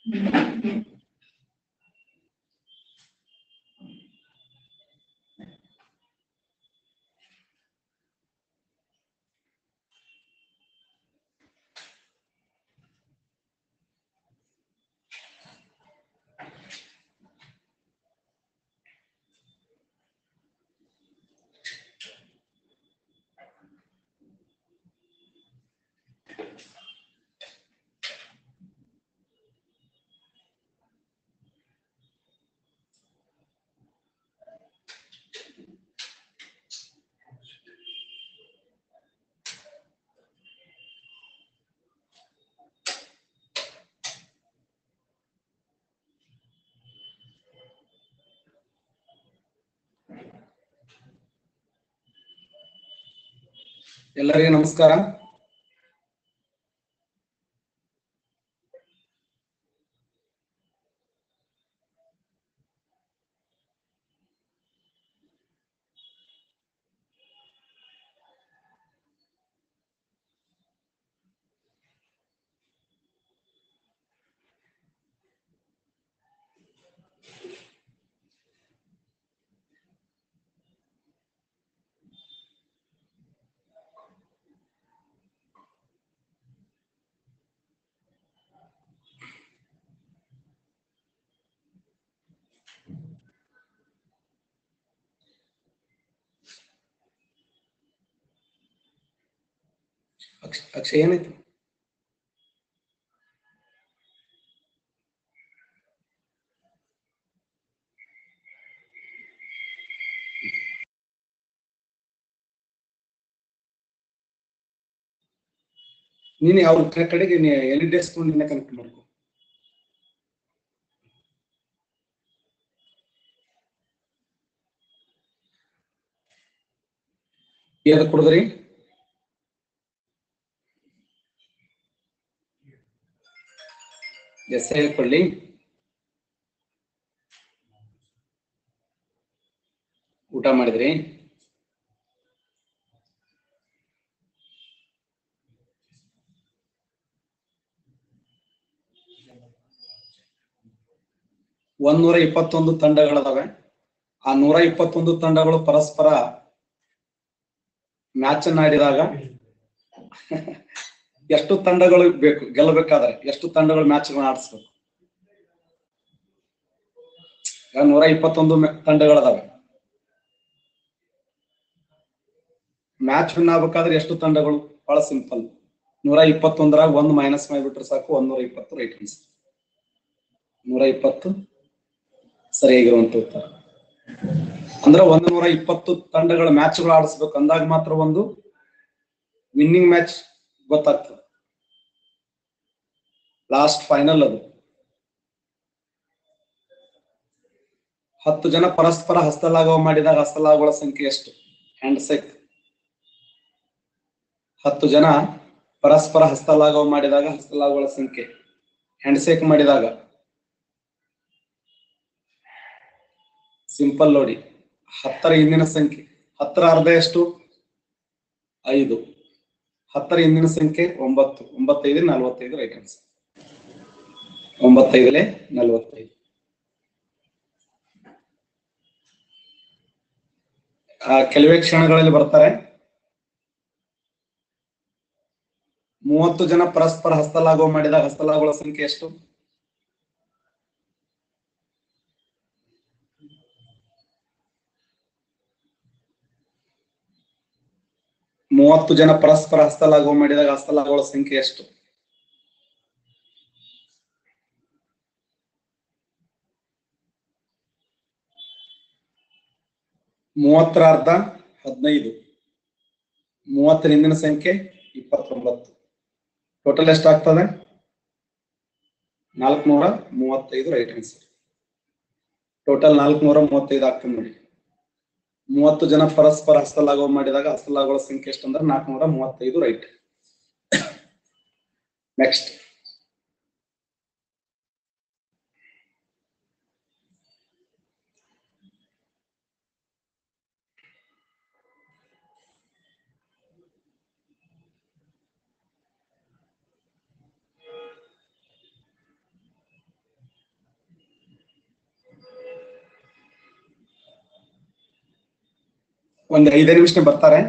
ಎಲ್ಲರಿಗೂ ನಮಸ್ಕಾರ ಅಕ್ಷ ಅಕ್ಷಯ್ ಏನಾಯ್ತು ನೀನು ಅವ್ರ ಕ- ಕಡೆಗೆ ಎಲ್ ಇ ಡೆಸ್ಕ್ ನಿನ್ನ ಕನೆಕ್ಟ್ ಮಾಡ್ಕೊ ಏದ ಕುಡಿದ್ರಿ ಎಸ್ ಕೊಡ್ಲಿ ಊಟ ಮಾಡಿದ್ರಿ ಒಂದೂರ ಇಪ್ಪತ್ತೊಂದು ತಂಡಗಳದಾವೆ ಆ ನೂರ ಇಪ್ಪತ್ತೊಂದು ತಂಡಗಳು ಪರಸ್ಪರ ಮ್ಯಾಚ್ ಅನ್ನ ಆಡಿದಾಗ ಎಷ್ಟು ತಂಡಗಳು ಬೇಕು ಗೆಲ್ಲಬೇಕಾದ್ರೆ ಎಷ್ಟು ತಂಡಗಳು ಮ್ಯಾಚ್ಗಳನ್ನ ಆಡಿಸ್ಬೇಕು ಈಗ ನೂರ ಇಪ್ಪತ್ತೊಂದು ಮ್ಯಾ- ತಂಡಗಳದಾವೆ ಮ್ಯಾಚ್ ವಿನ್ ಆಗ್ಬೇಕಾದ್ರೆ ಎಷ್ಟು ತಂಡಗಳು ಬಹಳ ಸಿಂಪಲ್ ನೂರ ಇಪ್ಪತ್ತೊಂದರಾಗ ಒಂದು ಮೈನಸ್ ಮಾಡಿಬಿಟ್ರೆ ಸಾಕು ಒಂದೂರ ಇಪ್ಪತ್ತು ರೈಟ್ ಆನ್ಸರ್ ನೂರ ಇಪ್ಪತ್ತು ಸರಿಯಾಗಿರುವಂತ ಉತ್ತರ ಅಂದ್ರೆ ಒಂದು ನೂರ ಇಪ್ಪತ್ತು ತಂಡಗಳ ಮ್ಯಾಚ್ಗಳು ಆಡಿಸ್ಬೇಕು ಅಂದಾಗ ಮಾತ್ರ ಒಂದು ವಿನ್ನಿಂಗ್ ಮ್ಯಾಚ್ ಗೊತ್ತಾಗ್ತದೆ ಲಾಸ್ಟ್ ಫೈನಲ್ ಅದು ಹತ್ತು ಜನ ಪರಸ್ಪರ ಹಸ್ತಲಾಘವ ಮಾಡಿದಾಗ ಹಸ್ತಲಾಘವಗಳ ಸಂಖ್ಯೆ ಎಷ್ಟು ಹ್ಯಾಂಡ್ ಸೆಕ್ ಹತ್ತು ಜನ ಪರಸ್ಪರ ಹಸ್ತಲಾಘವ ಮಾಡಿದಾಗ ಹಸ್ತಲಾಘವಗಳ ಸಂಖ್ಯೆ ಹ್ಯಾಂಡ್ ಶೇಕ್ ಮಾಡಿದಾಗ ಸಿಂಪಲ್ ನೋಡಿ ಹತ್ತರ ಹಿಂದಿನ ಸಂಖ್ಯೆ ಹತ್ತರ ಅರ್ಧ ಎಷ್ಟು ಐದು ಹತ್ತರ ಹಿಂದಿನ ಸಂಖ್ಯೆ ಒಂಬತ್ತು ಒಂಬತ್ತೈದು ನಲವತ್ತೈದು ರೈಟ್ ಆನ್ಸರ್ ಒಂಬತ್ತೈದಲೇ ನಲವತ್ತೈದು ಆ ಕೆಲವೇ ಕ್ಷಣಗಳಲ್ಲಿ ಬರ್ತಾರೆ ಮೂವತ್ತು ಜನ ಪರಸ್ಪರ ಹಸ್ತಲಾಘವ ಮಾಡಿದಾಗ ಹಸ್ತಲಾಘವಗಳ ಸಂಖ್ಯೆ ಎಷ್ಟು ಮೂವತ್ತು ಜನ ಪರಸ್ಪರ ಹಸ್ತಲಾಘವ ಮಾಡಿದಾಗ ಹಸ್ತಲಾಘವಗಳ ಸಂಖ್ಯೆ ಎಷ್ಟು ಮೂವತ್ತರ ಅರ್ಧ ಹದಿನೈದು ಮೂವತ್ತರ ಹಿಂದಿನ ಸಂಖ್ಯೆ ಇಪ್ಪತ್ತೊಂಬತ್ತು ಟೋಟಲ್ ಎಷ್ಟಾಗ್ತದೆ ನಾಲ್ಕುನೂರ ಮೂವತ್ತೈದು ರೈಟ್ ಆನ್ಸರ್ ಟೋಟಲ್ ನಾಲ್ಕುನೂರ ಮೂವತ್ತೈದು ಆಗ್ತದೆ ನೋಡಿ ಮೂವತ್ತು ಜನ ಪರಸ್ಪರ ಹಸ್ತಲಾಘವ ಮಾಡಿದಾಗ ಹಸ್ತಲಾಘವಗಳ ಸಂಖ್ಯೆ ಎಷ್ಟು ಅಂದ್ರೆ ನಾಲ್ಕುನೂರ ಮೂವತ್ತೈದು ರೈಟ್ ನೆಕ್ಸ್ಟ್ ಒಂದ್ ಐದೇ ನಿಮಿಷ ಬರ್ತಾರೆ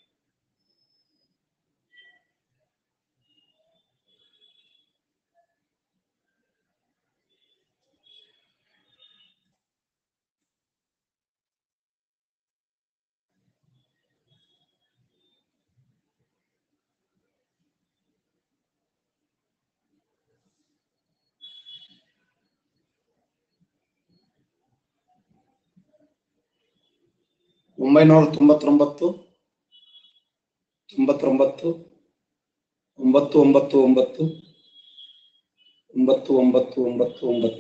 ಒಂಬೈನೂರ ತೊಂಬತ್ತೊಂಬತ್ತು ತೊಂಬತ್ತೊಂಬತ್ತು ಒಂಬತ್ತು ಒಂಬತ್ತು ಒಂಬತ್ತು ಒಂಬತ್ತು ಒಂಬತ್ತು ಒಂಬತ್ತು ಒಂಬತ್ತು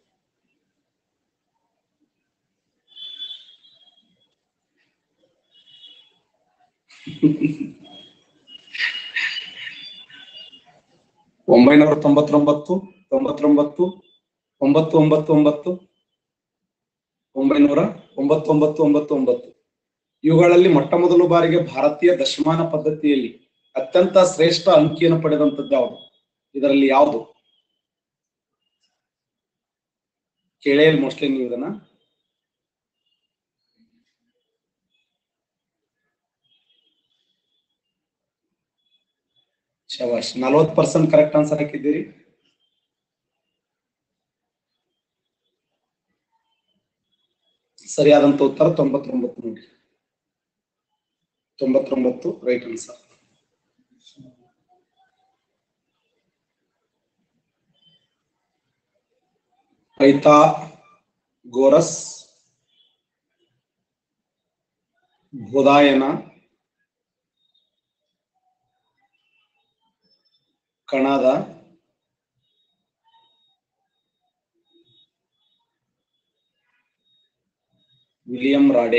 ಒಂಬೈನೂರ ತೊಂಬತ್ತೊಂಬತ್ತು ತೊಂಬತ್ತೊಂಬತ್ತು ಒಂಬತ್ತು ಒಂಬತ್ತು ಒಂಬತ್ತು ಒಂಬೈನೂರ ಒಂಬತ್ತೊಂಬತ್ತು ಒಂಬತ್ತು ಒಂಬತ್ತು ಇವುಗಳಲ್ಲಿ ಮೊಟ್ಟ ಮೊದಲ ಬಾರಿಗೆ ಭಾರತೀಯ ದಶಮಾನ ಪದ್ಧತಿಯಲ್ಲಿ ಅತ್ಯಂತ ಶ್ರೇಷ್ಠ ಅಂಕಿಯನ್ನು ಪಡೆದಂತದ್ದು ಯಾವುದು ಇದರಲ್ಲಿ ಯಾವುದು ಕೇಳೇ ಮೋಸ್ಟ್ಲಿ ನೀವು ಇದನ್ನ ಶವಾಶ್ ನಲ್ವತ್ತು ಪರ್ಸೆಂಟ್ ಕರೆಕ್ಟ್ ಆನ್ಸರ್ ಹಾಕಿದ್ದೀರಿ ಸರಿಯಾದಂತ ಉತ್ತರ ತೊಂಬತ್ತೊಂಬತ್ತು ನೋಡಿ ತೊಂಬತ್ತೊಂಬತ್ತು right answer Pythagoras Baudhayana Kanada William ರಾಡೆ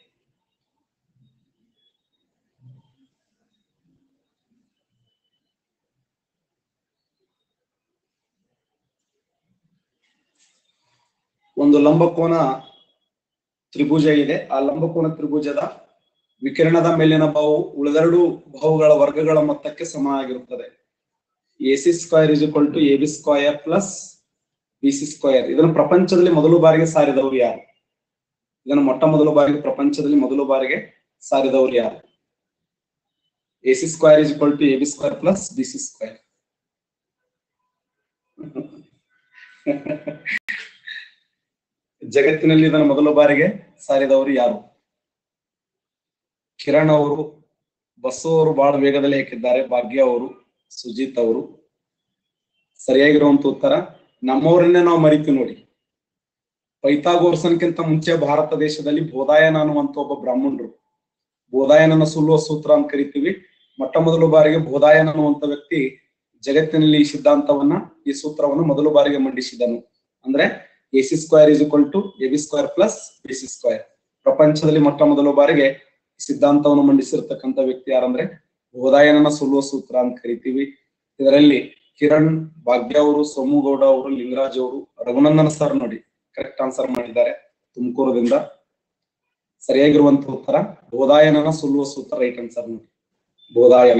ಒಂದು ಲಂಬಕೋನ ತ್ರಿಭುಜ ಇದೆ ಆ ಲಂಬಕೋನ ತ್ರಿಭುಜದ ವಿಕಿರಣದ ಮೇಲಿನ ಬಾವು ಉಳಿದೆರಡು ಬಾಹುಗಳ ವರ್ಗಗಳ ಮೊತ್ತಕ್ಕೆ ಸಮನಾಗಿರುತ್ತದೆ A C square is equal to A B square plus B C square ಇದನ್ನು ಪ್ರಪಂಚದಲ್ಲಿ ಮೊದಲು ಬಾರಿಗೆ ಸಾರಿದವರು ಯಾರು ಇದನ್ನು ಮೊಟ್ಟ ಮೊದಲ ಬಾರಿಗೆ ಪ್ರಪಂಚದಲ್ಲಿ ಮೊದಲ ಬಾರಿಗೆ ಸಾರಿದವರು ಯಾರು A C square is equal to A B square plus B C square ಜಗತ್ತಿನಲ್ಲಿ ಇದನ್ನು ಮೊದಲ ಬಾರಿಗೆ ಸಾರಿದವರು ಯಾರು ಕಿರಣ್ ಅವರು ಬಸ್ಸು ಅವರು ಬಹಳ ವೇಗದಲ್ಲಿ ಹಾಕಿದ್ದಾರೆ ಭಾಗ್ಯ ಅವರು ಸುಜಿತ್ ಅವರು ಸರಿಯಾಗಿರುವಂತ ಉತ್ತರ ನಮ್ಮವರನ್ನೇ ನಾವು ಮರಿತೀವಿ ನೋಡಿ ಪೈಥಾಗೋರ್ಸನ್ಕಿಂತ ಮುಂಚೆ ಭಾರತ ದೇಶದಲ್ಲಿ ಬೋಧಾಯನ ಅನ್ನುವಂತ ಒಬ್ಬ ಬ್ರಾಹ್ಮಣರು ಬೋಧಾಯನನ ಸುಲ್ಲುವ ಸೂತ್ರ ಅಂತ ಕರಿತೀವಿ ಮೊಟ್ಟ ಮೊದಲ ಬಾರಿಗೆ ಬೋಧಾಯನ ಅನ್ನುವಂತ ವ್ಯಕ್ತಿ ಜಗತ್ತಿನಲ್ಲಿ ಈ ಸಿದ್ಧಾಂತವನ್ನ ಈ ಸೂತ್ರವನ್ನು ಮೊದಲ ಬಾರಿಗೆ ಮಂಡಿಸಿದನು ಅಂದ್ರೆ A C square is equal to A B square plus B C square ಪ್ರಪಂಚದಲ್ಲಿ ಮೊಟ್ಟ ಮೊದಲ ಬಾರಿಗೆ ಈ ಸಿದ್ಧಾಂತವನ್ನು ಮಂಡಿಸಿರ್ತಕ್ಕಂಥ ವ್ಯಕ್ತಿ ಯಾರಂದ್ರೆ ಬೋಧಾಯನನ ಸುಲ್ಲುವ ಸೂತ್ರ ಅಂತ ಕರಿತೀವಿ ಇದರಲ್ಲಿ ಕಿರಣ್ ಭಾಗ್ಯ ಅವರು ಸೋಮುಗೌಡ ಅವರು ಲಿಂಗರಾಜ್ ಅವರು ರಘುನಂದನ್ ಸರ್ ನೋಡಿ ಕರೆಕ್ಟ್ ಆನ್ಸರ್ ಮಾಡಿದ್ದಾರೆ ತುಮಕೂರದಿಂದ ಸರಿಯಾಗಿರುವಂತ ಉತ್ತರ ಬೋಧಾಯನನ ಸುಲ್ಲುವ ಸೂತ್ರ ರೈಟ್ ಆನ್ಸರ್ ನೋಡಿ ಬೋಧಾಯನ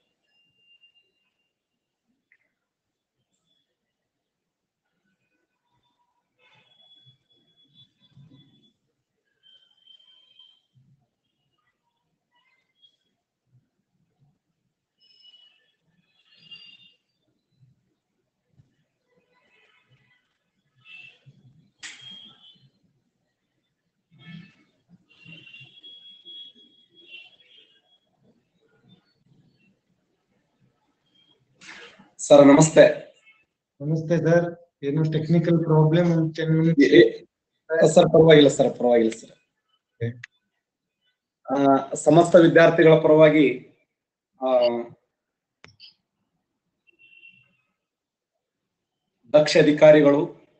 ಸರ್ ನಮಸ್ತೆ ನಮಸ್ತೆ ಸರ್ ಏನು technical problem ten minutes sir ಪರವಾಗಿಲ್ಲ ಸರ್ ಪರವಾಗಿಲ್ಲ ಸರ್ Okay. ಆ, ಸಮಸ್ತ ವಿದ್ಯಾರ್ಥಿಗಳ ಪರವಾಗಿ ಆ, ದಕ್ಷ ಅಧಿಕಾರಿಗಳು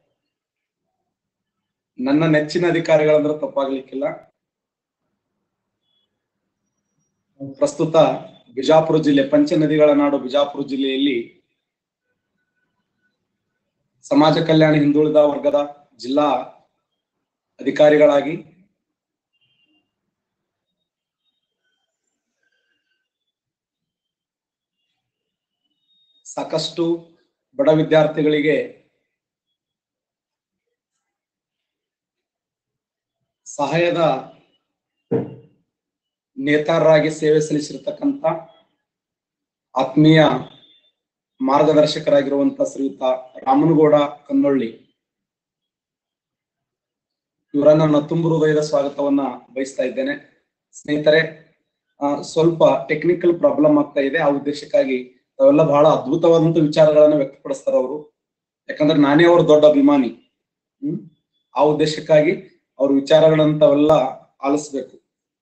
ನನ್ನ ನೆಚ್ಚಿನ ಅಧಿಕಾರಿಗಳಂದ್ರೆ ತಪ್ಪಾಗ್ಲಿಕ್ಕಿಲ್ಲ ಪ್ರಸ್ತುತ ಬಿಜಾಪುರ ಜಿಲ್ಲೆ ಪಂಚನದಿಗಳ ನಾಡು ಬಿಜಾಪುರ ಜಿಲ್ಲೆಯಲ್ಲಿ ಸಮಾಜ ಕಲ್ಯಾಣ ಹಿಂದುಳಿದ ವರ್ಗದ ಜಿಲ್ಲಾ ಅಧಿಕಾರಿಗಳಾಗಿ ಸಾಕಷ್ಟು ಬಡ ವಿದ್ಯಾರ್ಥಿಗಳಿಗೆ ಸಹಾಯದ ನೇತಾರರಾಗಿ ಸೇವೆ ಸಲ್ಲಿಸಿರ್ತಕ್ಕಂಥ ಆತ್ಮೀಯ ಮಾರ್ಗದರ್ಶಕರಾಗಿರುವಂತ ಶ್ರೀಯುತ ರಾಮನಗೌಡ ಕನ್ನೊಳ್ಳಿ ಇವರನ್ನ ನನ್ನ ತುಂಬು ಹೃದಯದ ಸ್ವಾಗತವನ್ನ ಬಯಸ್ತಾ ಇದ್ದೇನೆ ಸ್ನೇಹಿತರೆ ಆ, ಸ್ವಲ್ಪ ಟೆಕ್ನಿಕಲ್ ಪ್ರಾಬ್ಲಮ್ ಆಗ್ತಾ ಇದೆ ಆ ಉದ್ದೇಶಕ್ಕಾಗಿ ತಾವೆಲ್ಲ ಬಹಳ ಅದ್ಭುತವಾದಂತ ವಿಚಾರಗಳನ್ನ ವ್ಯಕ್ತಪಡಿಸ್ತಾರೆ ಅವರು ಯಾಕಂದ್ರೆ ನಾನೇ ಅವ್ರ ದೊಡ್ಡ ಅಭಿಮಾನಿ ಹ್ಮ್ ಆ ಉದ್ದೇಶಕ್ಕಾಗಿ ಅವ್ರ ವಿಚಾರಗಳನ್ನ ತಾವೆಲ್ಲ ಆಲಿಸ್ಬೇಕು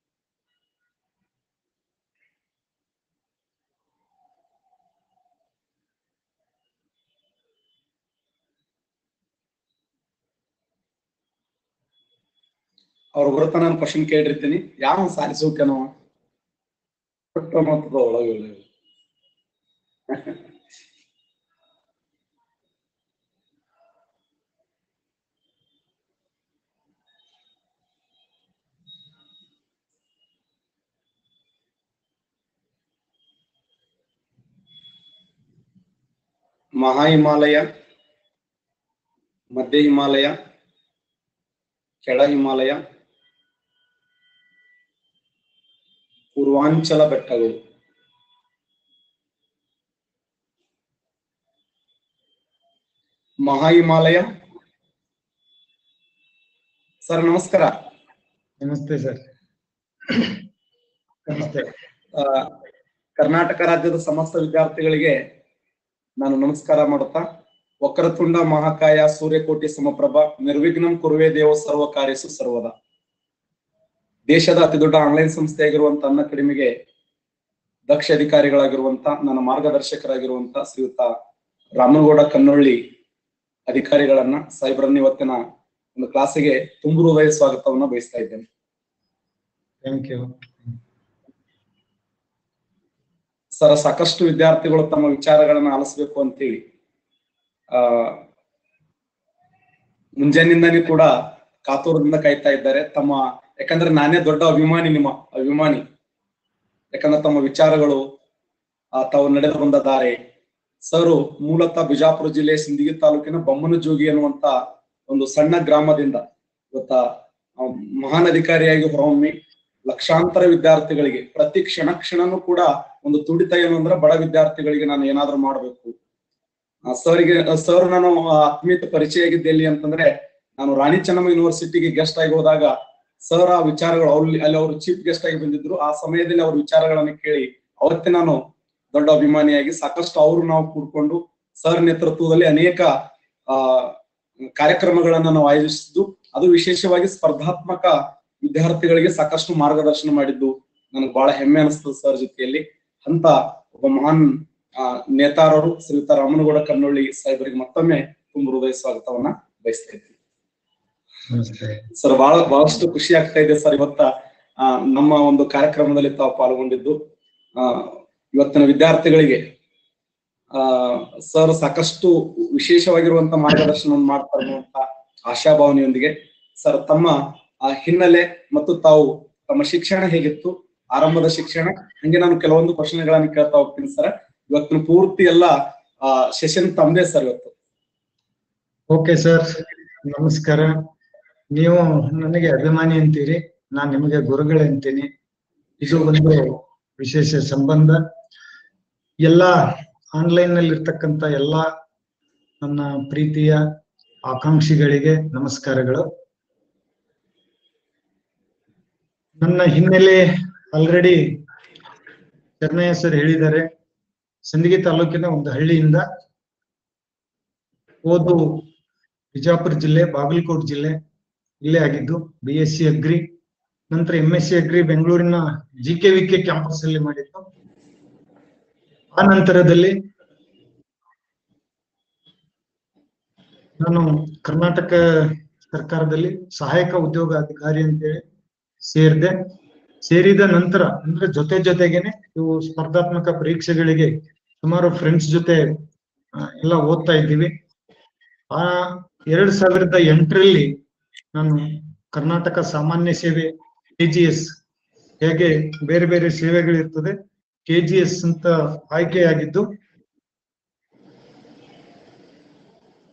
ಅವ್ರ ಹೊರತ ನಾನು ಕ್ವಶನ್ ಕೇಳಿರ್ತೀನಿ ಯಾವ ಸಾಧಿಸೋಕೆನೋ ಪುಟ್ಟ ಮೊತ್ತದ ಒಳಗೆ ಮಹಾ ಹಿಮಾಲಯ ಮಧ್ಯ ಹಿಮಾಲಯ ಕೆಳ ಹಿಮಾಲಯ ಪೂರ್ವಾಂಚಲ ಬೆಟ್ಟಗಳು ಮಹಾ ಹಿಮಾಲಯ ಸರ್ ನಮಸ್ಕಾರ ನಮಸ್ತೆ ಸರ್ ನಮಸ್ತೆ ಆ, ಕರ್ನಾಟಕ ರಾಜ್ಯದ ಸಮಸ್ತ ವಿದ್ಯಾರ್ಥಿಗಳಿಗೆ ನಾನು ನಮಸ್ಕಾರ ಮಾಡುತ್ತಾ ವಕ್ರತುಂಡ ಮಹಾಕಾಯ ಸೂರ್ಯಕೋಟಿ ಸಮಪ್ರಭ ನಿರ್ವಿಘ್ನಂ ಕುರುವೆ ದೇವ ಸರ್ವ ಕಾರ್ಯಸು ಸರ್ವದ ದೇಶದ ಅತಿ ದೊಡ್ಡ ಆನ್ಲೈನ್ ಸಂಸ್ಥೆಯಾಗಿರುವಂತ ಅನ್ನ ಕಡಿಮೆಗೆ ದಕ್ಷ ಅಧಿಕಾರಿಗಳಾಗಿರುವಂತ ನನ್ನ ಮಾರ್ಗದರ್ಶಕರಾಗಿರುವಂತ ಶ್ರೀಯುತ ರಾಮನಗೌಡ ಕನ್ನೊಳ್ಳಿ ಅಧಿಕಾರಿಗಳನ್ನ ಸಾಹೇಬ್ರನ್ನ ಇವತ್ತಿನ ಒಂದು ಕ್ಲಾಸಿಗೆ ತುಂಬು ಹೃದಯ ಸ್ವಾಗತವನ್ನ ಬಯಸ್ತಾ ಇದ್ದೇನೆ ಥ್ಯಾಂಕ್ ಯು ಸರ್ ಸಾಕಷ್ಟು ವಿದ್ಯಾರ್ಥಿಗಳು ತಮ್ಮ ವಿಚಾರಗಳನ್ನ ಆಲಿಸ್ಬೇಕು ಅಂತೇಳಿ ಆ ಮುಂಜಾನಿಂದನೇ ಕೂಡ ಕಾತುರದಿಂದ ಕಾಯ್ತಾ ಇದ್ದಾರೆ ತಮ್ಮ ಯಾಕಂದ್ರೆ ನಾನೇ ದೊಡ್ಡ ಅಭಿಮಾನಿ ನಿಮ್ಮ ಅಭಿಮಾನಿ ಯಾಕಂದ್ರೆ ತಮ್ಮ ವಿಚಾರಗಳು ಆ ತಾವು ನಡೆದು ಬಂದ ದಾರಿ ಸರು ಮೂಲತಃ ಬಿಜಾಪುರ ಜಿಲ್ಲೆ ಸಿಂದಗಿ ತಾಲೂಕಿನ ಬೊಮ್ಮನಜೋಗಿ ಅನ್ನುವಂತ ಒಂದು ಸಣ್ಣ ಗ್ರಾಮದಿಂದ ಇವತ್ತ ಆ, ಮಹಾನ್ ಅಧಿಕಾರಿಯಾಗಿ ಹೊರಹೊಮ್ಮಿ ಲಕ್ಷಾಂತರ ವಿದ್ಯಾರ್ಥಿಗಳಿಗೆ ಪ್ರತಿ ಕ್ಷಣ ಕ್ಷಣನೂ ಕೂಡ ಒಂದು ತುಡಿತ ಏನು ಅಂದ್ರೆ ಬಡ ವಿದ್ಯಾರ್ಥಿಗಳಿಗೆ ನಾನು ಏನಾದ್ರೂ ಮಾಡ್ಬೇಕು ಸರ್ಗೆ ಸರ್ ನಾನು ಆ, ಆತ್ಮೀಯತೆ ಪರಿಚಯ ಆಗಿದ್ದೆ ಎಲ್ಲಿ ಅಂತಂದ್ರೆ ನಾನು ರಾಣಿ ಚೆನ್ನಮ್ಮ ಯೂನಿವರ್ಸಿಟಿಗೆ ಗೆಸ್ಟ್ ಆಗಿ ಹೋದಾಗ ಸರ್ ಆ ವಿಚಾರಗಳು ಅವ್ರಲ್ಲಿ ಅಲ್ಲಿ ಅವರು ಚೀಫ್ ಗೆಸ್ಟ್ ಆಗಿ ಬಂದಿದ್ರು ಆ ಸಮಯದಲ್ಲಿ ಅವ್ರ ವಿಚಾರಗಳನ್ನ ಕೇಳಿ ಅವತ್ತೇ ನಾನು ದೊಡ್ಡ ಅಭಿಮಾನಿಯಾಗಿ ಸಾಕಷ್ಟು ಅವರು ನಾವು ಕೂಡ್ಕೊಂಡು ಸರ್ ನೇತೃತ್ವದಲ್ಲಿ ಅನೇಕ ಆ ಕಾರ್ಯಕ್ರಮಗಳನ್ನ ನಾವು ಆಯೋಜಿಸಿದ್ದು ಅದು ವಿಶೇಷವಾಗಿ ಸ್ಪರ್ಧಾತ್ಮಕ ವಿದ್ಯಾರ್ಥಿಗಳಿಗೆ ಸಾಕಷ್ಟು ಮಾರ್ಗದರ್ಶನ ಮಾಡಿದ್ದು ನನಗೆ ಬಹಳ ಹೆಮ್ಮೆ ಅನಿಸ್ತದೆ ಸರ್ ಜೊತೆಯಲ್ಲಿ ಅಂತ ಒಬ್ಬ ಮಹಾನ್ ಆ, ನೇತಾರರು ಶ್ರೀಯುತ ರಾಮನಗೌಡ ಕನ್ನೊಳ್ಳಿ ಸಾಹೇಬರಿಗೆ ಮತ್ತೊಮ್ಮೆ ತುಂಬ ಹೃದಯ ಸ್ವಾಗತವನ್ನ ಬಯಸ್ತಾ ಇದ್ದೀನಿ ನಮಸ್ತೆ ಸರ್ ಬಹಳ ಬಹಳಷ್ಟು ಖುಷಿ ಆಗ್ತಾ ಇದೆ ಸರ್ ಇವತ್ತ ಆ, ನಮ್ಮ ಒಂದು ಕಾರ್ಯಕ್ರಮದಲ್ಲಿ ತಾವು ಪಾಲ್ಗೊಂಡಿದ್ದು ಆ, ಇವತ್ತಿನ ವಿದ್ಯಾರ್ಥಿಗಳಿಗೆ ಆ ಸರ್ ಸಾಕಷ್ಟು ವಿಶೇಷವಾಗಿರುವಂತ ಮಾರ್ಗದರ್ಶನವನ್ನು ಮಾಡ್ತಾರೆ ಅನ್ನುವಂತ ಆಶಾಭಾವನೆಯೊಂದಿಗೆ ಸರ್ ತಮ್ಮ ಆ ಹಿನ್ನೆಲೆ ಮತ್ತು ತಾವು ತಮ್ಮ ಶಿಕ್ಷಣ ಹೇಗಿತ್ತು ಆರಂಭದ ಶಿಕ್ಷಣ ಹಂಗೆ ನಾನು ಕೆಲವೊಂದು ಪ್ರಶ್ನೆಗಳನ್ನ ಕೇಳ್ತಾ ಹೋಗ್ತೀನಿ ಸರ್ ಇವತ್ತಿನ ಪೂರ್ತಿ ಎಲ್ಲ ಆ ಸೆಷನ್ ತಮ್ಮದೇ ಸರ್ ಇವತ್ತು ಓಕೆ ಸರ್ ನಮಸ್ಕಾರ ನೀವು ನನಗೆ ಅಭಿಮಾನಿ ಅಂತೀರಿ ನಾನ್ ನಿಮಗೆ ಗುರುಗಳೇ ಅಂತೀನಿ ಇದು ಒಂದು ವಿಶೇಷ ಸಂಬಂಧ ಎಲ್ಲ ಆನ್ಲೈನ್ ನಲ್ಲಿ ಇರ್ತಕ್ಕಂತ ಎಲ್ಲ ನನ್ನ ಪ್ರೀತಿಯ ಆಕಾಂಕ್ಷಿಗಳಿಗೆ ನಮಸ್ಕಾರಗಳು ನನ್ನ ಹಿನ್ನೆಲೆ ಆಲ್ರೆಡಿ ಚೆನ್ನಯ್ಯ ಸರ್ ಹೇಳಿದ್ದಾರೆ ಸಿಂದಗಿ ತಾಲೂಕಿನ ಒಂದು ಹಳ್ಳಿಯಿಂದ ಓದು ಬಿಜಾಪುರ ಜಿಲ್ಲೆ ಬಾಗಲಕೋಟ್ ಜಿಲ್ಲೆ ಇಲ್ಲೇ ಆಗಿದ್ದು ಬಿ ಎಸ್ ಸಿ ಅಗ್ರಿ ನಂತರ ಎಂ ಎಸ್ ಸಿ ಅಗ್ರಿ ಬೆಂಗಳೂರಿನ G K V K campus ಅಲ್ಲಿ ಮಾಡಿದ್ದು ಆ ನಂತರದಲ್ಲಿ ನಾನು ಕರ್ನಾಟಕ ಸರ್ಕಾರದಲ್ಲಿ ಸಹಾಯಕ ಉದ್ಯೋಗ ಅಧಿಕಾರಿ ಅಂತೇಳಿ ಸೇರಿದೆ ಸೇರಿದ ನಂತರ ಅಂದ್ರೆ ಜೊತೆ ಜೊತೆಗೇನೆ ಇವು ಸ್ಪರ್ಧಾತ್ಮಕ ಪರೀಕ್ಷೆಗಳಿಗೆ ಸುಮಾರು ಫ್ರೆಂಡ್ಸ್ ಜೊತೆ ಆ, ಎಲ್ಲ ಓದ್ತಾ ಇದ್ದೀವಿ ಆ ಎರಡ್ ಸಾವಿರದ ಎಂಟರಲ್ಲಿ ನಾನು ಕರ್ನಾಟಕ ಸಾಮಾನ್ಯ ಸೇವೆ ಕೆಜಿಎಸ್ ಹೇಗೆ ಬೇರೆ ಬೇರೆ ಸೇವೆಗಳಿರ್ತದೆ ಕೆಜಿಎಸ್ ಅಂತ ಆಯ್ಕೆಯಾಗಿದ್ದು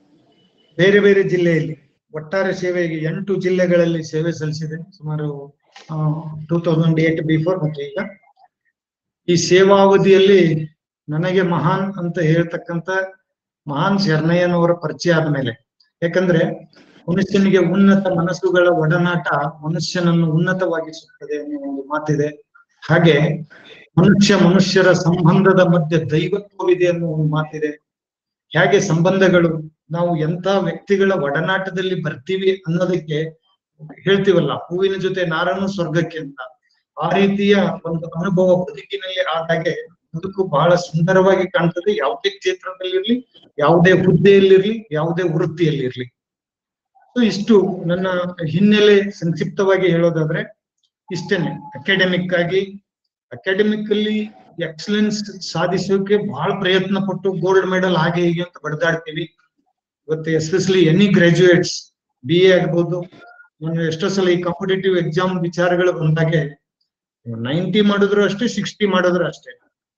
ಬೇರೆ ಬೇರೆ ಜಿಲ್ಲೆಯಲ್ಲಿ ಒಟ್ಟಾರೆ ಸೇವೆಗೆ ಎಂಟು ಜಿಲ್ಲೆಗಳಲ್ಲಿ ಸೇವೆ ಸಲ್ಲಿಸಿದೆ ಸುಮಾರು ಟೂ ತೌಸಂಡ್ ಏಟ್ ಬಿಫೋರ್ ಮತ್ತು ಈಗ ಈ ಸೇವಾವಧಿಯಲ್ಲಿ ನನಗೆ ಮಹಾನ್ ಅಂತ ಹೇಳ್ತಕ್ಕಂತ ಮಹಾನ್ ಶರಣಯ್ಯನವರ ಪರಿಚಯ ಆದ್ಮೇಲೆ ಯಾಕಂದ್ರೆ ಮನುಷ್ಯನಿಗೆ ಉನ್ನತ ಮನಸ್ಸುಗಳ ಒಡನಾಟ ಮನುಷ್ಯನನ್ನು ಉನ್ನತವಾಗಿಸುತ್ತದೆ ಅನ್ನೋ ಒಂದು ಮಾತಿದೆ ಹಾಗೆ ಮನುಷ್ಯ ಮನುಷ್ಯರ ಸಂಬಂಧದ ಮಧ್ಯೆ ದೈವತ್ವವಿದೆ ಅನ್ನೋ ಒಂದು ಮಾತಿದೆ ಹೇಗೆ ಸಂಬಂಧಗಳು ನಾವು ಎಂತ ವ್ಯಕ್ತಿಗಳ ಒಡನಾಟದಲ್ಲಿ ಬರ್ತೀವಿ ಅನ್ನೋದಕ್ಕೆ ಹೇಳ್ತೀವಲ್ಲ ಹೂವಿನ ಜೊತೆ ನಾರನ್ನು ಸ್ವರ್ಗಕ್ಕೆ ಅಂತ ಆ ರೀತಿಯ ಒಂದು ಅನುಭವ ಬದುಕಿನಲ್ಲಿ ಆದಾಗೆ ಬದುಕು ಬಹಳ ಸುಂದರವಾಗಿ ಕಾಣ್ತದೆ ಯಾವುದೇ ಕ್ಷೇತ್ರದಲ್ಲಿರ್ಲಿ ಯಾವುದೇ ಹುದ್ದೆಯಲ್ಲಿರ್ಲಿ ಯಾವುದೇ ವೃತ್ತಿಯಲ್ಲಿರ್ಲಿ ಸೊ ಇಷ್ಟು ನನ್ನ ಹಿನ್ನೆಲೆ ಸಂಕ್ಷಿಪ್ತವಾಗಿ ಹೇಳೋದಾದ್ರೆ ಇಷ್ಟೇನೆ ಅಕಾಡೆಮಿಕ್ ಆಗಿ ಅಕಾಡೆಮಿಕ್ ಅಲ್ಲಿ ಎಕ್ಸಲೆನ್ಸ್ ಸಾಧಿಸೋಕೆ ಬಹಳ ಪ್ರಯತ್ನ ಪಟ್ಟು ಗೋಲ್ಡ್ ಮೆಡಲ್ ಹಾಗೆ ಹೀಗೆ ಅಂತ ಬಡ್ದಾಡ್ತೀವಿ ಇವತ್ತು especially any graduates B A ಆಗ್ಬೋದು ನಾನು ಎಷ್ಟೋ ಸಲ ಈ ಕಾಂಪಿಟೇಟಿವ್ ಎಕ್ಸಾಮ್ ವಿಚಾರಗಳು ಬಂದಾಗೆ ನೈಂಟಿ ಮಾಡಿದ್ರು ಅಷ್ಟೇ ಸಿಕ್ಸ್ಟಿ ಮಾಡಿದ್ರು ಅಷ್ಟೇ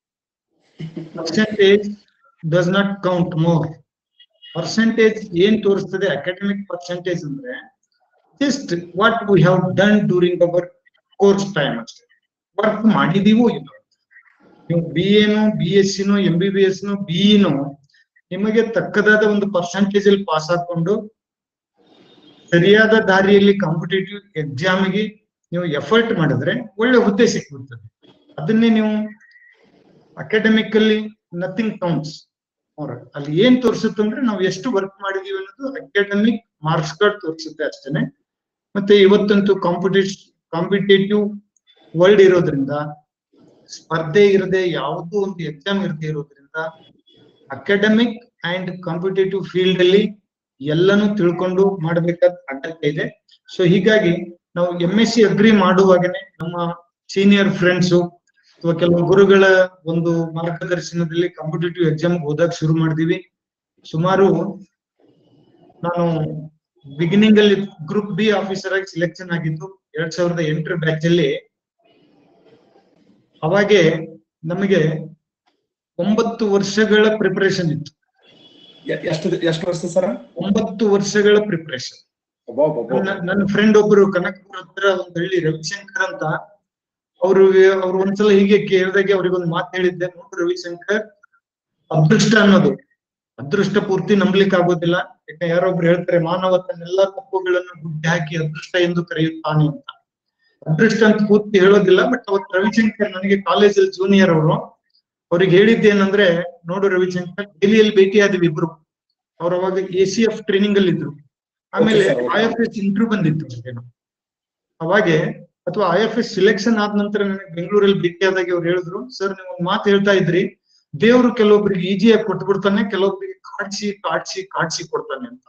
percentage does not count more percentage ಏನ್ ತೋರಿಸ್ತದೆ ಅಕಾಡೆಮಿಕ್ ಪರ್ಸೆಂಟೇಜ್ ಅಂದ್ರೆ just what we have done during our course time ಅಷ್ಟೇ ವರ್ಕ್ ಮಾಡಿದೀವೋ ಇಲ್ಲ ನೀವು ಬಿ ಎನೋ ಬಿ ಎಸ್ ಸಿನೋ ಎಂ ಬಿ ಬಿ ಎಸ್ ನೋ ಬಿಇನೋ ನಿಮಗೆ ತಕ್ಕದಾದ ಒಂದು ಪರ್ಸೆಂಟೇಜ್ ಅಲ್ಲಿ ಪಾಸ್ ಹಾಕೊಂಡು ಸರಿಯಾದ ದಾರಿಯಲ್ಲಿ ಕಾಂಪಿಟೇಟಿವ್ ಎಕ್ಸಾಮ್ಗೆ ನೀವು ಎಫರ್ಟ್ ಮಾಡಿದ್ರೆ ಒಳ್ಳೆ ಹುದ್ದೆ ಸಿಕ್ಬಿಡ್ತದೆ ಅದನ್ನೇ ನೀವು ಅಕಾಡೆಮಿಕಲ್ಲಿ ನಥಿಂಗ್ ಕೌಂಟ್ಸ್ ಅವ್ರ ಅಲ್ಲಿ ಏನ್ ತೋರಿಸುತ್ತೆ ಅಂದ್ರೆ ನಾವು ಎಷ್ಟು ವರ್ಕ್ ಮಾಡಿದೀವಿ ಅನ್ನೋದು ಅಕಾಡೆಮಿಕ್ ಮಾರ್ಕ್ಸ್ ಕಾರ್ಡ್ ತೋರಿಸುತ್ತೆ ಅಷ್ಟೇನೆ ಮತ್ತೆ ಇವತ್ತಂತೂ ಕಾಂಪಿಟೇಟ್ ಕಾಂಪಿಟೇಟಿವ್ ವರ್ಲ್ಡ್ ಇರೋದ್ರಿಂದ ಸ್ಪರ್ಧೆ ಇರದೆ ಯಾವುದೋ ಒಂದು ಎಕ್ಸಾಮ್ ಇರದೆ ಇರೋದ್ರಿಂದ ಅಕಾಡೆಮಿಕ್ ಅಂಡ್ ಕಾಂಪಿಟೇಟಿವ್ ಫೀಲ್ಡ್ ಅಲ್ಲಿ ಎಲ್ಲನೂ ತಿಳ್ಕೊಂಡು ಮಾಡಬೇಕಾದ ಅಗತ್ಯ ಇದೆ ಸೊ ಹೀಗಾಗಿ ನಾವು ಎಂ ಎಸ್ ಸಿ ಅಗ್ರಿ ಮಾಡುವಾಗನೆ ನಮ್ಮ ಸೀನಿಯರ್ ಫ್ರೆಂಡ್ಸು ಅಥವಾ ಕೆಲವು ಗುರುಗಳ ಒಂದು ಮಾರ್ಗದರ್ಶನದಲ್ಲಿ ಕಾಂಪಿಟೇಟಿವ್ ಎಕ್ಸಾಮ್ ಓದಕ್ ಶುರು ಮಾಡಿದೀವಿ ಸುಮಾರು ನಾನು ಬಿಗಿನಿಂಗ್ ಅಲ್ಲಿ ಗ್ರೂಪ್ ಬಿ ಆಫೀಸರ್ ಆಗಿ ಸೆಲೆಕ್ಷನ್ ಆಗಿದ್ದು ಎರಡ್ ಸಾವಿರದ ಎಂಟರ ಬ್ಯಾಚ್ ಅಲ್ಲಿ ಅವಾಗೆ ನಮಗೆ ಒಂಬತ್ತು ವರ್ಷಗಳ ಪ್ರಿಪರೇಷನ್ ಇತ್ತು ಎ- ಎಷ್ಟು ಎಷ್ಟು ವರ್ಷ ಸರ್ ಒಂಬತ್ತು ವರ್ಷಗಳ ಪ್ರಿಪರೇಷನ್ ನನ್ನ ನನ್ನ ಫ್ರೆಂಡ್ ಒಬ್ರು ಕನಕಪುರ ಹತ್ರ ಒಂದ್ ಹಳ್ಳಿ ರವಿಶಂಕರ್ ಅಂತ ಅವ್ರು ಅವ್ರು ಒಂದ್ಸಲ ಹೀಗೆ ಕೇಳಿದಾಗೆ ಅವ್ರಿಗೆ ಒಂದು ಮಾತು ಹೇಳಿದ್ದೆ ನೋಡು ರವಿಶಂಕರ್ ಅದೃಷ್ಟ ಅನ್ನೋದು ಅದೃಷ್ಟ ಪೂರ್ತಿ ನಂಬ್ಲಿಕ್ಕೆ ಆಗೋದಿಲ್ಲ ಯಾಕೆ ಯಾರೊಬ್ರು ಹೇಳ್ತಾರೆ ಮಾನವ ತನ್ನೆಲ್ಲಾ ತಪ್ಪುಗಳನ್ನು ಗುಡ್ಡೆ ಹಾಕಿ ಅದೃಷ್ಟ ಎಂದು ಕರೆಯುತ್ತಾನೆ ಅಂತ ಅದೃಷ್ಟ ಅಂತ ಪೂರ್ತಿ ಹೇಳೋದಿಲ್ಲ ಬಟ್ ಅವತ್ತು ರವಿಶಂಕರ್ ನನಗೆ ಕಾಲೇಜಲ್ಲಿ ಜೂನಿಯರ್ ಅವರು ಅವ್ರಿಗೆ ಹೇಳಿದ್ದೇನಂದ್ರೆ ನೋಡು ರವಿಶಂಕರ್ ದೆಹಲಿಯಲ್ಲಿ ಭೇಟಿಯಾದ್ವಿ ಇಬ್ರು ಅವ್ರು ಅವಾಗ ಎ ಸಿ ಎಫ್ ಟ್ರೈನಿಂಗ್ ಅಲ್ಲಿ ಇದ್ರು ಆಮೇಲೆ Okay, sir, okay. I F S interview ಬಂದಿತ್ತು ಅವ್ರಿಗೇನೋ. ಅವಾಗೆ ಅಥವಾ ಐ ಎಫ್ ಎಸ್ ಸಿಲೆಕ್ಷನ್ ಆದ ನಂತರ ನನಗೆ ಬೆಂಗಳೂರಲ್ಲಿ ಭೇಟಿಯಾದಾಗ ಅವ್ರು ಹೇಳಿದ್ರು ಸರ್ ನೀವು ಒಂದು ಮಾತು ಹೇಳ್ತಾ ಇದ್ರಿ ದೇವ್ರು ಕೆಲವೊಬ್ರಿಗೆ ಈಜಿಯಾಗಿ ಕೊಟ್ಬಿಡ್ತಾನೆ ಕೆಲವೊಬ್ರಿಗೆ ಕಾಡ್ಸಿ ಕಾಡ್ಸಿ ಕಾಡ್ಸಿ ಕೊಡ್ತಾನೆ ಅಂತ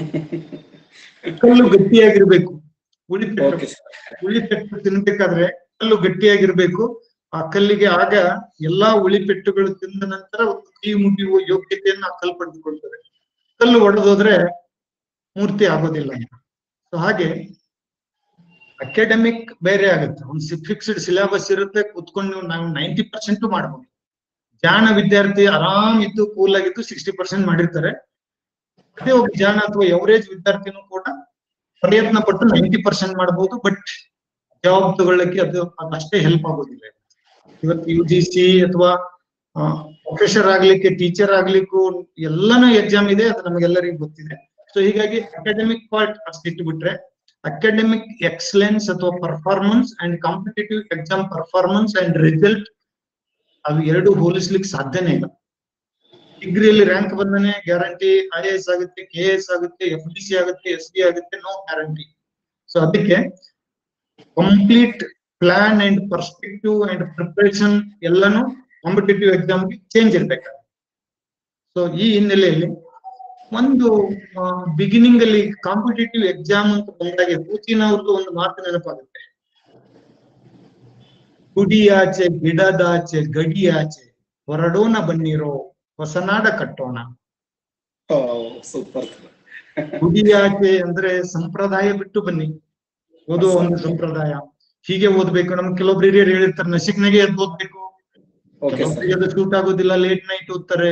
ಕಲ್ಲು ಗಟ್ಟಿಯಾಗಿರ್ಬೇಕು ಉಳಿಪೆಟ್ಟು ಓಕೆ ಸರ್ ಉಳಿಪೆಟ್ಟು ತಿನ್ಬೇಕಾದ್ರೆ ಕಲ್ಲು ಗಟ್ಟಿಯಾಗಿರ್ಬೇಕು ಆ ಕಲ್ಲಿಗೆ ಆಗ ಎಲ್ಲಾ ಉಳಿಪೆಟ್ಟುಗಳು ತಿಂದ ನಂತರ ಒಂದು ಕೈ ಮುಗಿಯುವ ಯೋಗ್ಯತೆಯನ್ನ ಆ ಕಲ್ಲು ಪಡೆದುಕೊಳ್ತದೆ ಕಲ್ಲು ಒಡೆದೋದ್ರೆ ಮೂರ್ತಿ ಆಗೋದಿಲ್ಲ ಅಂತ ಸೊ ಹಾಗೆ ಅಕಾಡೆಮಿಕ್ ಬೇರೆ ಆಗುತ್ತೆ ಒಂದು ಫಿಕ್ಸ್ಡ್ ಸಿಲೆಬಸ್ ಇರುತ್ತೆ ಕುತ್ಕೊಂಡು ನೀವು ನಾವು ನೈಂಟಿ ಪರ್ಸೆಂಟ್ ಮಾಡ್ಬೋದು ಜಾಣ ವಿದ್ಯಾರ್ಥಿ ಆರಾಮ್ ಇದ್ದು ಕೂಲ್ ಆಗಿದ್ದು ಸಿಕ್ಸ್ಟಿ ಪರ್ಸೆಂಟ್ ಮಾಡಿರ್ತಾರೆ ಅದೇ ಒಬ್ಬ ಜಾಣ ಅಥವಾ ಎವರೇಜ್ ವಿದ್ಯಾರ್ಥಿನೂ ಕೂಡ ಪ್ರಯತ್ನ ಪಟ್ಟು ನೈಂಟಿ ಪರ್ಸೆಂಟ್ ಮಾಡಬಹುದು ಬಟ್ ಜಾಬ್ ತಗೊಳ್ಳಕ್ಕೆ ಅದು ಅದಷ್ಟೇ ಹೆಲ್ಪ್ ಆಗೋದಿಲ್ಲ ಇವತ್ತು ಯು ಜಿ ಸಿ ಅಥವಾ ಪ್ರೊಫೆಸರ್ ಆಗ್ಲಿಕ್ಕೆ ಟೀಚರ್ ಆಗ್ಲಿಕ್ಕೂ ಎಲ್ಲಾನು ಎಕ್ಸಾಮ್ ಇದೆ ಅದು ನಮಗೆಲ್ಲರಿಗೂ ಗೊತ್ತಿದೆ ಸೊ ಹೀಗಾಗಿ ಅಕಾಡೆಮಿಕ್ ಪಾರ್ಟ್ ಅಷ್ಟಿಟ್ಟು ಬಿಟ್ರೆ ಅಕಾಡೆಮಿಕ್ ಎಕ್ಸಲೆನ್ಸ್ ಅಥವಾ performance and competitive exam performance and result ಅವು ಎರಡು ಹೋಲಿಸ್ಲಿಕ್ಕೆ ಸಾಧ್ಯನೇ ಇಲ್ಲ ಡಿಗ್ರಿಯಲ್ಲಿ ರ್ಯಾಂಕ್ ಬಂದನೆ ಗ್ಯಾರಂಟಿ ಐ ಎಸ್ ಆಗುತ್ತೆ ಕೆ ಎಸ್ ಆಗುತ್ತೆ ಎಫ್ ಡಿ ಸಿ ಆಗುತ್ತೆ ಎಸ್ ಡಿ ಆಗುತ್ತೆ ನೋ ಗ್ಯಾರಂಟಿ ಸೊ ಅದಕ್ಕೆ complete plan and perspective and preparation ಎಲ್ಲಾನು ಕಾಂಪಿಟೇಟಿವ್ ಎಕ್ಸಾಮ್ಗೆ ಚೇಂಜ್ ಇರ್ಬೇಕು ಸೊ ಈ ಹಿನ್ನೆಲೆಯಲ್ಲಿ ಒಂದು ಬಿಗಿನಿಂಗ್ ಅಲ್ಲಿ ಕಾಂಪಿಟೇಟಿವ್ ಎಕ್ಸಾಮ್ ಅಂತ ಬಂದಾಗ ಪೂಚಿನ ಅವ್ರದ್ದು ಒಂದು ಮಾತು ನೆನಪಾಗುತ್ತೆ ಗುಡಿಯಾಚೆ ಗಿಡದಾಚೆ ಗಡಿಯಾಚೆ ಹೊರಡೋಣ ಬನ್ನಿರೋ ಹೊಸನಾಡ ಕಟ್ಟೋಣ ಸೂಪರ್ ಗುಡಿಯಾಚೆ ಅಂದ್ರೆ ಸಂಪ್ರದಾಯ ಬಿಟ್ಟು ಬನ್ನಿ ಓದೋ ಒಂದು ಸಂಪ್ರದಾಯ ಹೀಗೆ ಓದ್ಬೇಕು ನಮ್ಗೆ ಕೆಲವೊಬ್ರು ಹಿರಿಯರು ಹೇಳಿರ್ತಾರೆ ನಸಿಕ್ನಾಗೆ ಎದ್ದು ಓದ್ಬೇಕು ಓಕೆ ಸರ್ ಕೆಲವೊಬ್ರಿಗೆ ಅದು ಸೂಟ್ ಆಗೋದಿಲ್ಲ ಲೇಟ್ ನೈಟ್ ಓದ್ತಾರೆ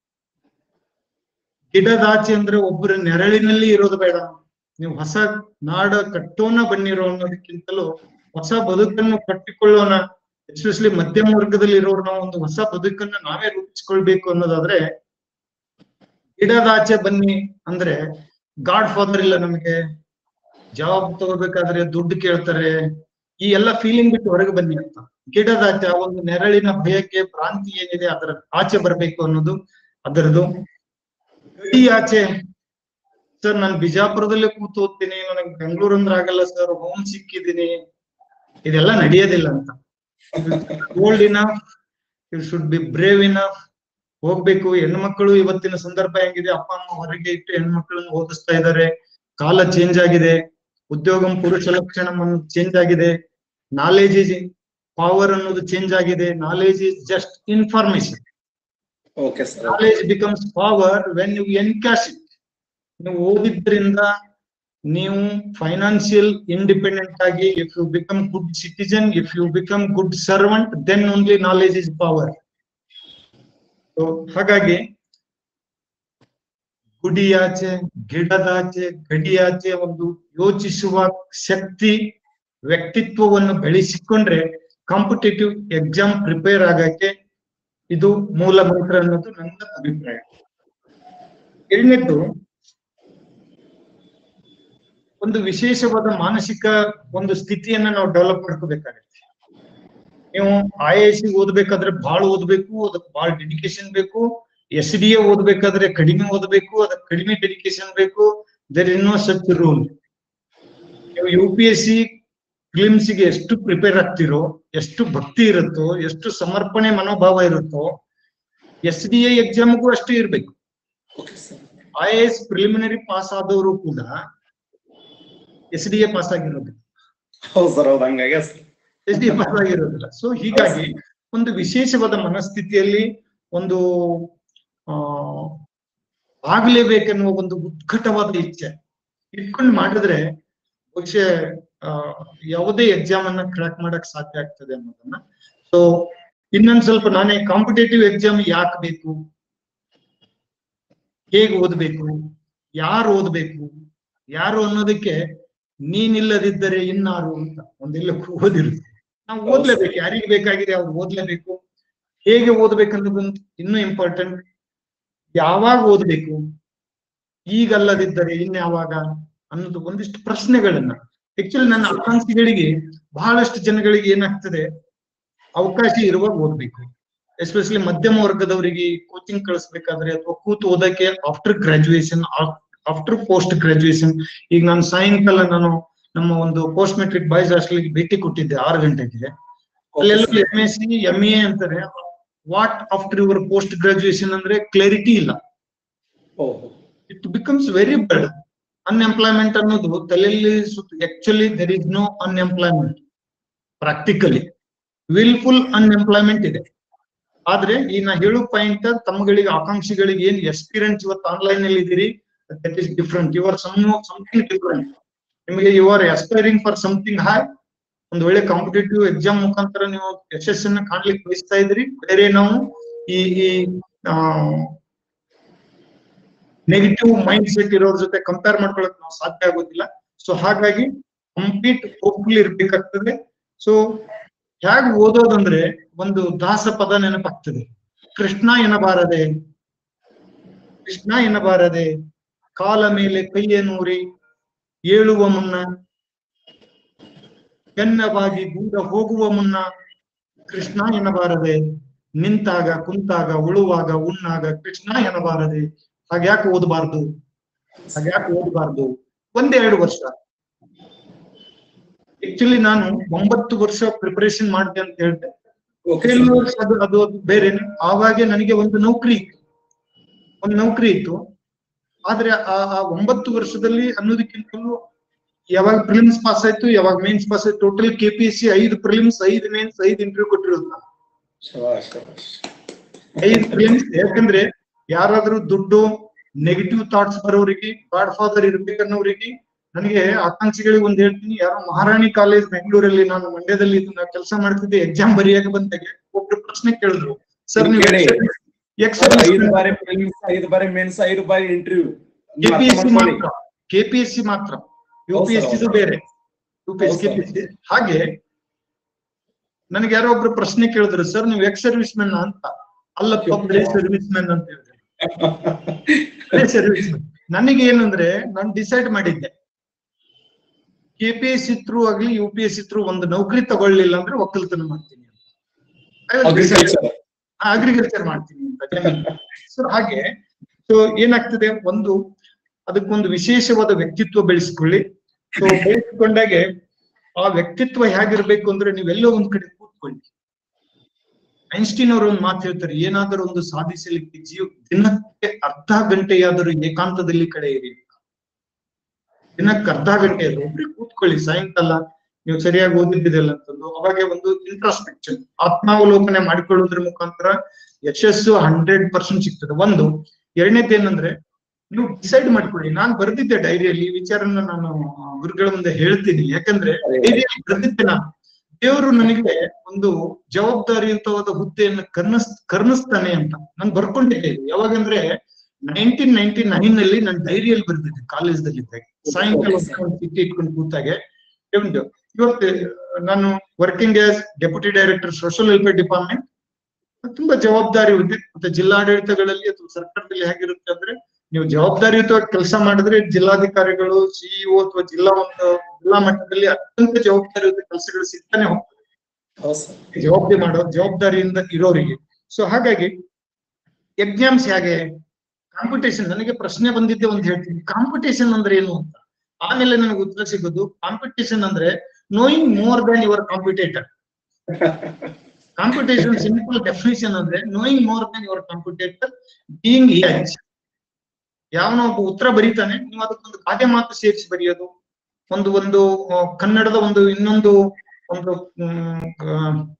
ಗಿಡದಾಚೆ ಅಂದ್ರೆ ಒಬ್ಬರ ನೆರಳಿನಲ್ಲಿ ಇರೋದು ಬೇಡ ನೀವು ಹೊಸ ನಾಡ ಕಟ್ಟೋನ ಬನ್ನಿರೋ ಅನ್ನೋದಕ್ಕಿಂತಲೂ ಹೊಸ ಬದುಕನ್ನು ಕಟ್ಟಿಕೊಳ್ಳೋಣ ಎಸ್ಪೆಷಲಿ ಮಧ್ಯಮ ವರ್ಗದಲ್ಲಿ ಇರೋರು ನಾವು ಒಂದು ಹೊಸ ಬದುಕನ್ನ ನಾವೇ ರೂಪಿಸ್ಕೊಳ್ಬೇಕು ಅನ್ನೋದಾದ್ರೆ ಗಿಡದಾಚೆ ಬನ್ನಿ ಅಂದ್ರೆ ಗಾಡ್ ಫಾದರ್ ಇಲ್ಲ ನಮಗೆ ಜಾಬ್ ತಗೋಬೇಕಾದ್ರೆ ದುಡ್ಡು ಕೇಳ್ತಾರೆ ಈ ಎಲ್ಲ ಫೀಲಿಂಗ್ ಬಿಟ್ಟು ಹೊರಗೆ ಬನ್ನಿ ಅಂತ ಗಿಡದಾಚೆ ಆ ಒಂದು ನೆರಳಿನ ಭಯಕ್ಕೆ ಭ್ರಾಂತಿ ಏನಿದೆ ಅದರ ಆಚೆ ಬರ್ಬೇಕು ಅನ್ನೋದು ಅದರದು ಗಡಿ ಆಚೆ ಸರ್ ನಾನು ಬಿಜಾಪುರದಲ್ಲೇ ಕೂತು ಓದ್ತೀನಿ ನನಗೆ ಬೆಂಗಳೂರು ಅಂದ್ರೆ ಆಗಲ್ಲ ಸರ್ ಹೋಮ್ ಸಿಕ್ಕಿದ್ದೀನಿ ಇದೆಲ್ಲ ನಡೆಯೋದಿಲ್ಲ ಅಂತ old enough you should be brave enough ಹೋಗ್ಬೇಕು ಹೆಣ್ಮಕ್ಳು ಇವತ್ತಿನ ಸಂದರ್ಭ ಹೆಂಗಿದೆ ಅಪ್ಪ ಅಮ್ಮ ಹೊರಗೆ ಇಟ್ಟು ಹೆಣ್ಮಕ್ಳನ್ನ ಓದಿಸ್ತಾ ಇದ್ದಾರೆ ಕಾಲ ಚೇಂಜ್ ಆಗಿದೆ ಉದ್ಯೋಗಂ ಪುರುಷ ಲಕ್ಷಣ ಚೇಂಜ್ ಆಗಿದೆ ನಾಲೆಜ್ ಇಸ್ ಪವರ್ ಅನ್ನೋದು ಚೇಂಜ್ ಆಗಿದೆ knowledge is just information okay sir knowledge becomes power when you encash it ನೀವು ಓದಿದ್ರಿಂದ ನೀವು ಫೈನಾನ್ಷಿಯಲ್ ಇಂಡಿಪೆಂಡೆಂಟ್ ಆಗಿ if you become good citizen if you become good servant then only knowledge is power ಹಾಗಾಗಿ ಗುಡಿಯಾಚೆ ಗಿಡದಾಚೆ ಗಡಿಯಾಚೆ ಒಂದು ಯೋಚಿಸುವ ಶಕ್ತಿ ವ್ಯಕ್ತಿತ್ವವನ್ನು ಬೆಳೆಸಿಕೊಂಡ್ರೆ ಕಾಂಪಿಟೇಟಿವ್ ಎಕ್ಸಾಮ್ ಪ್ರಿಪೇರ್ ಆಗಕ್ಕೆ ಇದು ಮೂಲ ಮಂತ್ರ ಅನ್ನೋದು ನನ್ನ ಅಭಿಪ್ರಾಯ ಎರಡನೇದ್ದು ಒಂದು ವಿಶೇಷವಾದ ಮಾನಸಿಕ ಒಂದು ಸ್ಥಿತಿಯನ್ನ ನಾವು ಡೆವಲಪ್ ಮಾಡ್ಕೋಬೇಕಾಗುತ್ತೆ ನೀವು ಐ ಎಸ್ ಸಿ ಓದ್ಬೇಕಾದ್ರೆ ಬಹಳ ಓದ್ಬೇಕು ಅದಕ್ಕೆ ಬಹಳ ಡೆಡಿಕೇಶನ್ ಬೇಕು ಎಸ್ ಡಿ ಎ ಓದ್ಬೇಕಾದ್ರೆ ಕಡಿಮೆ ಓದ್ಬೇಕು ಅದಕ್ಕೆ ಕಡಿಮೆ ಡೆಡಿಕೇಶನ್ ಬೇಕು there is no such rule ನೀವು U P S C prelims ಗೆ ಎಷ್ಟು ಪ್ರಿಪೇರ್ ಆಗ್ತಿರೋ ಎಷ್ಟು ಭಕ್ತಿ ಇರುತ್ತೋ ಎಷ್ಟು ಸಮರ್ಪಣೆ ಮನೋಭಾವ ಇರುತ್ತೋ ಎಸ್ ಡಿ ಎ ಎಕ್ಸಾಮ್ಗೂ ಅಷ್ಟೇ ಇರ್ಬೇಕು okay sir I A S preliminary pass ಆದವರು ಕೂಡ ಎಸ್ ಡಿ ಎ ಪಾಸ್ ಆಗಿರೋದಿಲ್ಲ ಹೌದು ಸರ್ ಹೌದು ಹಂಗಾಗಿ sir S D A pass ಆಗಿರೋದಿಲ್ಲ ಸೊ ಹೀಗಾಗಿ ಒಂದು ವಿಶೇಷವಾದ ಮನಸ್ಥಿತಿಯಲ್ಲಿ ಒಂದು ಆ ಆಗ್ಲೇಬೇಕೆನ್ನುವ ಒಂದು ಉತ್ಕಟವಾದ ಇಚ್ಛೆ ಇಟ್ಕೊಂಡು ಮಾಡಿದ್ರೆ ಬಹುಶಃ ಆ, ಯಾವುದೇ ಎಕ್ಸಾಮ್ ಅನ್ನ ಕ್ರ್ಯಾಕ್ ಮಾಡಕ್ ಸಾಧ್ಯ ಆಗ್ತದೆ ಅನ್ನೋದನ್ನ ಸೊ ಇನ್ನೊಂದ್ ಸ್ವಲ್ಪ ನಾನೇ ಕಾಂಪಿಟೇಟಿವ್ ಎಕ್ಸಾಮ್ ಯಾಕೆ ಬೇಕು ಹೇಗ್ ಓದ್ಬೇಕು ಯಾರು ಓದ್ಬೇಕು ಯಾರು ಅನ್ನೋದಕ್ಕೆ ನೀನಿಲ್ಲದಿದ್ದರೆ ಇನ್ನಾರು ಅಂತ ಒಂದೆಲ್ಲ ಓದಿರುತ್ತೆ ನಾವು ಓದ್ಲೇಬೇಕು ಯಾರಿಗೆ ಬೇಕಾಗಿದೆ ಅವ್ರು ಓದ್ಲೇಬೇಕು ಹೇಗೆ ಓದ್ಬೇಕನ್ನೋದೊಂದು ಇನ್ನೂ ಇಂಪಾರ್ಟೆಂಟ್ ಯಾವಾಗ ಓದ್ಬೇಕು ಈಗಲ್ಲದಿದ್ದರೆ ಇನ್ಯಾವಾಗ ಅನ್ನೋದು ಒಂದಿಷ್ಟು ಪ್ರಶ್ನೆಗಳನ್ನ ಆಕ್ಚುಲಿ ನನ್ನ ಆಕಾಂಕ್ಷಿಗಳಿಗೆ ಬಹಳಷ್ಟು ಜನಗಳಿಗೆ ಏನಾಗ್ತದೆ ಅವಕಾಶ ಇರುವಾಗ ಓದ್ಬೇಕು ಎಸ್ಪೆಷಲಿ ಮಧ್ಯಮ ವರ್ಗದವರಿಗೆ ಕೋಚಿಂಗ್ ಕಳಿಸ್ಬೇಕಾದ್ರೆ ಅಥವಾ ಕೂತು ಓದಕ್ಕೆ after graduation after post graduation ಈಗ ನಾನು ಸಾಯಂಕಾಲ ನಾನು ನಮ್ಮ ಒಂದು ಪೋಸ್ಟ್ ಮೆಟ್ರಿಕ್ ಬಾಯ್ಸ್ ಹಾಸ್ಟೆಲ್ಗೆ ಭೇಟಿ ಕೊಟ್ಟಿದ್ದೆ ಆರು ಗಂಟೆಗೆ ಅಲ್ಲೆಲ್ಲ M S C M A ಅಂತಾರೆ what after your post graduation ಅಂದ್ರೆ ಕ್ಲಾರಿಟಿ ಇಲ್ಲ ಓಹೋ it becomes very bird unemployment ಅನ್ನೋದು ತಲೆಯಲ್ಲಿ actually there is no unemployment practically wilful unemployment ಇದೆ ಆದ್ರೆ ಈ ನಾ ಹೇಳೋ ಪಾಯಿಂಟ್ ತಮ್ಮಗಳಿಗೆ ಆಕಾಂಕ್ಷಿಗಳಿಗೆ ಏನ್ ಎಕ್ಸ್ಪೀರಿಯನ್ಸ್ ಇವತ್ತು ಆನ್ಲೈನ್ ನಲ್ಲಿ ಇದೀರಿ that is different you are some something different ನಿಮಗೆ you are aspiring for something high ಒಂದು ಒಳ್ಳೆ ಕಾಂಪಿಟೇಟಿವ್ ಎಕ್ಸಾಮ್ ಮುಖಾಂತರ ನೀವು ಯಶಸ್ಸನ್ನ ಕಾಣ್ಲಿಕ್ಕೆ ಬಯಸ್ತಾ ಇದ್ರಿ ಬೇರೆ ನಾವು ಈ ಈ ನೆಗೆಟಿವ್ ಮೈಂಡ್ ಸೆಟ್ ಇರೋರ್ ಜೊತೆ ಕಂಪೇರ್ ಮಾಡ್ಕೊಳಕ್ ನಾವು ಸಾಧ್ಯ ಆಗೋದಿಲ್ಲ ಸೊ ಹಾಗಾಗಿ ಕಂಪ್ಲೀಟ್ ಹೋಪ್ಫುಲ್ ಇರ್ಬೇಕಾಗ್ತದೆ ಸೊ ಹೇಗ್ ಓದೋದಂದ್ರೆ ಒಂದು ದಾಸ ಪದ ನೆನಪಾಗ್ತದೆ ಕೃಷ್ಣ ಎನ್ನಬಾರದೆ ಕೃಷ್ಣ ಎನ್ನಬಾರದೆ ಕಾಲ ಮೇಲೆ ಕೈಯ ನೂರಿ ಏಳುವ ಮುನ್ನ ಬೆನ್ನವಾಗಿ ದೂರ ಹೋಗುವ ಮುನ್ನ ಕೃಷ್ಣ ಎನ್ನಬಾರದೆ ನಿಂತಾಗ ಕುಂತಾಗ ಉಳುವಾಗ ಉಣ್ಣಾಗ ಕೃಷ್ಣ ಎನ್ನಬಾರದೆ ಹಾಗ್ಯಾಕೆ ಓದಬಾರ್ದು ಹಾಗ್ಯಾಕೆ ಓದಬಾರ್ದು ಒಂದೆರಡು ವರ್ಷ ಆಕ್ಚುಲಿ ನಾನು ಒಂಬತ್ತು ವರ್ಷ ಪ್ರಿಪರೇಷನ್ ಮಾಡಿದೆ ಅಂತ ಹೇಳ್ದೆ ಓಕೆ ಕೆಲವು ವರ್ಷ ಅದು ಅದು ಅದು ಬೇರೆನೆ ಆವಾಗೆ ನನಗೆ ಒಂದು ನೌಕರಿ ಇತ್ತು ಒಂದು ನೌಕರಿ ಇತ್ತು ಆದ್ರೆ ಆ ಆ ಒಂಬತ್ತು ವರ್ಷದಲ್ಲಿ ಅನ್ನೋದಕ್ಕಿಂತಲೂ ಯಾವಾಗ ಪ್ರಿಲಿಮ್ಸ್ ಪಾಸ್ ಆಯ್ತು ಯಾವಾಗ ಮೇನ್ಸ್ ಪಾಸ್ ಆಯ್ತು total K P S C ಐದು ಪ್ರಿಲಿಮ್ಸ್ ಐದು ಮೇನ್ಸ್ ಐದು ಇಂಟರ್ವ್ಯೂ ಕೊಟ್ಟಿರೋದು ನಾನು ಶಬಾಷ್ ಶಬಾಷ್ ಐದು ಪ್ರಿಲಿಮ್ಸ್ ಯಾಕಂದ್ರೆ ಯಾರಾದ್ರೂ ದುಡ್ಡು ನೆಗೆಟಿವ್ ಥಾಟ್ಸ್ ಬರೋರಿಗೆ ಗಾಡ್ ಫಾದರ್ ಇರ್ಬೇಕನ್ನೋರಿಗೆ ನನಗೆ ಆಕಾಂಕ್ಷಿಗಳಿಗೆ ಒಂದ್ ಹೇಳ್ತೀನಿ ಯಾರೋ ಮಹಾರಾಣಿ ಕಾಲೇಜ್ ಬೆಂಗಳೂರಲ್ಲಿ ನಾನು ಮಂಡ್ಯದಲ್ಲಿ ಇದನ್ನ ಕೆಲಸ ಮಾಡ್ತಿದ್ದೆ ಎಕ್ಸಾಮ್ ಬರೆಯಕ್ಕೆ ಬಂದಾಗ ಒಬ್ರು ಪ್ರಶ್ನೆ ಕೇಳಿದ್ರು ಸರ್ ನೀವು ಕೇಳಿ. ಎಕ್ಸ್ ಐದು ಬಾರಿ ಪ್ರಿಲಿಮ್ಸ್ ಐದು ಬಾರಿ ಮೇನ್ಸ್ ಐದು ಬಾರಿ ಇಂಟರ್ವ್ಯೂ ಕೆಪಿಎಸ್ಸಿ ಮಾತ್ರ ಕೆಪಿಎಸ್ಸಿ ಮಾತ್ರ ಯು ಪಿ ಎಸ್ ಹೌದು ಇದು ಸರ್. ಬೇರೆ ಯು ಪಿ ಎಸ್ ಹೌದು ಸರ್. ಕೆಪಿಎಸ್ಸಿ ಹಾಗೆ ನನಗೆ ಯಾರೋ ಒಬ್ರು ಪ್ರಶ್ನೆ ಕೇಳಿದ್ರು ಸರ್ ನೀವು ಎಕ್ಸ್ ಸರ್ವಿಸ್ ಮೆನ್ ಅಂತ ಅಲ್ಲಪ್ಪ ಬರೀ ಸರ್ವಿಸ್ ಮೆನ್ ಅಂತ ಹೇಳಿದ್ರೆ ಬರೀ ಸರ್ವಿಸ್ ಮೆನ್ ನನಗೆ ಏನಂದ್ರೆ ನಾನು ಡಿಸೈಡ್ ಮಾಡಿದ್ದೆ K P S C through ಆಗ್ಲಿ U P S C through ಒಂದು ನೌಕರಿ ತಗೊಳ್ಳಿಲ್ಲ ಅಂದ್ರೆ ಒಕ್ಕಲ್ತನ ಮಾಡ್ತೀನಿ ಅಗ್ರಿಕಲ್ಚರ್ ಅಗ್ರಿಕಲ್ಚರ್ ಮಾಡ್ತೀನಿ ಅಂತ ಸೊ ಹಾಗೆ ಸೊ ಏನಾಗ್ತದೆ ಒಂದು ಅದಕ್ಕೊಂದು ವಿಶೇಷವಾದ ವ್ಯಕ್ತಿತ್ವ ಬೆಳೆಸ್ಕೊಳ್ಳಿ ಸೊ ಬೆಳೆಸ್ಕೊಂಡಾಗೆ ಆ ವ್ಯಕ್ತಿತ್ವ ಹೇಗಿರ್ಬೇಕು ಅಂದ್ರೆ ನೀವೆಲ್ಲೋ ಒಂದ್ ಕಡೆ ಕೂತ್ಕೊಳ್ಳಿ ಐನ್ಸ್ಟೀನ್ ಅವರು ಒಂದು ಮಾತು ಹೇಳ್ತಾರೆ ಏನಾದರೂ ಒಂದು ಸಾಧಿಸಲಿಕ್ಕೆ ಜೀವ ದಿನಕ್ಕೆ ಅರ್ಧ ಗಂಟೆಯಾದರೂ ಏಕಾಂತದಲ್ಲಿ ಕಳೆಯಿರಿ ದಿನಕ್ಕೆ ಅರ್ಧ ಗಂಟೆ ಅದು ಒಬ್ರಿಗೆ ಕೂತ್ಕೊಳ್ಳಿ ಸಾಯಂಕಾಲ ನೀವು ಸರಿಯಾಗಿ ಓದಿದ್ದಿದೆಲ್ಲ ಅಂತಂದು ಅವಾಗ ಒಂದು ಇಂಟ್ರಾಸ್ಪೆಕ್ಷನ್ ಆತ್ಮಾವಲೋಕನೆ ಮಾಡಿಕೊಳ್ಳೋದ್ರ ಮುಖಾಂತರ ಯಶಸ್ಸು ಹಂಡ್ರೆಡ್ ಪರ್ಸೆಂಟ್ ಸಿಗ್ತದೆ ಒಂದು ಎರಡನೇದು ಏನಂದ್ರೆ ನೀವು ಡಿಸೈಡ್ ಮಾಡ್ಕೊಳ್ಳಿ ನಾನ್ ಬರ್ದಿದ್ದೆ ಡೈರಿಯಲ್ಲಿ ಈ ವಿಚಾರನ ನಾನು ಆ, ಗುರುಗಳ ಮುಂದೆ ಹೇಳ್ತೀನಿ ಯಾಕಂದ್ರೆ ಡೈರಿಯಲ್ಲಿ ಬರ್ದಿದ್ದೆ ನಾನು ದೇವರು ನನಗೆ ಒಂದು ಜವಾಬ್ದಾರಿಯುತವಾದ ಹುದ್ದೆಯನ್ನು ಕರ್ನಸ್ ಕರ್ಣಿಸ್ತಾನೆ ಅಂತ ನಾನು ಬರ್ಕೊಂಡಿದ್ದೆ ಇದು. ಯಾವಾಗಂದ್ರೆ ನೈನ್ಟೀನ್ ನೈನ್ಟಿ ನೈನ್ ನಲ್ಲಿ ನಾನು ಡೈರಿಯಲ್ಲಿ ಬರ್ದಿದ್ದೆ ಕಾಲೇಜ್ದಲ್ಲಿ ಇದ್ದಾಗ ಸಾಯಂಕಾಲ ಹೊತ್ತು ಒಂದು ಚಿಟ್ಟಿ ಇಟ್ಕೊಂಡು ಕೂತಾಗೆ ಒಂದು ಇವತ್ತು ನಾನು working as deputy director social welfare department ತುಂಬಾ ಜವಾಬ್ದಾರಿ ಹುದ್ದೆ ಮತ್ತೆ ಜಿಲ್ಲಾಡಳಿತಗಳಲ್ಲಿ ಅಥವಾ ಸರ್ಕಾರದಲ್ಲಿ ಹೇಗಿರುತ್ತೆ ಅಂದ್ರೆ ನೀವು ಜವಾಬ್ದಾರಿಯುತವಾಗಿ ಕೆಲಸ ಮಾಡಿದ್ರೆ ಜಿಲ್ಲಾಧಿಕಾರಿಗಳು ಸಿಇಒ ಅಥವಾ ಜಿಲ್ಲಾ ಒಂದು ಜಿಲ್ಲಾ ಮಟ್ಟದಲ್ಲಿ ಅತ್ಯಂತ ಜವಾಬ್ದಾರಿಯುತ ಕೆಲಸಗಳು ಸಿಗ್ತಾನೆ ಹೋಗ್ತದೆ ಹೌದು ಸರ್ ಜವಾಬ್ದಾರಿ ಮಾಡೋ ಜವಾಬ್ದಾರಿಯಿಂದ ಇರೋರಿಗೆ ಸೊ ಹಾಗಾಗಿ ಎಕ್ಸಾಮ್ಸ್ ಹೇಗೆ ಕಾಂಪಿಟೇಷನ್ ನನಗೆ ಪ್ರಶ್ನೆ ಬಂದಿದ್ದೆ ಒಂದು ಹೇಳ್ತೀನಿ ಕಾಂಪಿಟೇಷನ್ ಅಂದ್ರೆ ಏನು ಅಂತ ಆಮೇಲೆ ನನಗೆ ಉತ್ತರ ಸಿಗೋದು ಕಾಂಪಿಟೇಷನ್ ಅಂದ್ರೆ knowing more than your competitor competition simple definition ಅಂದ್ರೆ knowing more than your competitor being age ಯಾವನೋ ಒಬ್ಬ ಉತ್ತರ ಬರೀತಾನೆ ನೀವು ಅದಕ್ಕೊಂದು ಗಾದೆ ಮಾತು ಸೇರಿಸಿ ಬರೆಯೋದು ಒಂದು ಒಂದು ಆ, ಕನ್ನಡದ ಒಂದು ಇನ್ನೊಂದು ಒಂದು ಹ್ಮ್, ಆ,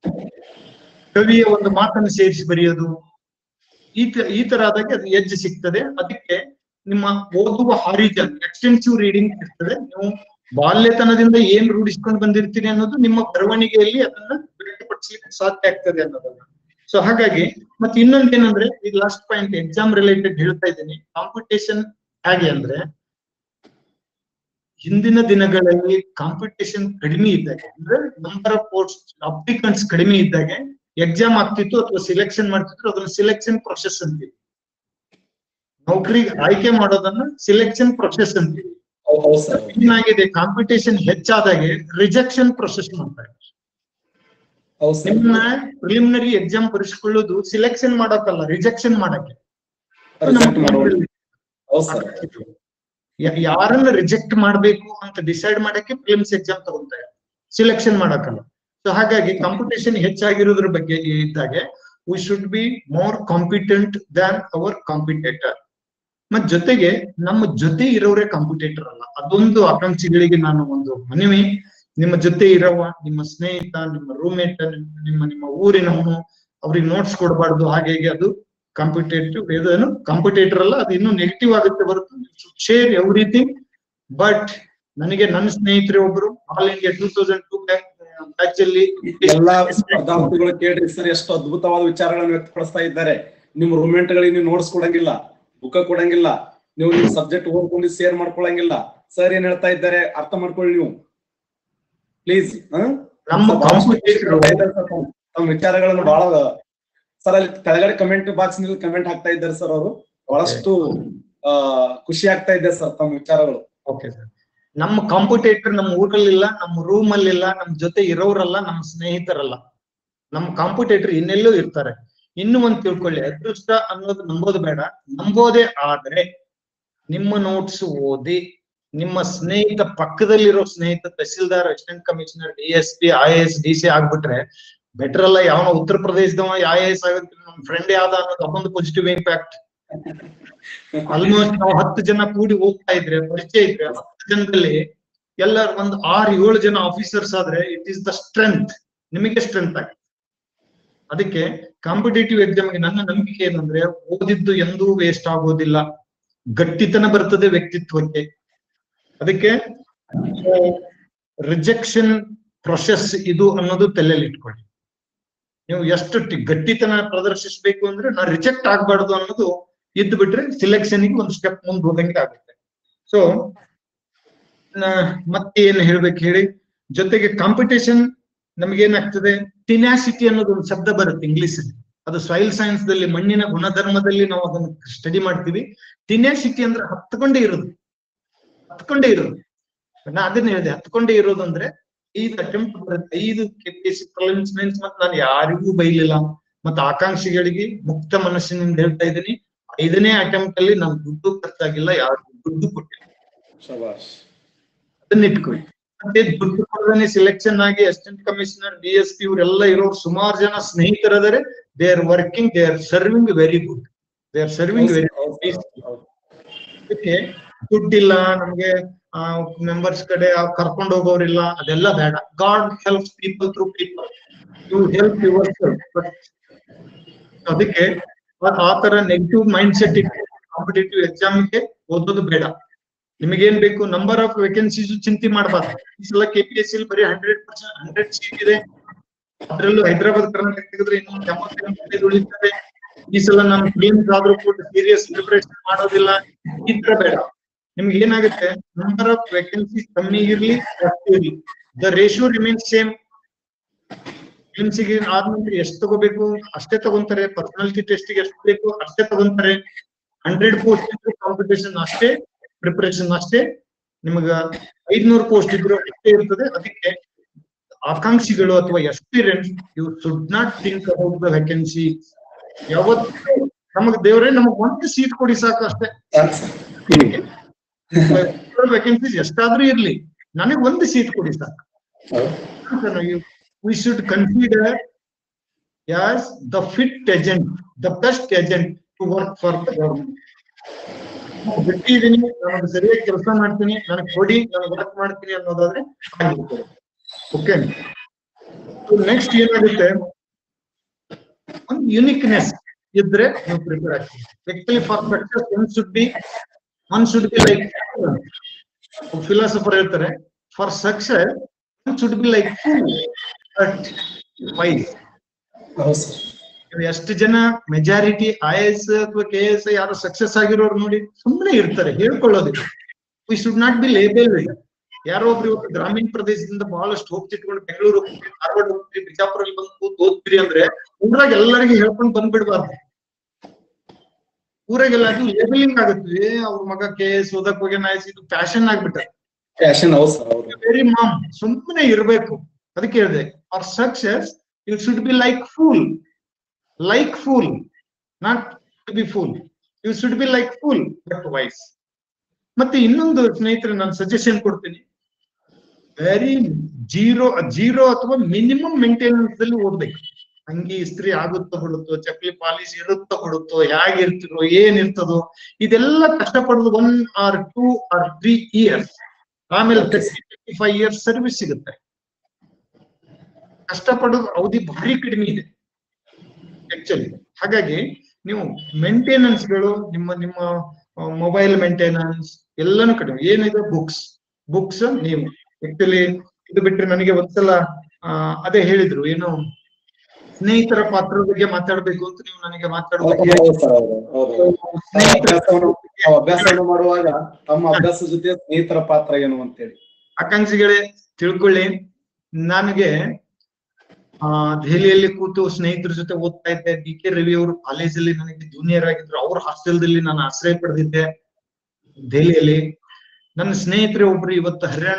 ಕವಿಯ ಒಂದು ಮಾತನ್ನು ಸೇರಿಸಿ ಬರೆಯೋದು ಈ ತ ಈ ತರ ಆದಾಗ ಅದು ಎಜ್ ಸಿಗ್ತದೆ ಅದಕ್ಕೆ ನಿಮ್ಮ ಓದುವ ಹಾರಿಜನ್ ಎಕ್ಸ್ಟೆನ್ಸಿವ್ ರೀಡಿಂಗ್ ಇರ್ತದೆ ನೀವು ಬಾಲ್ಯತನದಿಂದ ಏನ್ ರೂಢಿಸ್ಕೊಂಡು ಬಂದಿರ್ತೀರಿ ಅನ್ನೋದು ನಿಮ್ಮ ಬರವಣಿಗೆಯಲ್ಲಿ ಅದನ್ನ ವ್ಯಕ್ತಪಡಿಸ್ಲಿಕ್ಕೆ ಸಾಧ್ಯ ಆಗ್ತದೆ ಅನ್ನೋದನ್ನ ಸೊ ಹಾಗಾಗಿ ಮತ್ತೆ ಇನ್ನೊಂದು ಏನಂದ್ರೆ ಈಗ ಲಾಸ್ಟ್ ಪಾಯಿಂಟ್ ಎಕ್ಸಾಮ್ ರಿಲೇಟೆಡ್ ಹೇಳ್ತಾ ಇದ್ದೀನಿ ಕಾಂಪಿಟೇಷನ್ ಹೇಗೆ ಅಂದ್ರೆ ಹಿಂದಿನ ದಿನಗಳಲ್ಲಿ ಕಾಂಪಿಟೇಷನ್ ಕಡಿಮೆ ಇದ್ದಾಗ ಅಂದ್ರೆ ನಂಬರ್ ಆಫ್ ಪೋಸ್ಟ್ ಅಪ್ಲಿಕೆಂಟ್ಸ್ ಕಡಿಮೆ ಇದ್ದಾಗ ಎಕ್ಸಾಮ್ ಆಗ್ತಿತ್ತು ಅಥವಾ ಸಿಲೆಕ್ಷನ್ ಮಾಡ್ತಿದ್ರು ಅದನ್ನ ಸಿಲೆಕ್ಷನ್ ಪ್ರೊಸೆಸ್ ಅಂತೀವಿ ನೌಕರಿಗೆ ಆಯ್ಕೆ ಮಾಡೋದನ್ನ ಸಿಲೆಕ್ಷನ್ ಪ್ರೊಸೆಸ್ ಅಂತೀವಿ ಹೌದು ಹೌದು ಸರ್ ಏನಾಗಿದೆ ಕಾಂಪಿಟೇಷನ್ ಹೆಚ್ಚಾದಾಗೆ ರಿಜೆಕ್ಷನ್ ಪ್ರೊಸೆಸ್ ಮಾಡ್ತಾರೆ ಹೌದು ಸರ್ ನಿಮ್ಮನ್ನ ಪ್ರಿಲಿಮಿನರಿ ಎಕ್ಸಾಮ್ ಬರೆಸ್ಕೊಳ್ಳೋದು ಸಿಲೆಕ್ಷನ್ ಮಾಡಕ್ಕಲ್ಲ ರಿಜೆಕ್ಷನ್ ಮಾಡಕ್ಕೆ ರಿಜೆಕ್ಟ್ ಮಾಡೋದು ಹೌದು ಸರ್ ಯಾ- ಯಾರನ್ನ ರಿಜೆಕ್ಟ್ ಮಾಡ್ಬೇಕು ಅಂತ ಡಿಸೈಡ್ ಮಾಡಕ್ಕೆ ಫಿಲ್ಮ್ಸ್ ಎಕ್ಸಾಮ್ ತಗೊಂತಾರೆ ಸಿಲೆಕ್ಷನ್ ಮಾಡಕ್ಕಲ್ಲ ಸೊ ಹಾಗಾಗಿ ಕಾಂಪಿಟೇಷನ್ ಹೆಚ್ಚಾಗಿರೋದ್ರ ಬಗ್ಗೆ ಇದ್ದಾಗೆ we should be more competent than our competitor ಮತ್ ಜೊತೆಗೆ ನಮ್ಮ ಜೊತೆ ಇರೋರೇ ಕಾಂಪಿಟೇಟರ್ ಅಲ್ಲ ಅದೊಂದು ಆಕಾಂಕ್ಷಿಗಳಿಗೆ ನಾನು ಒಂದು ಮನವಿ ನಿಮ್ಮ ಜೊತೆ ಇರವ ನಿಮ್ಮ ಸ್ನೇಹಿತ ನಿಮ್ಮ ರೂಮೇಟ್ ನಿಮ್ಮ ನಿಮ್ಮ ಊರಿನವನು ಅವ್ರಿಗೆ ನೋಟ್ಸ್ ಕೊಡಬಾರ್ದು ಹಾಗೆ ಹೀಗೆ ಅದು ಕಾಂಪಿಟೇಟಿವ್ ಏನು ಕಾಂಪಿಟೇಟರ್ ಅಲ್ಲ ಅದು ಇನ್ನೂ ನೆಗೆಟಿವ್ ಆಗುತ್ತೆ ಹೊರತು ಶೇರ್ ಎವ್ರಿಥಿಂಗ್ ಬಟ್ ನನಗೆ ನನ್ನ ಸ್ನೇಹಿತರೆ ಒಬ್ರು all India two thousand two batch ಅಲ್ಲಿ ಎಲ್ಲಾ ಸ್ಪರ್ಧಾರ್ಥಿಗಳು ಕೇಳ್ರಿ ಸರ್ ಎಷ್ಟು ಅದ್ಭುತವಾದ ವಿಚಾರಗಳನ್ನು ವ್ಯಕ್ತಪಡಿಸ್ತಾ ಇದ್ದಾರೆ ನಿಮ್ ರೂಮ್ಮೆಂಟ್ ಗಳಿಗೆ ನೀವು ನೋಟ್ಸ್ ಕೊಡಂಗಿಲ್ಲ ಬುಕ್ ಕೊಡಂಗಿಲ್ಲ ನೀವು ನಿಮ್ ಸಬ್ಜೆಕ್ಟ್ ಓದ್ಕೊಂಡು ಶೇರ್ ಮಾಡ್ಕೊಳಂಗಿಲ್ಲ ಸರ್ ಏನ್ ಹೇಳ್ತಾ ಇದ್ದಾರೆ ಅರ್ಥ ಮಾಡ್ಕೊಳ್ಳಿ ನೀವು ಪ್ಲೀಸ್ ನಮ್ಮ ಕಾಂಪಿಟೇಟರ್ ತಮ್ಮ ವಿಚಾರಗಳನ್ನು ಬಹಳ ಸರ್ ಅಲ್ಲಿ ಕೆಳಗಡೆ ಕಮೆಂಟ್ ಬಾಕ್ಸ್ ನಲ್ಲಿ ಕಮೆಂಟ್ ಹಾಕ್ತಾ ಇದ್ದಾರೆ ಸರ್ ಅವರು ಬಹಳಷ್ಟು ಆ ಖುಷಿ ಆಗ್ತಾ ಇದೆ ಸರ್ ತಮ್ಮ ವಿಚಾರಗಳು ಓಕೆ ಸರ್ ನಮ್ಮ ಕಾಂಪಿಟೇಟರ್ ನಮ್ಮ ಊರಲ್ಲಿಲ್ಲ ನಮ್ಮ ರೂಮ್ ಅಲ್ಲಿಲ್ಲ ನಮ್ಮ ಜೊತೆ ಇರೋರಲ್ಲ ನಮ್ಮ ಸ್ನೇಹಿತರಲ್ಲ ನಮ್ಮ ಕಾಂಪಿಟೇಟರ್ ಇನ್ನೆಲ್ಲೋ ಇರ್ತಾರೆ ಇನ್ನು ಒಂದ್ ತಿಳ್ಕೊಳ್ಳಿ ಅದೃಷ್ಟ ಅನ್ನೋದು ನಂಬೋದು ಬೇಡ ನಂಬೋದೇ ಆದ್ರೆ ನಿಮ್ಮ ನೋಟ್ಸ್ ಓದಿ ನಿಮ್ಮ ಸ್ನೇಹಿತ ಪಕ್ಕದಲ್ಲಿರೋ ಸ್ನೇಹಿತ tahsildar assistant commissioner D S P I S D C ಆಗ್ಬಿಟ್ರೆ ಬೆಟರ್ ಅಲ್ಲ ಯಾವನೋ ಉತ್ತರ ಪ್ರದೇಶದವ ಐ ಎ ಎಸ್ ಆಗುತ್ತೆ ನಮ್ಮ ಫ್ರೆಂಡ್ ಯಾವ್ದ ಅನ್ನೋದು ಅದೊಂದು ಪಾಸಿಟಿವ್ ಇಂಪ್ಯಾಕ್ಟ್ ಆಲ್ಮೋಸ್ಟ್ ನಾವು ಹತ್ತು ಜನ ಕೂಡಿ ಹೋಗ್ತಾ ಇದ್ರೆ ಪರಿಚಯ ಇದ್ರೆ ಹತ್ತು ಜನದಲ್ಲಿ ಎಲ್ಲ ಒಂದು ಆರು ಏಳು ಜನ ಆಫೀಸರ್ಸ್ ಆದ್ರೆ ಇಟ್ ಈಸ್ ದ ಸ್ಟ್ರೆಂತ್ ನಿಮಗೆ ಸ್ಟ್ರೆಂತ್ ಆಗುತ್ತೆ ಅದಕ್ಕೆ ಕಾಂಪಿಟೇಟಿವ್ ಎಕ್ಸಾಮ್ಗೆ ನನ್ನ ನಂಬಿಕೆ ಏನಂದ್ರೆ ಓದಿದ್ದು ಎಂದೂ ವೇಸ್ಟ್ ಆಗೋದಿಲ್ಲ ಗಟ್ಟಿತನ ಬರ್ತದೆ ವ್ಯಕ್ತಿತ್ವಕ್ಕೆ ಅದಕ್ಕೆ ರಿಜೆಕ್ಷನ್ ಪ್ರೊಸೆಸ್ ಇದು ಅನ್ನೋದು ತಲೆಯಲ್ಲಿ ಇಟ್ಕೊಳ್ಳಿ ನೀವು ಎಷ್ಟು ಟಿ- ಗಟ್ಟಿತನ ಪ್ರದರ್ಶಿಸಬೇಕು ಅಂದ್ರೆ ನಾ ರಿಜೆಕ್ಟ್ ಆಗ್ಬಾರ್ದು ಅನ್ನೋದು ಇದ್ದು ಬಿಟ್ರೆ ಸಿಲೆಕ್ಷನ್ ಒಂದು ಸ್ಟೆಪ್ ಮುಂದೆ ಹೋದಂಗೆ ಆಗುತ್ತೆ ಸೊ ಮತ್ತೆ ಏನ್ ಹೇಳ್ಬೇಕು ಹೇಳಿ ಜೊತೆಗೆ ಕಾಂಪಿಟೇಷನ್ ನಮಗೇನಾಗ್ತದೆ ಟಿನಾಸಿಟಿ ಅನ್ನೋದು ಒಂದು ಶಬ್ದ ಬರುತ್ತೆ ಇಂಗ್ಲಿಷ್ ಅಲ್ಲಿ ಅದು ಸಾಯಿಲ್ ಸೈನ್ಸ್ ದಲ್ಲಿ ಮಣ್ಣಿನ ಗುಣಧರ್ಮದಲ್ಲಿ ನಾವು ಅದನ್ನು ಸ್ಟಡಿ ಮಾಡ್ತೀವಿ ಟಿನಾಸಿಟಿ ಅಂದ್ರೆ ಹತ್ಕೊಂಡೇ ಇರೋದು ಹತ್ಕೊಂಡೇ ಇರೋದು ನಾ ಅದನ್ನ ಹೇಳಿದೆ ಹತ್ಕೊಂಡೇ ಇರೋದು ಅಂದ್ರೆ ಐದು ಅಟೆಂಪ್ಟ್ ಬರುತ್ತೆ ಐದು ಕೆಪಿಎಸ್ಸಿ ಪ್ರಿಲಿಮ್ಸ್ ಮೇನ್ಸ್ ಮತ್ತೆ ನಾನು ಯಾರಿಗೂ ಬೈಲಿಲ್ಲ ಮತ್ತೆ ಆಕಾಂಕ್ಷಿಗಳಿಗೆ ಮುಕ್ತ ಮನಸ್ಸಿನಿಂದ ಹೇಳ್ತಾ ಇದ್ದೀನಿ ಐದನೇ ಅಟೆಂಪ್ಟ್ ಅಲ್ಲಿ ನಾನು ದುಡ್ಡು ಖರ್ಚಾಗಿಲ್ಲ ಯಾರಿಗೂ ದುಡ್ಡು ಕೊಟ್ಟಿಲ್ಲ ಶಬಾಷ್ ಅದನ್ನ ಇಟ್ಕೊಳ್ಳಿ ಮತ್ತೆ ದುಡ್ಡು ಕೊಡದೇ ಸೆಲೆಕ್ಷನ್ ಆಗಿ assistant commissioner D S P ಇವರೆಲ್ಲ ಇರೋರು ಸುಮಾರು ಜನ ಸ್ನೇಹಿತರದರೆ they are working they are serving very good they are serving very ಅದಕ್ಕೆ ದುಡ್ಡಿಲ್ಲ ನಮ್ಗೆ ಮೆಂಬರ್ಸ್ ಕಡೆ ಕರ್ಕೊಂಡು ಹೋಗೋರಿಲ್ಲ ಅದೆಲ್ಲ ಬೇಡ god help people through people you help your ಅದಕ್ಕೆ ಆ- ಆ ತರ ನೆಗೆಟಿವ್ ಮೈಂಡ್ ಸೆಟ್ ಇಟ್ಟು ಕಾಂಪಿಟೇಟಿವ್ ಎಕ್ಸಾಮ್ಗೆ ಓದೋದು ಬೇಡ ನಿಮಗೇನ್ ಬೇಕು ನಂಬರ್ ಆಫ್ ವೇಕೆನ್ಸೀಸ್ ಚಿಂತೆ ಮಾಡಬಾರ್ದು ಈ ಸಲ ಕೆ ಪಿ ಎಸ್ ಸಿ ಬರೀ ಹಂಡ್ರೆಡ್ ಪರ್ಸೆಂಟ್ ಹಂಡ್ರೆಡ್ ಸೀಟ್ ಇದೆ ಅದ್ರಲ್ಲೂ ಹೈದರಾಬಾದ್ ಕರ್ನಾಟಕ ತೆಗೆದ್ರೆ ಇನ್ನೊಂದು ಎಂಬತ್ತೈದು ಉಳಿತದೆ ಈ ಸಲ ನಾನು ಫಿಲಿಮ್ಸ್ ಆದ್ರೂ ಕೂಡ ಸೀರಿಯಸ್ ಪ್ರಿಪರೇಷನ್ ಮಾಡೋದಿಲ್ಲ ಈ ತರ ಬೇಡ ನಿಮ್ಗೆ ಏನಾಗುತ್ತೆ ನಂಬರ್ ಆಫ್ ವೇಕೆನ್ಸಿ ಕಮ್ಮಿ ಇರ್ಲಿ ಜಾಸ್ತಿ ಇರ್ಲಿ ದ ರೇಷಿಯೋ ರಿಮೈನ್ ಸೇಮ್ ಫಿಲಿಮ್ಸಿಗೆ ಆದ್ಮೇಲೆ ಎಷ್ಟು ತಗೋಬೇಕು ಅಷ್ಟೇ ತಗೊಂತಾರೆ ಪರ್ಸನಾಲಿಟಿ ಟೆಸ್ಟ್ಗೆ ಎಷ್ಟು ಬೇಕು ಅಷ್ಟೇ ತಗೊಂತಾರೆ ಹಂಡ್ರೆಡ್ ಪೋಸ್ಟ್ ಇದ್ರು ಕಾಂಪಿಟೇಷನ್ ಅಷ್ಟೇ ಪ್ರಿಪರೇಷನ್ ಅಷ್ಟೇ ನಿಮಗ ಐದ್ನೂರು ಪೋಸ್ಟ್ ಇದ್ರು ಅಷ್ಟೇ ಇರ್ತದೆ ಅದಕ್ಕೆ ಆಕಾಂಕ್ಷಿಗಳು ಅಥವಾ experience you should not think about the vacancy ಯಾವತ್ತು ನಮಗ್ ದೇವ್ರೆ ನಮಗ್ ಒಂದು ಸೀಟ್ ಕೊಡಿ ಸಾಕು ಅಷ್ಟೇ ವೇಕೆನ್ಸೀಸ್ ಎಷ್ಟಾದ್ರೂ ಇರ್ಲಿ ನನಗ್ ಒಂದು ಸೀಟ್ ಕೊಡಿ ಸಾಕು we should consider as the fit agent, the best agent to work for the government. ನಾನು ಬಿಟ್ಟಿದ್ದೀನಿ ನಾನು ಸರಿಯಾಗಿ ಕೆಲಸ ಮಾಡ್ತೀನಿ ನನಗೆ ಕೊಡಿ ನಾನು ವರ್ಕ್ ಮಾಡ್ತೀನಿ ಅನ್ನೋದಾದ್ರೆ ಆಗಿರ್ತದೆ ಓಕೆ ನೆಕ್ಸ್ಟ್ ಏನಾಗುತ್ತೆ ಒಂದು ಯುನಿಕ್ನೆಸ್ ಇದ್ರೆ ನೀವು ಪ್ರಿಪೇರ್ ಆಗ್ತೀವಿ actually for success one should be one should be like philosopher ಹೇಳ್ತಾರೆ for success one should be like but wise ಹೌದು ಸರ್ ನೀವು ಎಷ್ಟು ಜನ ಮೆಜಾರಿಟಿ ಐ ಎಸ್ ಅಥವಾ ಕೆ ಎಸ್ ಯಾರು ಸಕ್ಸಸ್ ಆಗಿರೋರು ನೋಡಿ ಸುಮ್ಮನೆ ಇರ್ತಾರೆ ಹೇಳ್ಕೊಳ್ಳೋದಿಲ್ಲ we should not be label ಯಾರೋ ಒಬ್ರು ಇವತ್ತು ಗ್ರಾಮೀಣ ಪ್ರದೇಶದಿಂದ ಬಹಳಷ್ಟು ಹೋಗ್ತಿಟ್ಕೊಂಡು ಬೆಂಗಳೂರು ಹೋಗ್ತೀರಿ ಧಾರವಾಡ ಹೋಗ್ತೀರಿ ಬಿಜಾಪುರಲ್ಲಿ ಬಂದು ಕೂತ್ ಓದ್ತೀರಿ ಅಂದ್ರೆ ಊರಾಗ ಎಲ್ಲರಿಗೂ ಹೇಳ್ಕೊಂಡು ಬಂದ್ಬಿಡ್ಬಾರ್ದು ಊರಾಗೆಲ್ಲ ಅದು ಲೇಬಲಿಂಗ್ ಆಗುತ್ತೆ ಅವ್ರ ಮಗ ಕೆ ಎಸ್ ಓದಕ್ ಹೋಗಿ ನಾಯ್ಸಿ ಇದು ಫ್ಯಾಷನ್ ಆಗ್ಬಿಟ್ಟೆ ಫ್ಯಾಷನ್ ಹೌದು ಸರ್ ಹೌದು ವೆರಿ ಮಾಮ್ ಸುಮ್ಮನೆ ಇರ್ಬೇಕು ಅದಕ್ಕೆ ಹೇಳಿದೆ for success you should be like fool like fool not to be fool you should be like fool but wise ಮತ್ತೆ ಇನ್ನೊಂದು ಸ್ನೇಹಿತರೆ ನಾನು ಸಜೆಷನ್ ಕೊಡ್ತೀನಿ ವೆರಿ ಜೀರೋ ಜೀರೋ ಅಥವಾ ಮಿನಿಮಮ್ ಮೇಂಟೆನೆನ್ಸ್ ದಲ್ಲಿ ಓದ್ಬೇಕು ಅಂಗಿ ಇಸ್ತ್ರಿ ಆಗುತ್ತೋ ಬಿಡುತ್ತೋ ಚಪ್ಪಲಿ ಪಾಲಿಶ್ ಇರುತ್ತೋ ಬಿಡುತ್ತೋ ಹೇಗಿರ್ತಿರೋ ಏನ್ ಇರ್ತದೋ ಇದೆಲ್ಲ ಕಷ್ಟಪಡೋದು one or two or three years ಆಮೇಲೆ ತರ್ಟಿ ಫೈವ್ ಇಯರ್ಸ್ ಸರ್ವಿಸ್ ಸಿಗುತ್ತೆ ಕಷ್ಟಪಡೋದು ಅವಧಿ ಭಾರಿ ಕಡಿಮೆ ಇದೆ ಆಕ್ಚುಲಿ ಹಾಗಾಗಿ ನೀವು ಮೇಂಟೆನೆನ್ಸ್ ಗಳು ನಿಮ್ಮ ನಿಮ್ಮ ಮೊಬೈಲ್ ಮೇಂಟೆನೆನ್ಸ್ ಎಲ್ಲಾನು ಕಡಿಮೆ ಏನಿದೆ ಬುಕ್ಸ್ ಬುಕ್ಸ್ ನೀವು ಆಕ್ಚುಲಿ ಇದು ಬಿಟ್ರೆ ನನಗೆ ಒಂದ್ಸಲ ಆ, ಅದೇ ಹೇಳಿದ್ರು ಏನು ಸ್ನೇಹಿತರ ಪಾತ್ರದ ಬಗ್ಗೆ ಮಾತಾಡ್ಬೇಕು ಅಂತ ನೀವು ನನಗೆ ಮಾತಾಡ್ಬೇಕು ಹೌದು ಸರ್ ಹೌದು ಹೌದು ತಾವು ಸ್ನೇಹಿತರ ಅಭ್ಯಾಸವನ್ನು ತಾವು ಅಭ್ಯಾಸವನ್ನು ಮಾಡುವಾಗ ತಮ್ಮ ಅಭ್ಯಾಸ ಜೊತೆ ಸ್ನೇಹಿತರ ಪಾತ್ರ ಏನು ಅಂತೇಳಿ ಆಕಾಂಕ್ಷಿಗಳೇ ತಿಳ್ಕೊಳ್ಳಿ ನನಗೆ ಆ ದೆಹಲಿಯಲ್ಲಿ ಕೂತು ಸ್ನೇಹಿತರ ಜೊತೆ ಓದ್ತಾ ಇದ್ದೆ ಡಿ ಕೆ ರವಿ ಅವರು ಕಾಲೇಜಲ್ಲಿ ನನಗೆ ಜೂನಿಯರ್ ಆಗಿದ್ರು ಅವ್ರ ಹಾಸ್ಟೆಲ್ದಲ್ಲಿ ನಾನು ಆಶ್ರಯ ಪಡೆದಿದ್ದೆ ದೆಹಲಿಯಲ್ಲಿ ನನ್ನ ಸ್ನೇಹಿತರೆ ಒಬ್ರು ಇವತ್ತು ಹರಿಯಾಣ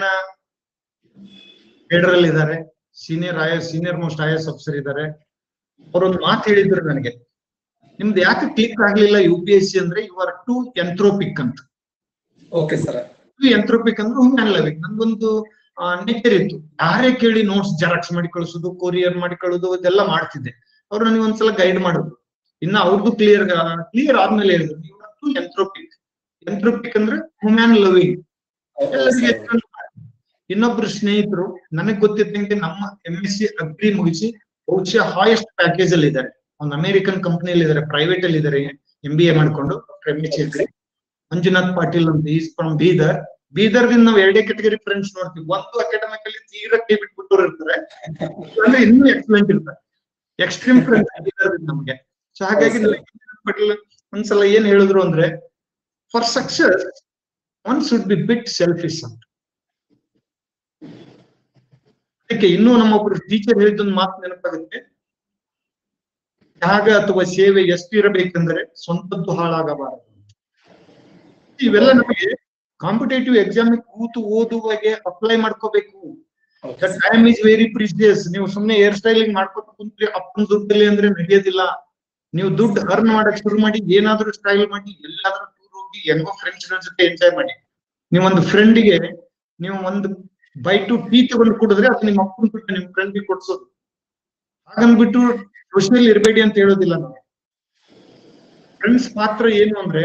ಫೆಡರಲ್ ಇದ್ದಾರೆ senior I S senior most I S officer ಇದ್ದಾರೆ ಅವರೊಂದು ಮಾತು ಹೇಳಿದ್ರು ನನಗೆ ನಿಮ್ದು ಯಾಕೆ ಕ್ಲಿಕ್ ಆಗ್ಲಿಲ್ಲ ಯು ಪಿ ಎಸ್ ಸಿ ಅಂದ್ರೆ ಯು ಆರ್ ಟು ಎಂಥ್ರೋಪಿಕ್ ಅಂತ ಓಕೆ ಸರ್ ಎಂಥ್ರೋಪಿಕ್ ಅಂದ್ರೆ ಹ್ಯೂಮನ್ ಲೆವೆಲ್ ನನ್ಗೊಂದು ನೇಚರ್ ಇತ್ತು ಯಾರೇ ಕೇಳಿ ನೋಟ್ಸ್ ಜೆರಾಕ್ಸ್ ಮಾಡಿ ಕಳಿಸೋದು ಕೊರಿಯರ್ ಮಾಡಿ ಕಳಿಸೋದು ಇದೆಲ್ಲ ಮಾಡ್ತಿದ್ದೆ ಅವ್ರು ನನಗೆ ಒಂದ್ಸಲ ಗೈಡ್ ಮಾಡಿದ್ರು ಇನ್ನ ಅವ್ರದ್ದು ಕ್ಲಿಯರ್ ಕ್ಲಿಯರ್ ಆದ್ಮೇಲೆ ಹೇಳಿದ್ರು ನೀವು ಎಂಥ್ರೋಪಿಕ್ ಎಂಥ್ರೋಪಿಕ್ ಅಂದ್ರೆ ಹ್ಯೂಮನ್ ಲವಿಂಗ್ ಎಲ್ಲರಿಗೆ ಇನ್ನೊಬ್ರು ಸ್ನೇಹಿತರು ನನಗ್ ಗೊತ್ತಿದ್ದಂಗೆ ನಮ್ಮ ಎಂ ಎಸ್ ಸಿ ಅಗ್ರಿ ಮುಗಿಸಿ ಬಹುಶಃ ಹಾಯೆಸ್ಟ್ ಪ್ಯಾಕೇಜ್ ಅಲ್ಲಿ ಇದ್ದಾರೆ ಒಂದು ಅಮೆರಿಕನ್ ಕಂಪನಿಯಲ್ಲಿ ಇದ್ದಾರೆ ಪ್ರೈವೇಟ್ ಅಲ್ಲಿ ಇದ್ದಾರೆ ಎಂ ಬಿ ಎ ಮಾಡ್ಕೊಂಡು M S C agri Manjunath Patil ಅಂತ ಈಸ್ ಫ್ರಮ್ ಬೀದರ್ ಬೀದರ್ ದಿಂದ ನಾವು ಎರಡೇ ಕೆಟಗರಿ ಫ್ರೆಂಡ್ಸ್ ನೋಡ್ತೀವಿ ಒಂದು ಅಕಾಡೆಮಿಕ್ ಅಲ್ಲಿ ತೀರಾ ಕೈ ಬಿಟ್ಬಿಟ್ಟವ್ರು ಇರ್ತಾರೆ ಅಂದ್ರೆ ಇನ್ನೂ ಎಕ್ಸಲೆಂಟ್ ಇರ್ತಾರೆ ಎಕ್ಸ್ಟ್ರೀಮ್ ಫ್ರೆಂಡ್ಸ್ ಬೀದರ್ ನಮ್ಗೆ ಸೊ ಹಾಗಾಗಿ ನನಗೆ ಮಂಜುನಾಥ್ ಪಾಟೀಲ್ ಒಂದ್ಸಲ ಏನ್ ಹೇಳಿದ್ರು ಅಂದ್ರೆ for success one should be bit selfish ಅಂತ ಅದಕ್ಕೆ ಇನ್ನೂ ನಮ್ಮೊಬ್ರು ಟೀಚರ್ ಹೇಳಿದ್ದೊಂದು ಮಾತು ನೆನಪಾಗುತ್ತೆ ತ್ಯಾಗ ಅಥವಾ ಸೇವೆ ಎಷ್ಟಿರಬೇಕೆಂದರೆ ಸ್ವಂತದ್ದು ಹಾಳಾಗಬಾರದು ಇವೆಲ್ಲ ನಮಗೆ ಕಾಂಪಿಟೇಟಿವ್ ಎಕ್ಸಾಮ್ ಕೂತು ಓದುವಾಗೆ ಅಪ್ಲೈ ಮಾಡ್ಕೋಬೇಕು the time is very precious ನೀವು ಸುಮ್ನೆ ಹೇರ್ ಸ್ಟೈಲಿಂಗ್ ಮಾಡ್ಕೊತ ಕುಂತ್ರಿ ಅಪ್ಪನ ದುಡ್ಡಲ್ಲಿ ಅಂದ್ರೆ ನಡೆಯೋದಿಲ್ಲ ನೀವು ದುಡ್ಡು ಅರ್ನ್ ಮಾಡಕ್ ಶುರು ಮಾಡಿ ಏನಾದ್ರೂ ಸ್ಟೈಲ್ ಮಾಡಿ ಎಲ್ಲಾದ್ರೂ ಟೂರ್ ಹೋಗಿ ಹೆಂಗೋ ಫ್ರೆಂಡ್ಸ್ ಗಳ ಜೊತೆ ಎಂಜಾಯ್ ಮಾಡಿ ನೀವೊಂದು ಫ್ರೆಂಡ್ಗೆ ನೀವು ಒಂದು ಬೈ ಟು ಟೀ ತಗೊಂಡು ಕುಡಿದ್ರೆ ಅದು ನಿಮ್ಮ ಅಪ್ಪನ ದುಡ್ಡು ನಿಮ್ ಫ್ರೆಂಡ್ಗೆ ಕೊಡ್ಸೋದು ಹಾಗಂದ್ಬಿಟ್ಟು ಸೋಷಿಯಲ್ ಇರಬೇಡಿ ಅಂತ ಹೇಳೋದಿಲ್ಲ ನಾವು ಫ್ರೆಂಡ್ಸ್ ಪಾತ್ರ ಏನು ಅಂದ್ರೆ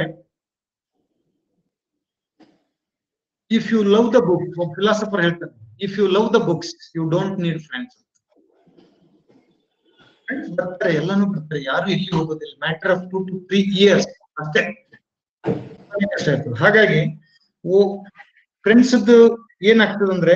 if you love the book philosopher ಹೇಳ್ತಾನೆ if you love the books you don't need friends friends ಬರ್ತಾರೆ ಎಲ್ಲಾನು ಬರ್ತಾರೆ ಯಾರು ಇಲ್ಲಿ ಹೋಗೋದಿಲ್ಲ matter of two to three years ಅಷ್ಟೇ ಅಷ್ಟೇ ಆಗ್ತದೆ. ಹಾಗಾಗಿ ಓ ಫ್ರೆಂಡ್ಸ್ ಏನಾಗ್ತದಂದ್ರೆ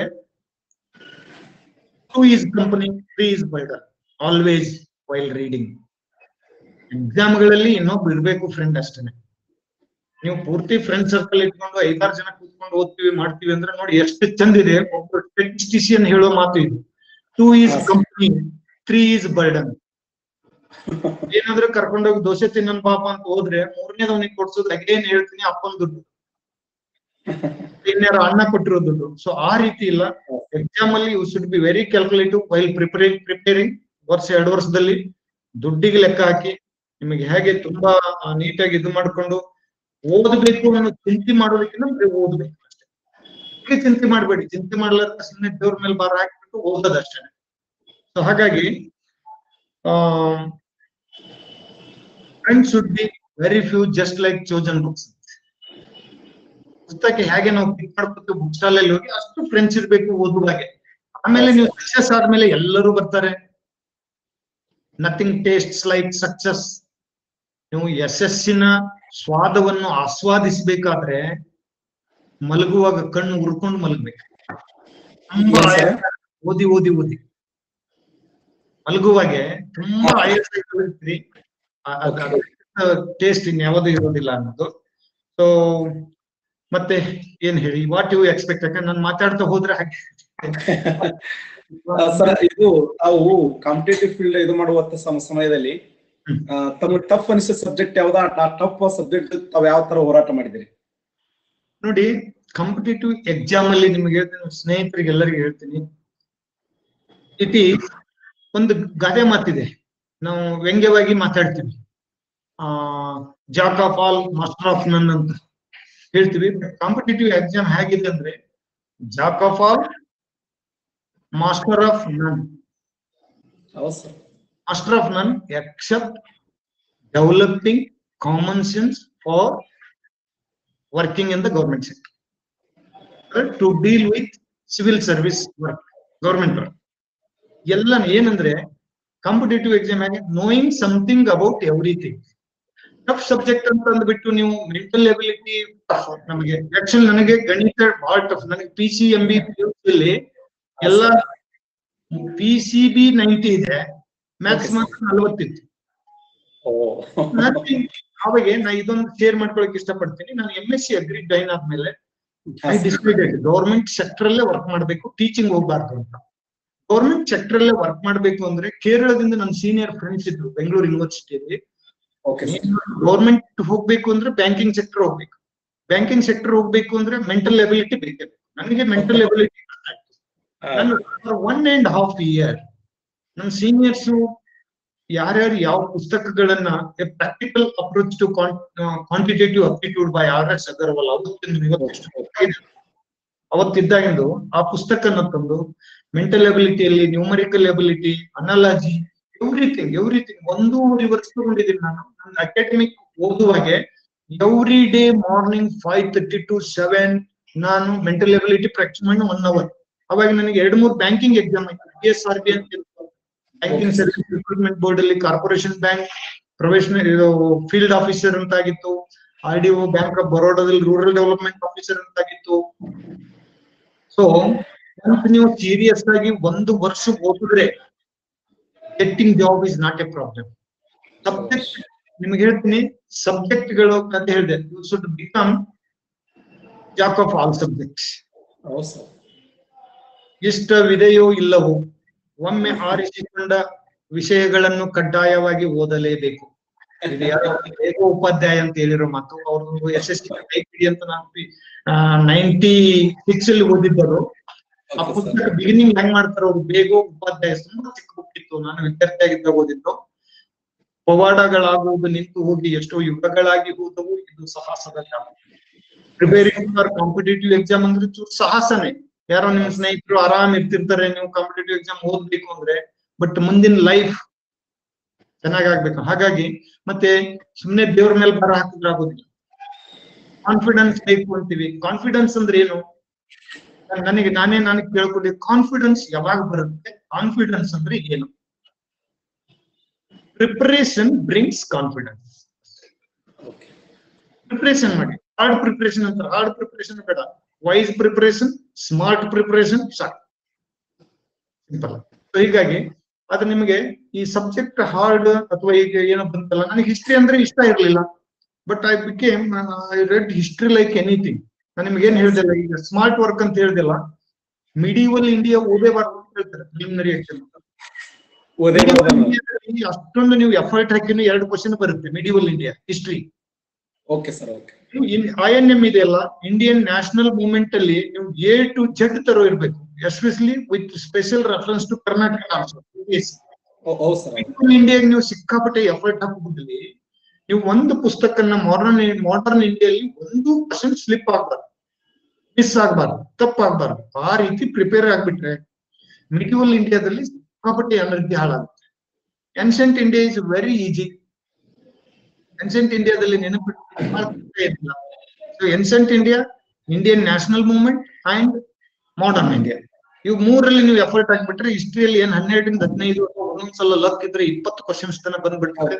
two is company three is burden always while reading ಎಕ್ಸಾಮ್ಗಳಲ್ಲಿ ಇನ್ನೊಬ್ರು ಇರ್ಬೇಕು ಫ್ರೆಂಡ್ ಅಷ್ಟೇನೆ ನೀವು ಪೂರ್ತಿ ಫ್ರೆಂಡ್ ಸರ್ಕಲ್ ಇಟ್ಕೊಂಡು ಐದಾರು ಜನ ಕೂತ್ಕೊಂಡು ಓದ್ತೀವಿ ಮಾಡ್ತೀವಿ ಅಂದ್ರೆ ನೋಡಿ ಎಷ್ಟು ಚಂದ ಇದೆ ಒಬ್ಬರು ಸ್ಟೆಟಿಸ್ಟಿಷಿಯನ್ ಹೇಳೋ ಮಾತು ಇದು ಟೂ ಈಸ್ ಹಾ, sir. Company three is burden ಏನಾದ್ರೂ ಕರ್ಕೊಂಡೋಗಿ ದೋಸೆ ತಿನ್ನನ್ ಪಾಪ ಅಂತ ಹೋದ್ರೆ ಮೂರನೇದವನಿಗೆ ಕೊಡ್ಸೋದು ಅಗೇನ್ ಹೇಳ್ತೀನಿ ಅಪ್ಪನ ದುಡ್ಡು ಇನ್ಯಾರು ಅಣ್ಣ ಕೊಟ್ಟಿರೋ ದುಡ್ಡು ಸೊ ಆ ರೀತಿ ಇಲ್ಲ ಎಕ್ಸಾಮ್ ಅಲ್ಲಿ you should be very calculative while preparing preparing ವರ್ಷ ಎರಡು ವರ್ಷದಲ್ಲಿ ದುಡ್ಡಿಗೆ ಲೆಕ್ಕ ಹಾಕಿ ನಿಮಗೆ ಹೇಗೆ ತುಂಬಾ ನೀಟಾಗಿ ಇದು ಮಾಡ್ಕೊಂಡು ಓದಬೇಕು ಅನ್ನೋ ಚಿಂತೆ ಮಾಡೋದಕ್ಕಿಂತ ಬರೀ ಓದ್ಬೇಕು ಅಷ್ಟೇ ಹೀಗೆ ಚಿಂತೆ ಮಾಡಬೇಡಿ ಚಿಂತೆ ಮಾಡ್ಲಾರ್ದ ಸುಮ್ಮನೆ ದೇವ್ರ ಮೇಲೆ ಭಾರ ಹಾಕ್ಬಿಟ್ಟು ಓದೋದಷ್ಟೇ ಸೊ ಹಾಗಾಗಿ friends should be very few just like chosen books ಪುಸ್ತಕ ಹೇಗೆ ನಾವು ಪಿಕ್ ಮಾಡ್ಕೊತೀವಿ ಬುಕ್ ಸ್ಟಾಲ್ ಅಲ್ಲಿ ಹೋಗಿ ಅಷ್ಟು ಫ್ರೆಂಡ್ಸ್ ಇರ್ಬೇಕು ಓದುವಾಗೆ ಆಮೇಲೆ ನೀವು ಸಕ್ಸಸ್ ಆದ್ಮೇಲೆ ಎಲ್ಲರೂ ಬರ್ತಾರೆ ನಥಿಂಗ್ ಟೇಸ್ಟ್ಸ್ ಲೈಕ್ ಸಕ್ಸಸ್ ನೀವು ಯಶಸ್ಸಿನ ಸ್ವಾದವನ್ನು ಆಸ್ವಾದಿಸಬೇಕಾದ್ರೆ ಮಲಗುವಾಗ ಕಣ್ಣು ಉರ್ಕೊಂಡು ಮಲಗ್ಬೇಕು ತುಂಬಾ ಏನ್ ಸರ್? ಆಯಾಸ, ಓದಿ ಓದಿ ಓದಿ ಮಲಗುವಾಗೆ ತುಂಬಾ ಆಯಾಸ ಇರ್ತೀರಿ ಟೇಸ್ಟ್ ಇನ್ಯಾವುದೂ ಇರೋದಿಲ್ಲ ಅನ್ನೋದು ಸೊ ಮತ್ತೆ ಏನ್ ಹೇಳಿ ವಾಟ್ ಯು ಎಕ್ಸ್ಪೆಕ್ಟ್ ಯಾಕಂದ್ರೆ ನಾನು ಮಾತಾಡ್ತಾ ಹೋದ್ರೆ ಹಾಗೆ ಸರ್ ಇದು ತಾವು ಕಾಂಪಿಟೇಟಿವ್ ಫೀಲ್ಡ್ ಇದು ಮಾಡುವಂತ ಸಮ- ಸಮಯದಲ್ಲಿ ಹ್ಮ್. ಆ, ತಮಗೆ ಟಫ್ ಅನಿಸಿದ ಸಬ್ಜೆಕ್ಟ್ ಯಾವ್ದಾ ಆ ಟಫ್ ಸಬ್ಜೆಕ್ಟ್ ತಾವ್ ಯಾವ ತರ ಹೋರಾಟ ಮಾಡಿದಿರಿ ನೋಡಿ ಕಾಂಪಿಟೇಟಿವ್ ಎಕ್ಸಾಮ್ ಅಲ್ಲಿ ನಿಮಗೆ ಹೇಳ್ತೀನಿ ಸ್ನೇಹಿತರಿಗೆ ಎಲ್ಲರಿಗೂ ಹೇಳ್ತೀನಿ ಇತಿ ಒಂದು ಗಾದೆ ಮಾತಿದೆ ನಾವು ವ್ಯಂಗ್ಯವಾಗಿ ಮಾತಾಡ್ತೀವಿ ಆ jack of all master of none ಅಂತ ಹೇಳ್ತೀವಿ ಕಾಂಪಿಟೇಟಿವ್ ಎಕ್ಸಾಮ್ ಹೇಗಿದೆ ಅಂದ್ರೆ jack of all master of none ಹೌದು sir master of none except developing common sense for working in the government sector or to deal with civil service work government work ಎಲ್ಲ ಏನಂದ್ರೆ competitive exam ಆಗಿ knowing something about everything tough subject ಅಂತ ಅಂದ್ಬಿಟ್ಟು ನೀವು mental ability tough ನಮಗೆ actually ನನಗೆ ಗಣಿತ ಬಹಳ ಟಫ್ ನನಗೆ ಪಿ ಸಿ ಎಂ ಬಿ ಅಲ್ಲಿ ಎಲ್ಲ ಪಿ ಸಿ ಬಿ ನೈಂಟಿ ಇದೆ ಮ್ಯಾಥ್ಸ್ ಮಾತ್ರ ನಲ್ವತ್ತಿತ್ತು ಓ ನಾನು ಅವಾಗ ನಾ ಇದೊಂದು ಶೇರ್ ಮಾಡ್ಕೊಳಕ್ ಇಷ್ಟಪಡ್ತೀನಿ ನಾನು M S C agri join ಆದ್ಮೇಲೆ ಐ ಡಿಸೈಡೆಡ್ ಗೌರ್ಮೆಂಟ್ ಸೆಕ್ಟರ್ ಅಲ್ಲೇ ವರ್ಕ್ ಮಾಡ್ಬೇಕು ಟೀಚಿಂಗ್ ಹೋಗ್ಬಾರ್ದು ಅಂತ ಗೌರ್ಮೆಂಟ್ ಸೆಕ್ಟರ್ ಅಲ್ಲೇ ವರ್ಕ್ ಮಾಡ್ಬೇಕು ಅಂದ್ರೆ ಕೇರಳದಿಂದ ನನ್ನ ಸೀನಿಯರ್ ಫ್ರೆಂಡ್ಸ್ ಇದ್ರು ಬೆಂಗಳೂರು ಯೂನಿವರ್ಸಿಟಿಯಲ್ಲಿ ಓಕೆ ಗೌರ್ಮೆಂಟ್ ಹೋಗ್ಬೇಕು ಅಂದ್ರೆ ಬ್ಯಾಂಕಿಂಗ್ ಸೆಕ್ಟರ್ ಹೋಗ್ಬೇಕು ಬ್ಯಾಂಕಿಂಗ್ ಸೆಕ್ಟರ್ ಹೋಗ್ಬೇಕು ಅಂದ್ರೆ ಮೆಂಟಲ್ ಎಬಿಲಿಟಿ ಬೇಕೇ ಬೇಕು ನನಗೆ ಮೆಂಟಲ್ ಎಬಿಲಿಟಿ ನಾನು ಒನ್ ಅಂಡ್ ಹಾಫ್ ಇಯರ್ ನನ್ನ ಸೀನಿಯರ್ಸ್ ಯಾರ್ಯಾರು ಯಾವ ಪುಸ್ತಕಗಳನ್ನ practical approach to quantitative aptitude by R S Agarwal ಅವತ್ತಿನ ಇವತ್ತೆಷ್ಟು ಗೊತ್ತಾಗಿದೆ. ಅವತ್ತಿದ್ದಾಗಿಂದು ಆ ಪುಸ್ತಕನ ತಂದು ಮೆಂಟಲ್ ಎಬಿಲಿಟಿಯಲ್ಲಿ numerical ability analogy everything everything ಒಂದೂವರೆ ವರ್ಷ ತಗೊಂಡಿದ್ದೀನಿ ನಾನು ನನ್ನ ಅಕಾಡೆಮಿಕ್ ಓದುವಾಗೆ every day morning five thirty to seven ನಾನು ಮೆಂಟಲ್ ಎಬಿಲಿಟಿ ಪ್ರಾಕ್ಟೀಸ್ ಮಾಡಿ ಒನ್ ಅವರ್ ಅವಾಗ ನನಗೆ ಎರಡು ಮೂರು ಬ್ಯಾಂಕಿಂಗ್ ಎಕ್ಸಾಮ್ ಆಯ್ತು ಬಿ ಎಸ್ ಆರ್ ಬಿ ಅಂತ ಬ್ಯಾಂಕಿಂಗ್ ಸರ್ವಿಸ್ ರಿಕ್ರೂಟ್ಮೆಂಟ್ ಬೋರ್ಡ್ ಅಲ್ಲಿ ಕಾರ್ಪೊರೇಷನ್ ಬ್ಯಾಂಕ್ ಪ್ರೊಫೆಷನಲ್ ಇದು ಫೀಲ್ಡ್ ಆಫೀಸರ್ ಅಂತ ಆಗಿತ್ತು R D O bank of ಬರೋಡಾದಲ್ಲಿ ರೂರಲ್ ಡೆವಲಪ್ಮೆಂಟ್ ಆಫೀಸರ್ ಅಂತ ಆಗಿತ್ತು ಸೊ ನೀವು ಸೀರಿಯಸ್ ಆಗಿ ಒಂದು ವರ್ಷ ಓದಿದ್ರೆ getting job is not a problem subject ನಿಮ್ಗೆ ಹೇಳ್ತೀನಿ ಸಬ್ಜೆಕ್ಟ್ ಗಳು ಅಂತ ಹೇಳಿದೆ you should become jack of all subjects ಹೌದು ಸರ್ ಇಷ್ಟವಿದೆಯೋ ಇಲ್ಲವೋ ಒಮ್ಮೆ ಆರಿಸಿಕೊಂಡ ವಿಷಯಗಳನ್ನು ಕಡ್ಡಾಯವಾಗಿ ಓದಲೇಬೇಕು ಇದು ಯಾರೋ ಹೇಗೋ ಉಪಾಧ್ಯಾಯ ಅಂತ ಹೇಳಿರೋ ಮಾತು ಅವ್ರದ್ದು ಎಸ್ ಎಸ್ ಸಿ ಅಂತ ನಾನು ನೈಂಟಿ ಸಿಕ್ಸ್ ಅಲ್ಲಿ ಓದಿದ್ದರು ಆ Okay, sir. ಪುಸ್ತಕ ಬಿಗಿನಿಂಗ್ ಹೆಂಗ್ ಮಾಡ್ತಾರೆ ಅವ್ರು ಬೇಗ ಉಪಾಧ್ಯಾಯ ತುಂಬಾ ಚಿಕ್ಕ ಬುಕ್ ಇತ್ತು ನಾನು ವಿದ್ಯಾರ್ಥಿ ಆಗಿದ್ದಾಗ ಓದಿದ್ದು ಪವಾಡಗಳಾಗುವುದು ನಿಂತು ಹೋಗಿ ಎಷ್ಟೋ ಯುಗಗಳಾಗಿ ಹೋದವು ಇದು ಸಾಹಸದ ಕಾಲ ಪ್ರಿಪೇರಿಂಗ್ ಫಾರ್ ಕಾಂಪಿಟೇಟಿವ್ ಎಕ್ಸಾಮ್ ಅಂದ್ರೆ ಚೂರು ಸಾಹಸನೇ ಯಾರೋ ನಿಮ್ ಸ್ನೇಹಿತರು ಆರಾಮ್ ಇರ್ತಿರ್ತಾರೆ ನೀವು ಕಾಂಪಿಟೇಟಿವ್ ಎಕ್ಸಾಮ್ ಓದ್ಬೇಕು ಅಂದ್ರೆ ಬಟ್ ಮುಂದಿನ ಲೈಫ್ ಚೆನ್ನಾಗಾಗ್ಬೇಕು ಹಾಗಾಗಿ ಮತ್ತೆ ಸುಮ್ನೆ ದೇವ್ರ ಮೇಲೆ ಬರ ಹಾಕಿದ್ರೆ ಆಗೋದಿಲ್ಲ ಕಾನ್ಫಿಡೆನ್ಸ್ ಬೇಕು ಅಂತೀವಿ ಕಾನ್ಫಿಡೆನ್ಸ್ ಅಂದ್ರೆ ಏನು ನಾನ್- ನನಗೆ ನಾನೇ ನನಗೆ ಕೇಳ್ಕೊಂಡೆ ಕಾನ್ಫಿಡೆನ್ಸ್ ಯಾವಾಗ ಬರುತ್ತೆ ಕಾನ್ಫಿಡೆನ್ಸ್ ಅಂದ್ರೆ ಏನು preparation brings confidence Okay. Preparation ಮಾಡಿ ಹಾರ್ಡ್ ಪ್ರಿಪರೇಷನ್ ಅಂತ ಹಾರ್ಡ್ ಪ್ರಿಪರೇಷನ್ ಬೇಡ ವೈಸ್ ಪ್ರಿಪರೇಷನ್ ಸ್ಮಾರ್ಟ್ ಪ್ರಿಪರೇಷನ್ ಸಾಕು ಸಿಂಪಲ್ ಸೊ ಹೀಗಾಗಿ ಅದು ನಿಮಗೆ ಈ ಸಬ್ಜೆಕ್ಟ್ ಹಾರ್ಡ್ ಅಥವಾ ಈಗ ಏನೋ ಬಂತಲ್ಲ ನನಗೆ ಹಿಸ್ಟ್ರಿ ಅಂದ್ರೆ ಇಷ್ಟ ಇರ್ಲಿಲ್ಲ but I became I read history like anything ನಾನು ನಿಮ್ಗೆ ಏನ್ ಹೇಳ್ದಿಲ್ಲ ಈಗ ಸ್ಮಾರ್ಟ್ ವರ್ಕ್ ಅಂತ ಹೇಳ್ದಿಲ್ಲ ಮಿಡಿವಲ್ ಇಂಡಿಯಾ ಓದೇಬಾರ್ದು ಅಂತ ಹೇಳ್ತಾರೆ ಪ್ರಿಲಿಮಿನರಿ ಎಕ್ಸಾಮ್ ಓದೇ ಅಷ್ಟೊಂದು ನೀವು ಎಫರ್ಟ್ ಹಾಕಿನೂ ಎರಡು ಕ್ವಶನ್ ಬರುತ್ತೆ medieval India history okay sir okay I N M ಇದೆಯಲ್ಲ ಇಂಡಿಯನ್ ನ್ಯಾಷನಲ್ ಮೂವ್ಮೆಂಟ್ ಅಲ್ಲಿ ನೀವು ಎ ಟು ಜೆಡ್ ತರೋ ಇರ್ಬೇಕು especially with special reference to Karnataka ಹೌದು ಸರ್ ಇಂಡಿಯಾಗೆ ನೀವು ಸಿಕ್ಕಾಪಟ್ಟೆ ಎಫರ್ಟ್ ಹಾಕುವುದಲ್ಲಿ ನೀವು ಒಂದು ಪುಸ್ತಕನ್ನ ಮಾಡರ್ನ್ ಮಾಡರ್ನ್ ಇಂಡಿಯಲ್ಲಿ ಒಂದು ಪರ್ಸೆಂಟ್ ಸ್ಲಿಪ್ ಆಗ್ಬಾರ್ದು ಮಿಸ್ ಆಗ್ಬಾರ್ದು ತಪ್ಪಾಗ್ಬಾರ್ದು ಆ ರೀತಿ ಪ್ರಿಪೇರ್ ಆಗ್ಬಿಟ್ರೆ ಮಿಡಿವಲ್ ಇಂಡಿಯಾದಲ್ಲಿ ಸಿಕ್ಕಾಪಟ್ಟೆ ಎನರ್ಜಿ ಹಾಳಾಗುತ್ತೆ ancient India is very easy ancient ಇಂಡಿಯಾದಲ್ಲಿ ನೆನಪಿಟ್ಟು ಇಲ್ಲ so ancient India Indian national movement and modern India ಇವು ಮೂರಲ್ಲಿ ನೀವು ಎಫರ್ಟ್ ಹಾಕ್ಬಿಟ್ರೆ ಹಿಸ್ಟ್ರಿಯಲ್ಲಿ ಏನ್ ಹನ್ನೆರಡರಿಂದ ಹದಿನೈದು ಅಥವಾ ಒಂದೊಂದ್ಸಲ ಲಕ್ ಇದ್ರೆ ಇಪ್ಪತ್ತು ಕ್ವಶನ್ಸ್ ತನಕ ಬಂದ್ಬಿಡ್ತಾರೆ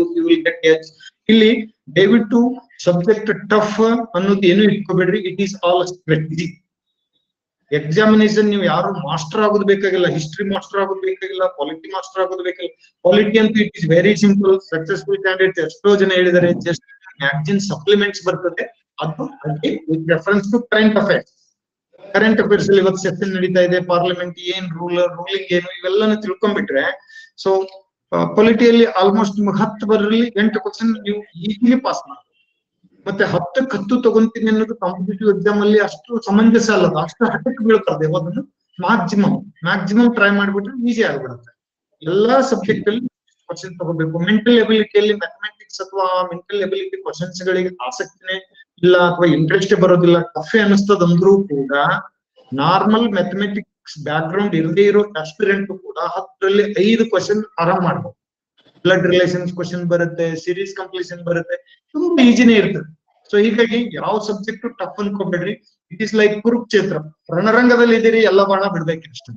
ಇಲ್ಲಿ ದಯವಿಟ್ಟು ಸಬ್ಜೆಕ್ಟ್ ಟಫ್ ಅನ್ನೋದು ಏನು ಇಟ್ಕೋಬೇಡ್ರಿ it is all strategy examination ನೀವು ಯಾರು ಮಾಸ್ಟರ್ ಆಗೋದು ಬೇಕಾಗಿಲ್ಲ ಹಿಸ್ಟ್ರಿ ಮಾಸ್ಟರ್ ಆಗೋದು ಬೇಕಾಗಿಲ್ಲ ಪಾಲಿಟಿ ಮಾಸ್ಟರ್ ಆಗೋದು ಬೇಕಾಗಿಲ್ಲ ಪಾಲಿಟಿ ಅಂತೂ it is very simple successful candidate ಎಷ್ಟೋ ಜನ ಹೇಳಿದ್ದಾರೆ ಜಸ್ಟ್ ಮ್ಯಾಗ್ಜಿನ್ ಸಪ್ಲಿಮೆಂಟ್ಸ್ ಬರ್ತದೆ ಅದು with reference to current affairs current affairs ಅಲ್ಲಿ ಇವತ್ತು ಸೆಷನ್ ನಡೀತಾ ಇದೆ ಪಾರ್ಲಿಮೆಂಟ್ ಏನ್ ರೂಲ್ ರೂಲಿಂಗ್ ಏನು ಇವೆಲ್ಲನೂ ತಿಳ್ಕೊಂಡ್ಬಿಟ್ರೆ ಸೊ ಪೊಲಿಟಿಯಲ್ಲಿ ಆಲ್ಮೋಸ್ಟ್ ನಿಮ್ಗೆ ಹತ್ತು ಬರಲಿ ಎಂಟು ಕ್ವಶನ್ ನೀವು ಈಸಿಲಿ ಪಾಸ್ ಮಾಡಿ ಮತ್ತೆ ಹತ್ತಕ್ಕೆ ಹತ್ತು ತಗೊಂತೀನಿ ಅನ್ನೋದು ಕಾಂಪಿಟೇಟಿವ್ ಎಕ್ಸಾಮ್ ಅಲ್ಲಿ ಅಷ್ಟು ಸಮಂಜಸ ಅಲ್ಲ ಅದು. ಅಷ್ಟು ಹಠಕ್ಕೆ ಬೀಳ್ತಾರೆ ಅದನ್ನು ಮ್ಯಾಕ್ಸಿಮಮ್ ಮ್ಯಾಕ್ಸಿಮಮ್ ಟ್ರೈ ಮಾಡ್ಬಿಟ್ರೆ ಈಸಿ ಆಗ್ಬಿಡುತ್ತೆ ಎಲ್ಲಾ ಸಬ್ಜೆಕ್ಟ್ ಅಲ್ಲಿ ಕ್ವಶನ್ ತಗೋಬೇಕು ಮೆಂಟಲ್ ಎಬಿಲಿಟಿಯಲ್ಲಿ ಮ್ಯಾಥಮೆಟಿಕ್ಸ್ ಅಥವಾ ಮೆಂಟಲ್ ಎಬಿಲಿಟಿ ಕ್ವಶನ್ಸ್ ಗಳಿಗೆ ಆಸಕ್ತಿನೇ ಇಲ್ಲ ಅಥವಾ ಇಂಟ್ರೆಸ್ಟ್ ಬರೋದಿಲ್ಲ ಟಫ್ ಅನಿಸ್ತದಂದ್ರೂ ಕೂಡ ನಾರ್ಮಲ್ ಮ್ಯಾಥಮೆಟಿಕ್ಸ್ ಬ್ಯಾಕ್ ಗ್ರೌಂಡ್ ಇರದೇ ಇರೋ ಆಸ್ಪಿರೆಂಟ್ ಕೂಡ ಹತ್ತರಲ್ಲಿ ಐದು ಕ್ವಶನ್ ಆರಾಮ್ ಮಾಡ್ಬೋದು ಬ್ಲಡ್ ರಿಲೇಷನ್ಸ್ ಕ್ವಶನ್ ಬರುತ್ತೆ ಸೀರೀಸ್ ಕಂಪ್ಲೀಷನ್ ಬರುತ್ತೆ ತುಂಬಾ ಈಜಿನೇ ಇರ್ತದೆ ಸೊ ಹೀಗಾಗಿ ಯಾವ ಸಬ್ಜೆಕ್ಟ್ ಟಫ್ ಅನ್ಕೋಬೇಡ್ರಿ ಇಟ್ ಇಸ್ ಲೈಕ್ ಕುರುಕ್ಷೇತ್ರ ರಣರಂಗದಲ್ಲಿ ಇದ್ದೀರಿ ಎಲ್ಲ ಬಾಣ ಬಿಡ್ಬೇಕಷ್ಟೇ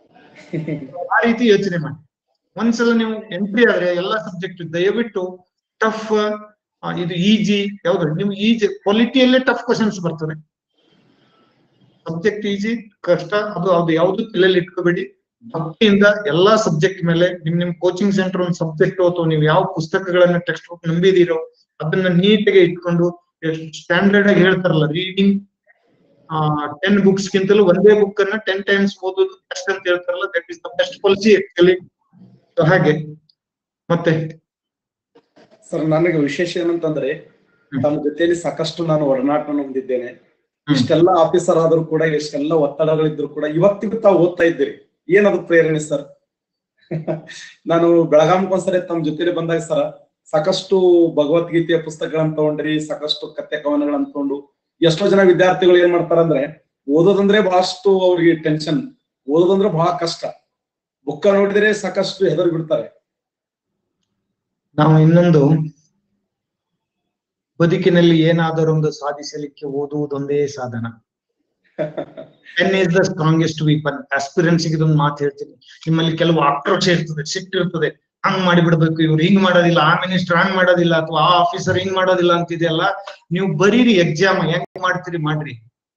ಆ ರೀತಿ ಯೋಚನೆ ಮಾಡಿ ಒಂದ್ಸಲ ನೀವು ಎಂಟ್ರಿ ಆದ್ರೆ ಎಲ್ಲಾ ಸಬ್ಜೆಕ್ಟ್ ದಯವಿಟ್ಟು ಟಫ್ ಇದು ಈಜಿ ಯಾವ್ದು ನೀವು ಈಜಿ ಕ್ವಾಲಿಟಿಯಲ್ಲೇ ಟಫ್ ಕ್ವಶನ್ಸ್ ಬರ್ತದೆ ಸಬ್ಜೆಕ್ಟ್ ಈಜಿ ಕಷ್ಟ ಅದು ಅದು ಯಾವ್ದು ತಲೆಯಲ್ಲಿ ಇಟ್ಕೋಬೇಡಿ ಭಕ್ತಿಯಿಂದ ಎಲ್ಲಾ ಸಬ್ಜೆಕ್ಟ್ ಮೇಲೆ ನಿಮ್ ನಿಮ್ ಕೋಚಿಂಗ್ ಸೆಂಟರ್ ಒಂದು ಸಬ್ಜೆಕ್ಟ್ ಅಥವಾ ನೀವು ಯಾವ ಪುಸ್ತಕಗಳನ್ನ ಟೆಕ್ಸ್ಟ್ ಬುಕ್ ನಂಬಿದಿರೋ ಅದನ್ನ ನೀಟಾಗಿ ಇಟ್ಕೊಂಡು ಸ್ಟ್ಯಾಂಡರ್ಡ್ ಆಗಿ ಹೇಳ್ತಾರಲ್ಲ ರೀಡಿಂಗ್ ಆ ಟೆನ್ ಬುಕ್ಸ್ ಗಿಂತಲೂ ಒಂದೇ ಬುಕ್ ಅನ್ನ ಟೆನ್ ಟೈಮ್ಸ್ ಓದೋದು ಬೆಸ್ಟ್ ಅಂತ ಹೇಳ್ತಾರಲ್ಲ that is the best policy actually ಹಾಗೆ ಮತ್ತೆ ಸರ್ ನನಗೆ ವಿಶೇಷ ಏನಂತಂದ್ರೆ ಹ್ಮ್. ತಮ್ಮ ಜೊತೆಯಲ್ಲಿ ಸಾಕಷ್ಟು ನಾನು ಒಡನಾಟ ಹೊಂದಿದ್ದೇನೆ ಹ್ಮ್. ಇಷ್ಟೆಲ್ಲ ಆಫೀಸರ್ ಆದ್ರೂ ಕೂಡ ಎಷ್ಟೆಲ್ಲ ಒತ್ತಡಗಳಿದ್ರು ಕೂಡ ಇವತ್ತಿಗೂ ತಾವು ಓದ್ತಾ ಇದ್ದೀರಿ ಏನದು ಪ್ರೇರಣೆ ಸರ್ ನಾನು ಬೆಳಗಾಮಕ್ಕೊಂದ್ಸರಿ ತಮ್ಮ ಜೊತೆಲಿ ಬಂದಾಗ ಸರ ಸಾಕಷ್ಟು ಭಗವದ್ಗೀತೆಯ ಪುಸ್ತಕಗಳನ್ನ ತಗೊಂಡ್ರಿ ಸಾಕಷ್ಟು ಕತೆ ಕವನಗಳನ್ನ ತಗೊಂಡು ಎಷ್ಟೋ ಜನ ವಿದ್ಯಾರ್ಥಿಗಳು ಏನ್ ಮಾಡ್ತಾರಂದ್ರೆ ಓದೋದಂದ್ರೆ ಬಹಳಷ್ಟು ಅವ್ರಿಗೆ ಟೆನ್ಷನ್ ಓದೋದಂದ್ರೆ ಬಹಳ ಕಷ್ಟ ಬುಕ್ಕ ನೋಡಿದ್ರೆ ಸಾಕಷ್ಟು ಹೆದರ್ ಬಿಡ್ತಾರೆ ನಾವು ಇನ್ನೊಂದು ಬದುಕಿನಲ್ಲಿ ಏನಾದರೊಂದು ಸಾಧಿಸಲಿಕ್ಕೆ ಓದುವುದೊಂದೇ ಸಾಧನ pen is the strongest weapon aspirants ಇದೊಂದು ಮಾತು ಹೇಳ್ತೀನಿ ನಿಮ್ಮಲ್ಲಿ ಕೆಲವು ಆಕ್ರೋಶ ಇರ್ತದೆ ಸಿಟ್ಟು ಇರ್ತದೆ ಹಂಗ್ ಮಾಡಿಬಿಡ್ಬೇಕು ಇವ್ರು ಹಿಂಗ್ ಮಾಡೋದಿಲ್ಲ ಆ ಮಿನಿಸ್ಟರ್ ಹಂಗ್ ಮಾಡೋದಿಲ್ಲ ಅಥವಾ ಆ ಆಫೀಸರ್ ಹಿಂಗ್ ಮಾಡೋದಿಲ್ಲ ಅಂತಿದೆಯಲ್ಲ ನೀವು ಬರೀರಿ ಎಕ್ಸಾಮ್ ಹೆಂಗ್ ಮಾಡ್ತೀರಿ ಮಾಡ್ರಿ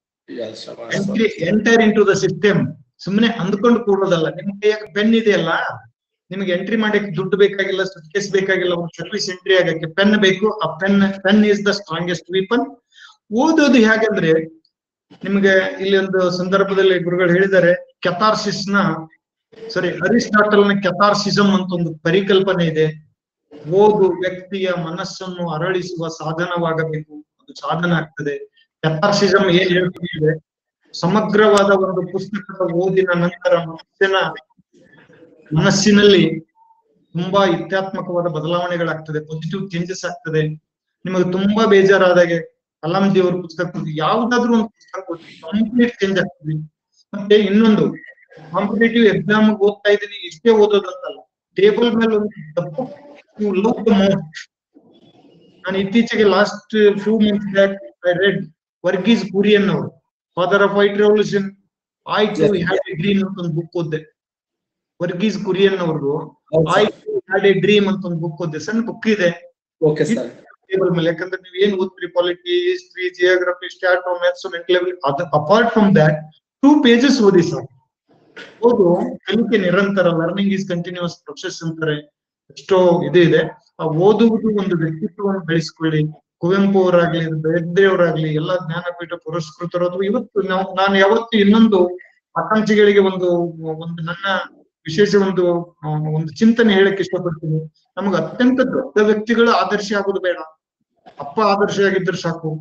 enter into the system ಸುಮ್ಮನೆ ಅಂದ್ಕೊಂಡು ಕೂಡೋದಲ್ಲ ನಿಮ್ ಕೈಯಾಗ ಪೆನ್ ಇದೆಯಲ್ಲ ನಿಮ್ಗೆ ಎಂಟ್ರಿ ಮಾಡಕ್ಕೆ ದುಡ್ಡು ಬೇಕಾಗಿಲ್ಲ ಸುಟ್ಕೇಸ್ ಬೇಕಾಗಿಲ್ಲ ಒಂದು ಸರ್ವಿಸ್ ಎಂಟ್ರಿ ಆಗಕ್ಕೆ ಪೆನ್ ಬೇಕು ಆ pen pen is the strongest weapon ಓದೋದು ಹೇಗಂದ್ರೆ ನಿಮಗೆ ಇಲ್ಲಿ ಒಂದು ಸಂದರ್ಭದಲ್ಲಿ ಗುರುಗಳು ಹೇಳಿದ್ದಾರೆ ಕೆಥಾರ್ಸಿಸ್ ನ ಸಾರಿ ಅರಿಸ್ಟಾಟಲ್ ನ ಕೆಥಾರ್ಸಿಸಂ ಅಂತ ಒಂದು ಪರಿಕಲ್ಪನೆ ಇದೆ ಓದು ವ್ಯಕ್ತಿಯ ಮನಸ್ಸನ್ನು ಅರಳಿಸುವ ಸಾಧನವಾಗಬೇಕು ಅದು ಸಾಧನ ಆಗ್ತದೆ ಕೆಥಾರ್ಸಿಸಂ ಏನ್ ಹೇಳ್ತಿದೆ ಸಮಗ್ರವಾದ ಒಂದು ಪುಸ್ತಕದ ಓದಿನ ನಂತರ ಮನುಷ್ಯನ ಮನಸ್ಸಿನಲ್ಲಿ ತುಂಬಾ ಇತ್ಯಾತ್ಮಕವಾದ ಬದಲಾವಣೆಗಳಾಗ್ತದೆ ಪಾಸಿಟಿವ್ ಚೇಂಜಸ್ ಆಗ್ತದೆ ನಿಮಗೆ ತುಂಬಾ ಬೇಜಾರಾದಾಗೆ ಕಲಾಂಜಿ ಅವ್ರ ಪುಸ್ತಕ ಓದಿ, ಯಾವ್ದಾದ್ರು ಒಂದು ಪುಸ್ತಕ ಕಂಪ್ಲೀಟ್ ಚೇಂಜ್ ಆಗ್ತದೆ ಮತ್ತೆ ಇನ್ನೊಂದು ಕಾಂಪಿಟೇಟಿವ್ ಎಕ್ಸಾಮ್ ಓದ್ತಾ ಇದ್ದೀನಿ ಇಷ್ಟೇ ಓದೋದಂತಲ್ಲ ಟೇಬಲ್ ಮೇಲೆ ಒಂದು ಲವ್ ದ ಮೋಸ್ಟ್ ನಾನು ಇತ್ತೀಚೆಗೆ last few months back I read Varghese Kurien ಅವರು father of white revolution I too had a dream ಅಂತ ಒಂದು ಬುಕ್ ಓದ್ದೆ ವರ್ಗೀಸ್ ಕುರಿಯನ್ ಅವ್ರದ್ದು ಐ ಹ್ಯಾಡ್ ಎ ಡ್ರೀಮ್ ಅಂತ ಒಂದು ಬುಕ್ ಓದ್ದೆ ಸಣ್ಣ ಬುಕ್ ಇದೆ ಓಕೆ ಸರ್ ಟೇಬಲ್ ಮೇಲೆ ಯಾಕಂದ್ರೆ ನೀವು ಏನ್ ಓದ್ತೀರಿ ಪಾಲಿಟಿ ಹಿಸ್ಟ್ರಿ ಜಿಯೋಗ್ರಫಿ ಸ್ಟಾಟೋ ಮ್ಯಾಥ್ಸ್ ಮೆಂಟಲ್ ಅದು apart from that two pages ಓದಿ ಸರ್ ಓದು ಕಲಿಕೆ ನಿರಂತರ ಲರ್ನಿಂಗ್ ಇಸ್ ಕಂಟಿನ್ಯೂಸ್ ಪ್ರೊಸೆಸ್ ಅಂತಾರೆ ಎಷ್ಟೋ ಇದು ಇದೆ ಆ ಓದುವುದು ಒಂದು ವ್ಯಕ್ತಿತ್ವವನ್ನು ಬೆಳೆಸ್ಕೊಳ್ಳಿ ಕುವೆಂಪು ಅವರಾಗ್ಲಿ ಬೇಂದ್ರೆ ಅವರಾಗ್ಲಿ ಎಲ್ಲಾ ಜ್ಞಾನಪೀಠ ಪುರಸ್ಕೃತರು ಅಥವಾ ಇವತ್ತು ನಾವು ನಾನು ಯಾವತ್ತು ಇನ್ನೊಂದು ಆಕಾಂಕ್ಷಿಗಳಿಗೆ ಒಂದು ಒಂದು ನನ್ನ ವಿಶೇಷ ಒಂದು ಆ, ಒಂದು ಚಿಂತನೆ ಹೇಳಕ್ ಇಷ್ಟಪಡ್ತೀನಿ ನಮಗೆ ಅತ್ಯಂತ ದೊಡ್ಡ ವ್ಯಕ್ತಿಗಳು ಆದರ್ಶ ಆಗೋದು ಬೇಡ ಅಪ್ಪ ಆದರ್ಶ ಆಗಿದ್ರೆ ಸಾಕು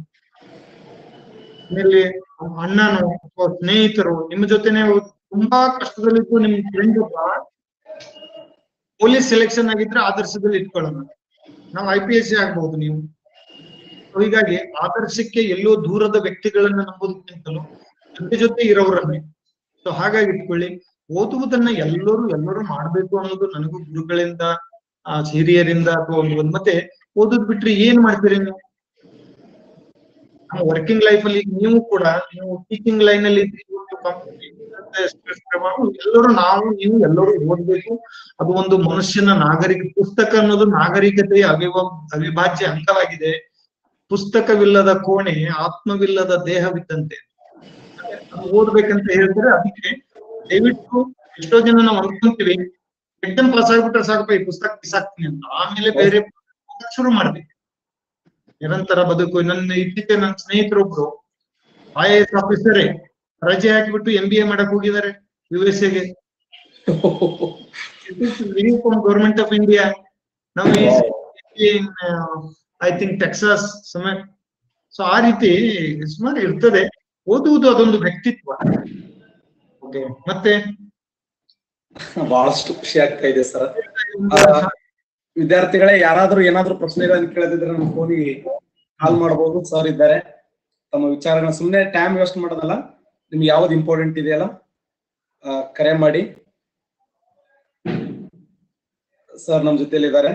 ಆಮೇಲೆ ಅಣ್ಣನು ಅಥವಾ ಸ್ನೇಹಿತರು ನಿಮ್ಮ ಜೊತೆನೆ ತುಂಬಾ ಕಷ್ಟದಲ್ಲಿದ್ದು ನಿಮ್ ಫ್ರೆಂಡ್ ಒಬ್ಬ ಪೊಲೀಸ್ ಸೆಲೆಕ್ಷನ್ ಆಗಿದ್ರೆ ಆದರ್ಶದಲ್ಲಿ ಇಟ್ಕೊಳ್ಳೋಣ ನಾವು ಐ ಪಿ ಎಸ್ ಸಿ ಆಗ್ಬಹುದು ನೀವು So ಹೀಗಾಗಿ ಆದರ್ಶಕ್ಕೆ ಎಲ್ಲೋ ದೂರದ ವ್ಯಕ್ತಿಗಳನ್ನ ನಂಬೋದಕ್ಕಿಂತಲೂ ಜೊತೆ ಜೊತೆ ಇರೋರನ್ನೇ ಸೊ ಹಾಗಾಗಿ ಇಟ್ಕೊಳ್ಳಿ ಓದುವುದನ್ನ ಎಲ್ಲರೂ ಎಲ್ಲರೂ ಮಾಡ್ಬೇಕು ಅನ್ನೋದು ನನಗೂ ಗುರುಗಳಿಂದ ಆ ಹಿರಿಯರಿಂದ ಅಥವಾ ಒಂದು ಒಂದ್ ಮತ್ತೆ ಓದೋದ್ ಬಿಟ್ರೆ ಏನ್ ಮಾಡ್ತೀರಿ ನೀವು ನಮ್ಮ ವರ್ಕಿಂಗ್ ಲೈಫ್ ಅಲ್ಲಿ ಈಗ ನೀವು ಕೂಡ ನೀವು ಟೀಚಿಂಗ್ ಲೈನ್ ಅಲ್ಲಿ ಇದ್ರಿ, ಇವತ್ತು competitive ಮತ್ತೆ stress ಪ್ರಮಾಣ ಎಲ್ಲರೂ ನಾವು ನೀವು ಎಲ್ಲರೂ ಓದ್ಬೇಕು ಅದು ಒಂದು ಮನುಷ್ಯನ ನಾಗರಿಕ ಪುಸ್ತಕ ಅನ್ನೋದು ನಾಗರಿಕತೆಯ ಅವಿವ ಅವಿಭಾಜ್ಯ ಅಂಗವಾಗಿದೆ ಪುಸ್ತಕವಿಲ್ಲದ ಕೋಣೆ ಆತ್ಮವಿಲ್ಲದ ದೇಹವಿದ್ದಂತೆ ಅದು ಓದ್ಬೇಕಂತ ಹೇಳ್ತಾರೆ ಅದಕ್ಕೆ ದಯವಿಟ್ಟು ಎಷ್ಟೋ ಜನ ನಾವು ಅನ್ಕೊಂತೀವಿ ಎಕ್ಸಾಮ್ ಪಾಸ್ ಆಗ್ಬಿಟ್ರೆ ಸಾಕಪ್ಪ ಈ ಪುಸ್ತಕ ಬಿಸಾಕ್ತೀನಿ ಅಂತ ಆಮೇಲೆ ಬೇರೆ ಪುಸ್ತಕ ಶುರು ಮಾಡ್ಬೇಕು ನಿರಂತರ ಬದುಕು ನನ್ನ ಇತ್ತೀಚೆಗೆ ನನ್ನ ಸ್ನೇಹಿತರೊಬ್ರು ಐ ಎ ಎಸ್ ಆಫೀಸರೇ ರಜೆ ಹಾಕಿಬಿಟ್ಟು ಎಂ ಬಿ ಎ ಮಾಡಕ್ ಹೋಗಿದ್ದಾರೆ ಯು ಎಸ್ ಎಗೆ ಫ್ರಮ್ ಗೌರ್ಮೆಂಟ್ ಆಫ್ ಇಂಡಿಯಾ ನಾವು ಐ ಥಿಂಕ್ ಟೆಕ್ಸಾಸ್ ಸಮಯ ಸೊ ಆ ರೀತಿ ಸುಮಾರು ಇರ್ತದೆ ಓದುವುದು ಅದೊಂದು ವ್ಯಕ್ತಿತ್ವ ಓಕೆ ಮತ್ತೆ ಬಹಳಷ್ಟು ಖುಷಿ ಆಗ್ತಾ ಇದೆ ಸರ್ ವಿದ್ಯಾರ್ಥಿಗಳೇ ಯಾರಾದ್ರೂ ಏನಾದ್ರೂ ಪ್ರಶ್ನೆಗಳನ್ನ ಕೇಳದಿದ್ರೆ ನಮ್ಮ ಫೋನಿಗೆ ಕಾಲ್ ಮಾಡಬಹುದು ಸರ್ ಇದ್ದಾರೆ ತಮ್ಮ ವಿಚಾರಗಳನ್ನ ಸುಮ್ಮನೆ ಟೈಮ್ ವೇಸ್ಟ್ ಮಾಡೋದಲ್ಲ ನಿಮ್ಗೆ ಯಾವ್ದು ಇಂಪಾರ್ಟೆಂಟ್ ಇದೆಯಲ್ಲ ಆ, ಕರೆ ಮಾಡಿ ಸರ್ ನಮ್ ಜೊತೆಲಿ ಇದ್ದಾರೆ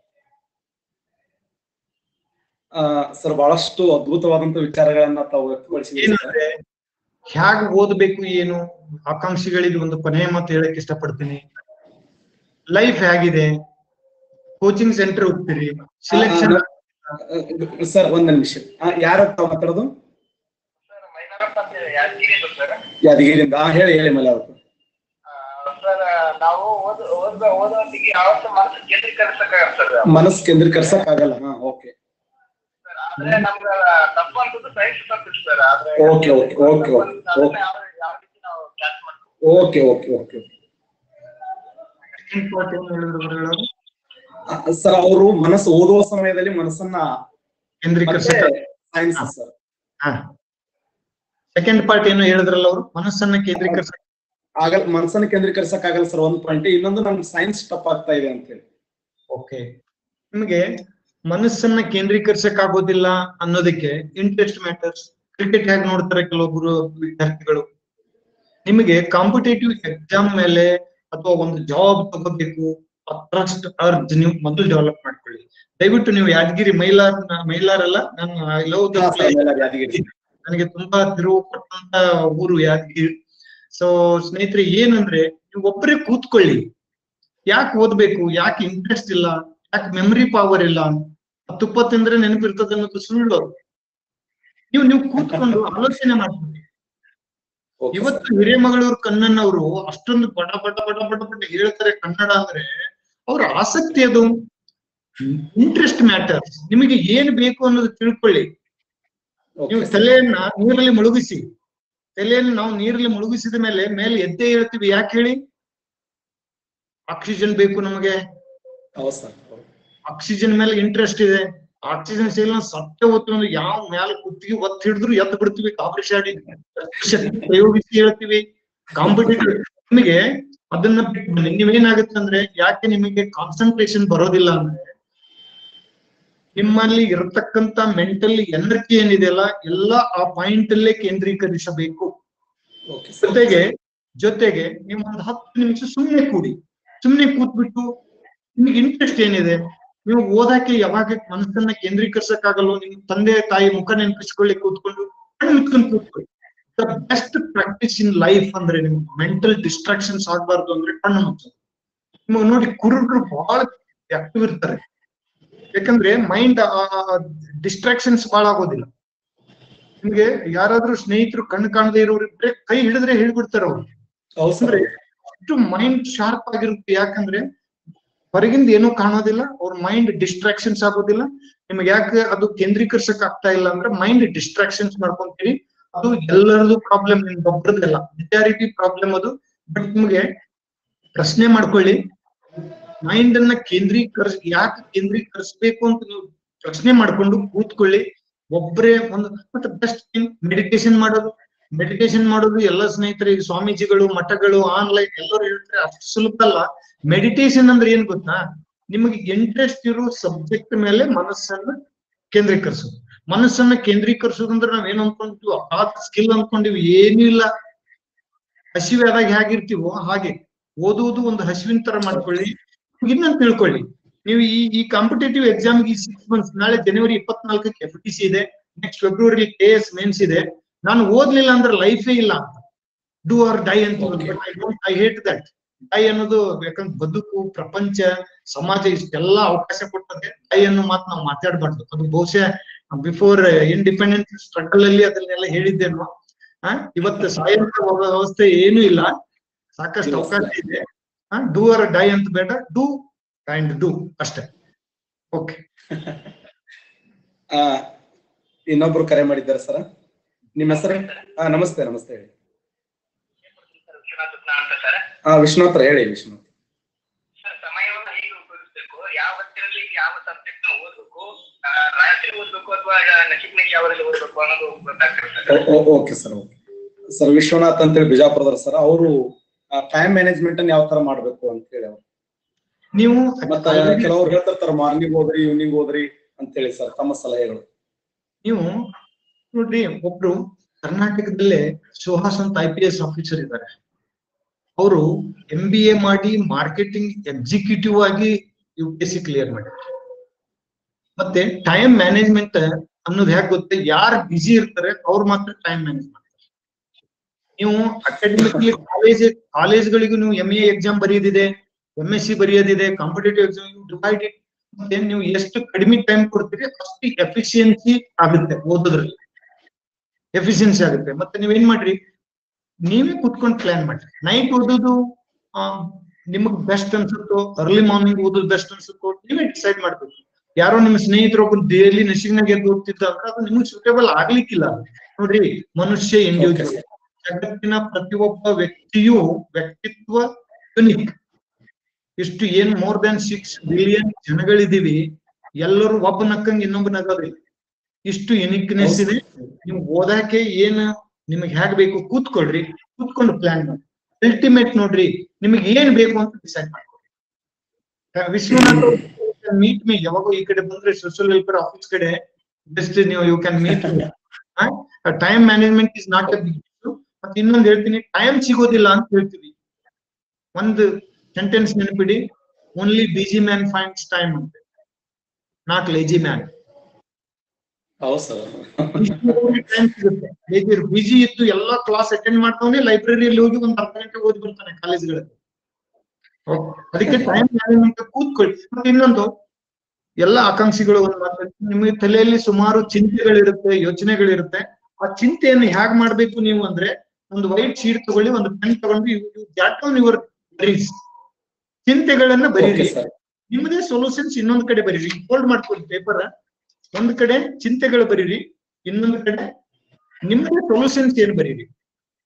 ಸರ್ ಬಹಳಷ್ಟು ಅದ್ಭುತವಾದಂತ ವಿಚಾರಗಳನ್ನ ತಾವು ವ್ಯಕ್ತಪಡಿಸಿದ್ದೀರಿ ಏನಂದ್ರೆ ಹ್ಯಾಗ್ ಓದ್ಬೇಕು ಏನು ಆಕಾಂಕ್ಷಿಗಳಿಗೆ ಒಂದು ಕೊನೆಯ ಮಾತು ಹೇಳಕ್ ಇಷ್ಟಪಡ್ತೀನಿ ಲೈಫ್ ಹೇಗಿದೆ ಕೋಚಿಂಗ್ ಸೆಂಟರ್ ಹೋಗ್ತೀರಿ ಸಿಲೆಕ್ಷನ್ ಸರ್ ಒಂದ್ ನಿಮಿಷ ಯಾರ ತಾವು ಮಾತಾಡೋದು ಸರ್ ಮೈನಾರಪ್ಪ ಅಂತ ಹೇಳಿ ಯಾದಗಿರಿ ಸರ್ ಯಾದಗಿರಿಯಿಂದ ಆ, ಹೇಳಿ ಹೇಳಿ ಮೇಲೆ ಅವ್ರು ಸರ್ ನಾವು ಓದ್ ಓದ್ ಓದೋದಿಗೆ ಯಾವತ್ತೂ ಮನಸ್ಸು ಕೇಂದ್ರೀಕರಿಸಕ್ಕಾಗಲ್ಲ ಸರ್ ಮನಸ್ಸು ಕೇಂದ್ರೀಕರಿಸಕ್ ಆಗಲ್ಲ ಹಾ ಓಕೆ ಆದ್ರೆ ನಮ್ಗೆ ತಪ್ಪು ಅನ್ಸುತ್ತೆ ಸೈನ್ಸ್ ತಪ್ಪಿತ್ತು ಸರ್ ಆದ್ರೆ Okay, okay, okay, okay, ಅದನ್ನ okay. ಯಾವ ಯಾವ ರೀತಿ ನಾವು ಕ್ಯಾಚ್ ಮಾಡ್ತೀವಿ ಓಕೆ ಓಕೆ ಓಕೆ ಸರ್ ಅವರು ಮನಸ್ಸು ಓದುವ ಸಮಯದಲ್ಲಿ ಮನಸ್ಸನ್ನ ಕೇಂದ್ರೀಕರಿಸ ಸೈನ್ಸ್ ಸರ್ ಸೆಕೆಂಡ್ ಪಾರ್ಟ್ ಏನು ಹೇಳಿದ್ರಲ್ಲ ಅವರು ಮನಸ್ಸನ್ನ ಕೇಂದ್ರೀಕರಿಸ ಆಗಲ್ಲ ಮನಸ್ಸನ್ನ ಕೇಂದ್ರೀಕರಿಸಕ್ ಆಗಲ್ಲ ಸರ್ ಒಂದ್ ಪಾಯಿಂಟ್ ಇನ್ನೊಂದು ನಮ್ಗೆ ಸೈನ್ಸ್ ಟಪ್ ಆಗ್ತಾ ಇದೆ ಅಂತ ಹೇಳಿ ಓಕೆ ನಿಮಗೆ ಮನಸ್ಸನ್ನ ಕೇಂದ್ರೀಕರಿಸಕ್ ಆಗೋದಿಲ್ಲ ಅನ್ನೋದಕ್ಕೆ ಇಂಟ್ರೆಸ್ಟ್ ಮ್ಯಾಟರ್ಸ್ ಕ್ರಿಕೆಟ್ ಹೇಗೆ ನೋಡ್ತಾರೆ ಕೆಲವೊಬ್ರು ವಿದ್ಯಾರ್ಥಿಗಳು ನಿಮಗೆ ಕಾಂಪಿಟೇಟಿವ್ ಎಕ್ಸಾಮ್ ಮೇಲೆ ಅಥವಾ ಒಂದು ಜಾಬ್ ತಗೋಬೇಕು ಟ್ರಸ್ಟ್ ಅರ್ಜ್ ನೀವು ಮೊದಲು ಡೆವಲಪ್ ಮಾಡ್ಕೊಳ್ಳಿ ದಯವಿಟ್ಟು ನೀವು ಯಾದಗಿರಿ ಮೈಲಾರ್ ಮೈಲಾರ್ ಅಲ್ಲ ನಾನು ಐ ಲವ್ ದ ಹಾ, sir, ಎಲ್ಲ ಯಾದಗಿರಿ ನನಗೆ ತುಂಬಾ ತಿರುವು ಕೊಟ್ಟಂತ ಊರು ಯಾದಗಿರಿ ಸೊ ಸ್ನೇಹಿತರೆ ಏನಂದ್ರೆ ನೀವು ಒಬ್ಬರೇ ಕೂತ್ಕೊಳ್ಳಿ ಯಾಕೆ ಓದ್ಬೇಕು ಯಾಕೆ ಇಂಟ್ರೆಸ್ಟ್ ಇಲ್ಲ ಯಾಕೆ ಮೆಮರಿ ಪವರ್ ಇಲ್ಲ ತುಪ್ಪ ತಿಂದ್ರೆ ನೆನಪಿರ್ತದೆ ಅನ್ನೋದು ಸುಳ್ಳು ನೀವು ನೀವು ಕೂತ್ಕೊಂಡು ಆಲೋಚನೆ ಮಾಡ್ತೀವಿ Okay, sir. ಇವತ್ತು ಹಿರೇಮಗಳೂರು ಕಣ್ಣನವರು ಅಷ್ಟೊಂದು ಬಡ ಬಡ ಬಡ ಬಡ ಬಡ ಹೇಳ್ತಾರೆ ಕನ್ನಡ ಅಂದ್ರೆ ಅವ್ರ ಆಸಕ್ತಿ ಅದು ಇಂಟ್ರೆಸ್ಟ್ ಮ್ಯಾಟರ್ಸ್ ನಿಮಗೆ ಏನ್ ಬೇಕು ಅನ್ನೋದು ತಿಳ್ಕೊಳ್ಳಿ Okay, ನೀವು sir. ತಲೆಯನ್ನ ನೀರಲ್ಲಿ ಮುಳುಗಿಸಿ ತಲೆಯನ್ನು ನಾವು ನೀರಲ್ಲಿ ಮುಳುಗಿಸಿದ ಮೇಲೆ ಮೇಲೆ ಎದ್ದೇ ಹೇಳ್ತೀವಿ ಯಾಕೆ ಹೇಳಿ ಆಕ್ಸಿಜನ್ ಬೇಕು ನಮಗೆ ಹೌದು ಸರ್ ಆಕ್ಸಿಜನ್ ಮೇಲೆ ಇಂಟ್ರೆಸ್ಟ್ ಇದೆ ಆಕ್ಸಿಜನ್ ಸಿಗಲ್ಲ ಸತ್ಯ ಹೊತ್ತು ಅಂದ್ರೆ ಯಾವ ಮ್ಯಾಲ ಕುತ್ತಿಗೆ ಒತ್ತು ಹಿಡಿದ್ರು ಎದ್ದು ಬಿಡ್ತೀವಿ ಕಾಬರಿ ಶಾಡಿ ಶಕ್ತಿ ಪ್ರಯೋಗಿಸಿ ಹೇಳ್ತೀವಿ ಕಾಂಪಿಟೇಟಿವ್ ನಿಮಗೆ ಅದನ್ನ ಬಿಟ್ಟು ಬನ್ನಿ. ನೀವೇನಾಗುತ್ತೆ ಅಂದ್ರೆ ಯಾಕೆ ನಿಮಗೆ ಕಾನ್ಸಂಟ್ರೇಷನ್ ಬರೋದಿಲ್ಲ ಅಂದ್ರೆ ನಿಮ್ಮಲ್ಲಿ ಇರತಕ್ಕಂತ ಮೆಂಟಲ್ ಎನರ್ಜಿ ಏನಿದೆಯಲ್ಲ ಎಲ್ಲ ಆ ಪಾಯಿಂಟ್ ಅಲ್ಲೇ ಕೇಂದ್ರೀಕರಿಸಬೇಕು ಓಕೆ ಸರ್ ಜೊತೆಗೆ ಜೊತೆಗೆ ನೀವು ಒಂದು ಹತ್ತು ನಿಮಿಷ ಸುಮ್ಮನೆ ಕೂಡಿ ಸುಮ್ಮನೆ ಕೂತ್ಬಿಟ್ಟು ನಿಮಗೆ ಇಂಟ್ರೆಸ್ಟ್ ಏನಿದೆ ನೀವು ಓದಕ್ಕೆ ಯಾವಾಗ ಮನಸ್ಸನ್ನ ಕೇಂದ್ರೀಕರಿಸಕ್ಕಾಗಲ್ಲ ನಿಮ್ ತಂದೆ ತಾಯಿ ಮುಖ ನೆನಪಿಸ್ಕೊಳ್ಳಿ ಕೂತ್ಕೊಂಡು ಕಣ್ಣು ಮುಚ್ಕೊಂಡು ಕೂತ್ಕೊಳ್ಳಿ the best practice in life ಅಂದ್ರೆ ನಿಮ್ಗೆ ಮೆಂಟಲ್ ಡಿಸ್ಟ್ರಾಕ್ಷನ್ಸ್ ಆಗ್ಬಾರ್ದು ಅಂದ್ರೆ ಕಣ್ಣು ಮುಚ್ಚೋದು ನಿಮಗೆ ನೋಡಿ ಕುರುಡ್ರು ಬಹಳ ಆಕ್ಟಿವ್ ಇರ್ತಾರೆ ಯಾಕಂದ್ರೆ ಮೈಂಡ್ ಡಿಸ್ಟ್ರಾಕ್ಷನ್ಸ್ ಬಹಳ ಆಗೋದಿಲ್ಲ ನಿಮ್ಗೆ ಯಾರಾದ್ರೂ ಸ್ನೇಹಿತರು ಕಣ್ಣು ಕಾಣದೇ ಇರೋರು ಇದ್ರೆ ಕೈ ಹಿಡಿದ್ರೆ ಹಿಡ್ಬಿಡ್ತಾರೆ ಅವ್ರು ಹೌದು ಸರ್ ಅಂದ್ರೆ ಅಷ್ಟು ಮೈಂಡ್ ಶಾರ್ಪ್ ಆಗಿರುತ್ತೆ ಯಾಕಂದ್ರೆ ಹೊರಗಿಂದ ಏನೂ ಕಾಣೋದಿಲ್ಲ ಅವ್ರ ಮೈಂಡ್ ಡಿಸ್ಟ್ರಾಕ್ಷನ್ಸ್ ಆಗೋದಿಲ್ಲ ನಿಮ್ಗೆ ಯಾಕೆ ಅದು ಕೇಂದ್ರೀಕರಿಸಕ್ ಆಗ್ತಾ ಇಲ್ಲ ಅಂದ್ರೆ ಮೈಂಡ್ ಡಿಸ್ಟ್ರಾಕ್ಷನ್ಸ್ ಮಾಡ್ಕೊಂತೀರಿ ಅದು ಎಲ್ಲರದು ಪ್ರಾಬ್ಲಮ್ ನಿಮ್ಗೊಬ್ರದ್ದಲ್ಲ ಮೆಜಾರಿಟಿ ಪ್ರಾಬ್ಲಮ್ ಅದು ಬಟ್ ನಿಮ್ಗೆ ಪ್ರಶ್ನೆ ಮಾಡ್ಕೊಳ್ಳಿ ಮೈಂಡ್ ಅನ್ನ ಕೇಂದ್ರೀಕರಿಸ್ ಯಾಕೆ ಕೇಂದ್ರೀಕರಿಸ್ಬೇಕು ಅಂತ ನೀವು ಪ್ರಶ್ನೆ ಮಾಡ್ಕೊಂಡು ಕೂತ್ಕೊಳ್ಳಿ ಒಬ್ಬರೇ ಒಂದು ಮತ್ತೆ ಬೆಸ್ಟ್ ಮೆಡಿಟೇಷನ್ ಮಾಡೋದು ಮೆಡಿಟೇಷನ್ ಮಾಡೋದು ಎಲ್ಲ ಸ್ನೇಹಿತರಿಗೆ ಸ್ವಾಮೀಜಿಗಳು ಮಠಗಳು ಆನ್ಲೈನ್ ಎಲ್ಲರೂ ಹೇಳ್ತಾರೆ ಅಷ್ಟು ಸುಲಭ ಅಲ್ಲ ಮೆಡಿಟೇಷನ್ ಅಂದ್ರೆ ಏನ್ ಗೊತ್ತಾ ನಿಮಗೆ ಇಂಟ್ರೆಸ್ಟ್ ಇರೋ ಸಬ್ಜೆಕ್ಟ್ ಮೇಲೆ ಮನಸ್ಸನ್ನ ಕೇಂದ್ರೀಕರಿಸೋದು ಮನಸ್ಸನ್ನ ಕೇಂದ್ರೀಕರಿಸೋದು ಅಂದ್ರೆ ನಾವ್ ಏನ್ ಅನ್ಕೊಂತೀವಿ ಆ ಸ್ಕಿಲ್ ಅನ್ಕೊಂಡಿವಿ ಏನೂ ಇಲ್ಲ ಹಸಿವೆ ಆದಾಗ ಹೇಗಿರ್ತೀವೋ ಹಾಗೆ ಓದುವುದು ಒಂದು ಹಸಿವಿನ ತರ ಮಾಡ್ಕೊಳ್ಳಿ ಇನ್ನೊಂದು ತಿಳ್ಕೊಳ್ಳಿ ನೀವು ಈ ಈ ಕಾಂಪಿಟೇಟಿವ್ ಎಕ್ಸಾಮ್ಗೆ ಈ ಸಿಕ್ಸ್ ಮಂತ್ಸ್ ನಾಳೆ ಜನವರಿ ಇಪ್ಪತ್ನಾಲ್ಕಕ್ಕೆ ಎಫ್ ಟಿ ಸಿ ಇದೆ ನೆಕ್ಸ್ಟ್ ಫೆಬ್ರವರಿ ಕೆ ಎಸ್ ಮೇನ್ಸ್ ಇದೆ ನಾನು ಓದ್ಲಿಲ್ಲ ಅಂದ್ರೆ ಲೈಫೇ ಇಲ್ಲ ಅಂತ ಡೂ ಆರ್ ಡೈ ಅಂತ Okay. I hate that die ಅನ್ನೋದು ಯಾಕಂದ್ರೆ ಬದುಕು ಪ್ರಪಂಚ ಸಮಾಜ ಇಷ್ಟೆಲ್ಲ ಅವಕಾಶ ಕೊಟ್ಟದೆ ಡೈ ಅನ್ನೋ ಮಾತು ನಾವು ಮಾತಾಡ್ಬಾರ್ದು ಅದು ಬಹುಶಃ ಬಿಫೋರ್ ಇಂಡಿಪೆಂಡೆನ್ಸ್ ಸ್ಟ್ರಗಲ್ ಅಲ್ಲಿ ಅದನ್ನೆಲ್ಲ ಹೇಳಿದ್ದೇನು ಆ ಇವತ್ತು ಸಾಯಂತ ವ್ಯವಸ್ಥೆ ಏನೂ ಇಲ್ಲ ಸಾಕಷ್ಟು ಇಲ್ಲ, ಅವಕಾಶ ಇದೆ ಡೂ ಆರ್ ಡೈ ಅಂತ ಬೇಡ ಡೂ ಅಂಡ್ ಡೂ ಅಷ್ಟೇ ಓಕೆ ಆ ಇನ್ನೊಬ್ರು ಕರೆ ಮಾಡಿದ್ದಾರೆ ಸರ್ ನಿಮ್ಮ ಹೆಸರು ಹಾ ನಮಸ್ತೆ ನಮಸ್ತೆ ಹೇಳಿ ವಿಶ್ವನಾಥ್ ರತ್ನ ಅಂತ ಸರ್ ಹಾ ವಿಶ್ವನಾಥ್ ಹೇಳಿ ವಿಶ್ವನಾಥ್ ಸರ್ ಸಮಯವನ್ನು ಹೇಗೆ ಉಪಯೋಗಿಸ್ಬೇಕು ಯಾವ ಹೊತ್ತಿನಲ್ಲಿ ಯಾವ ಸಬ್ಜೆಕ್ಟ್ ನ ಓದ್ಬೇಕು ಆ, ರಾತ್ರಿ ಓದ್ಬೇಕು ಅಥವಾ ನಚಿಕ್ನಿಗೆ ಯಾವರಲ್ಲಿ ಓದ್ಬೇಕು ಅನ್ನೋದು ಗೊತ್ತಾಗ್ತದೆ sir okay sir okay sir Vishwanath ಅಂತೇಳಿ ಬಿಜಾಪುರದವ್ರು ಸರ್ ಅವರು ಟೈಮ್ ಮ್ಯಾನೇಜ್ಮೆಂಟ್ ಅನ್ನ ಯಾವ ತರ ಮಾಡ್ಬೇಕು ಅಂತ ಹೇಳಿ ಅವ್ರು ನೀವು ಮತ್ತ already- ಕೆಲವ್ರು ಹೇಳ್ತಿರ್ತಾರ ಮಾರ್ನಿಂಗ್ ಓದ್ರಿ ಈವ್ನಿಂಗ್ ಓದ್ರಿ ಅಂತ ಹೇಳಿ ಸರ್ ತಮ್ಮ ಸಲಹೆಗಳು ನೀವು ನೋಡ್ರಿ ಒಬ್ರು ಕರ್ನಾಟಕದಲ್ಲೇ ಸುಹಾಸ್ ಅಂತ ಐ ಪಿ ಎಸ್ ಆಫೀಸರ್ ಇದ್ದಾರೆ ಅವರು ಎಂ ಬಿ ಎ ಮಾಡಿ ಮಾರ್ಕೆಟಿಂಗ್ ಎಕ್ಸಿಕ್ಯೂಟಿವ್ ಆಗಿ U P S C clear ಮಾಡಿದ್ದಾರೆ ಮತ್ತೆ ಟೈಮ್ ಮ್ಯಾನೇಜ್ಮೆಂಟ್ ಅನ್ನೋದು ಹೇಗೆ ಗೊತ್ತೆ ಯಾರು ಬಿಸಿ ಇರ್ತಾರೆ ಅವ್ರು ಮಾತ್ರ ಟೈಮ್ ಮ್ಯಾನೇಜ್ ಮಾಡ್ತಾರೆ ನೀವು ಅಕಾಡೆಮಿಕ್ಲಿ ಕಾಲೇಜ್ ಕಾಲೇಜ್ಗಳಿಗೂ ನೀವು ಎಂ ಎ ಎಕ್ಸಾಮ್ ಬರೆಯೋದಿದೆ ಎಂ ಎಸ್ ಸಿ ಬರೆಯೋದಿದೆ ಕಾಂಪಿಟೇಟಿವ್ ಎಕ್ಸಾಮ್ ಡಿವೈಡ್ ಇಟ್ ಮತ್ತೆ ನೀವು ಎಷ್ಟು ಕಡಿಮೆ ಟೈಮ್ ಕೊಡ್ತೀರಿ ಅಷ್ಟು ಎಫಿಷಿಯನ್ಸಿ ಆಗುತ್ತೆ ಓದೋದ್ರಲ್ಲಿ ಎಫಿಷಿಯನ್ಸಿ ಆಗುತ್ತೆ ಮತ್ತೆ ನೀವೇನ್ ಮಾಡ್ರಿ ನೀವೇ ಕುತ್ಕೊಂಡು ಪ್ಲಾನ್ ಮಾಡ್ರಿ ನೈಟ್ ಓದೋದು ಆ, ನಿಮಗ್ ಬೆಸ್ಟ್ ಅನ್ಸುತ್ತೋ ಅರ್ಲಿ ಮಾರ್ನಿಂಗ್ ಓದೋದು ಬೆಸ್ಟ್ ಅನ್ಸುತ್ತೋ ನೀವೇ ಡಿಸೈಡ್ ಮಾಡ್ಬೇಕು ಯಾರೋ ನಿಮ್ಮ ಸ್ನೇಹಿತರು ಒಬ್ಬರು ಡೈಲಿ ನಶಿಗ್ನಾಗ ಎದ್ದು ಓದ್ತಿದ್ದ ಅಂದ್ರೆ ಅದು ನಿಮಗೆ ಸೂಟೇಬಲ್ ಆಗ್ಲಿಕ್ಕಿಲ್ಲ ನೋಡ್ರಿ ಮನುಷ್ಯ ಇಂಡಿವಿಜುವಲ್ ಜಗತ್ತಿನ ಪ್ರತಿಯೊಬ್ಬ ವ್ಯಕ್ತಿಯು ವ್ಯಕ್ತಿತ್ವ ಯುನಿಕ್ ಇಷ್ಟು ಏನ್ ಮೋರ್ ದನ್ ಸಿಕ್ಸ್ ಬಿಲಿಯನ್ ಜನಗಳಿದೀವಿ ಎಲ್ಲರೂ ಒಬ್ಬ ನಕ್ಕಂಗ್ ಇನ್ನೊಬ್ಬ ನಗೋದಿಲ್ಲ ಇಷ್ಟು ಯುನಿಕ್ನೆಸ್ ಇದೆ ನೀವು ಓದಾಕೆ ಏನ್ ನಿಮಗೆ ಹೇಗ್ ಬೇಕು ಕೂತ್ಕೊಳ್ರಿ ಕೂತ್ಕೊಂಡು ಪ್ಲಾನ್ ಮಾಡಿ ಅಲ್ಟಿಮೇಟ್ ನೋಡ್ರಿ ನಿಮಗೆ ಏನ್ ಬೇಕು ಅಂತ ಡಿಸೈಡ್ ಮಾಡ್ಕೊಳ್ರಿ ವಿಶ್ವನಾಥ್ ಮೀಟ್ ಮೀ ಯಾವಾಗೋ ಈ ಕಡೆ ಬಂದ್ರೆ ಸೋಷಿಯಲ್ ವೆಲ್ಫೇರ್ ಆಫೀಸ್ ಕಡೆ ಬೆಸ್ಟ್ ನೀವು you can meet time management is not a big ಮತ್ತೆ ಇನ್ನೊಂದು ಹೇಳ್ತೀನಿ ಟೈಮ್ ಸಿಗೋದಿಲ್ಲ ಅಂತ ಹೇಳ್ತೀವಿ ಒಂದು ಸೆಂಟೆನ್ಸ್ ನೆನಪಿಡಿ only busy man finds time ಅಂತ ನಾಟ್ ಲೇಜಿ ಮ್ಯಾನ್ ಹೌದು ಸರ್ ಟೈಮ್ ಸಿಗುತ್ತೆ ಬಿಜಿ ಇದ್ದು ಎಲ್ಲಾ ಕ್ಲಾಸ್ ಅಟೆಂಡ್ ಮಾಡ್ತಾವನೆ ಲೈಬ್ರರಿಯಲ್ಲಿ ಹೋಗಿ ಒಂದ್ ಅರ್ಧ ಗಂಟೆ ಓದಿ ಬರ್ತಾನೆ ಕಾಲೇಜ್ಗಳಲ್ಲಿ ಅದಕ್ಕೆ ಟೈಮ್ ಮ್ಯಾನೇಜ್ಮೆಂಟ್ ಕೂತ್ಕೊಳ್ಳಿ ಮತ್ತೆ ಇನ್ನೊಂದು ಎಲ್ಲ ಆಕಾಂಕ್ಷಿಗಳು ಒಂದು ಮಾತು ಹೇಳ್ತೀನಿ, ನಿಮಗೆ ತಲೆಯಲ್ಲಿ ಸುಮಾರು ಚಿಂತೆಗಳಿರುತ್ತೆ ಯೋಚನೆಗಳಿರುತ್ತೆ ಆ ಚಿಂತೆಯನ್ನು ಹೇಗ್ ಮಾಡ್ಬೇಕು ನೀವು ಅಂದ್ರೆ ಒಂದು ವೈಟ್ ಶೀಟ್ ತಗೊಳ್ಳಿ ಒಂದು ಪೆನ್ ತಗೊಂಡು ಜಾಟ್ ಆನ್ ಯುವರ್ ಬರೀಸ್ ಚಿಂತೆಗಳನ್ನ ಓಕೆ ಬರೀರಿ ಸರ್ ನಿಮ್ಮದೇ ಸೊಲ್ಯೂಷನ್ಸ್ ಇನ್ನೊಂದ್ ಕಡೆ ಬರೀರಿ ಫೋಲ್ಡ್ ಮಾಡ್ಕೊಳ್ಳಿ ಪೇಪರ್ ಒಂದ್ ಕಡೆ ಚಿಂತೆಗಳು ಬರೀರಿ ಇನ್ನೊಂದ್ ಕಡೆ ನಿಮ್ಮದೇ ಸೊಲ್ಯೂಷನ್ಸ್ ಏನ್ ಬರೀರಿ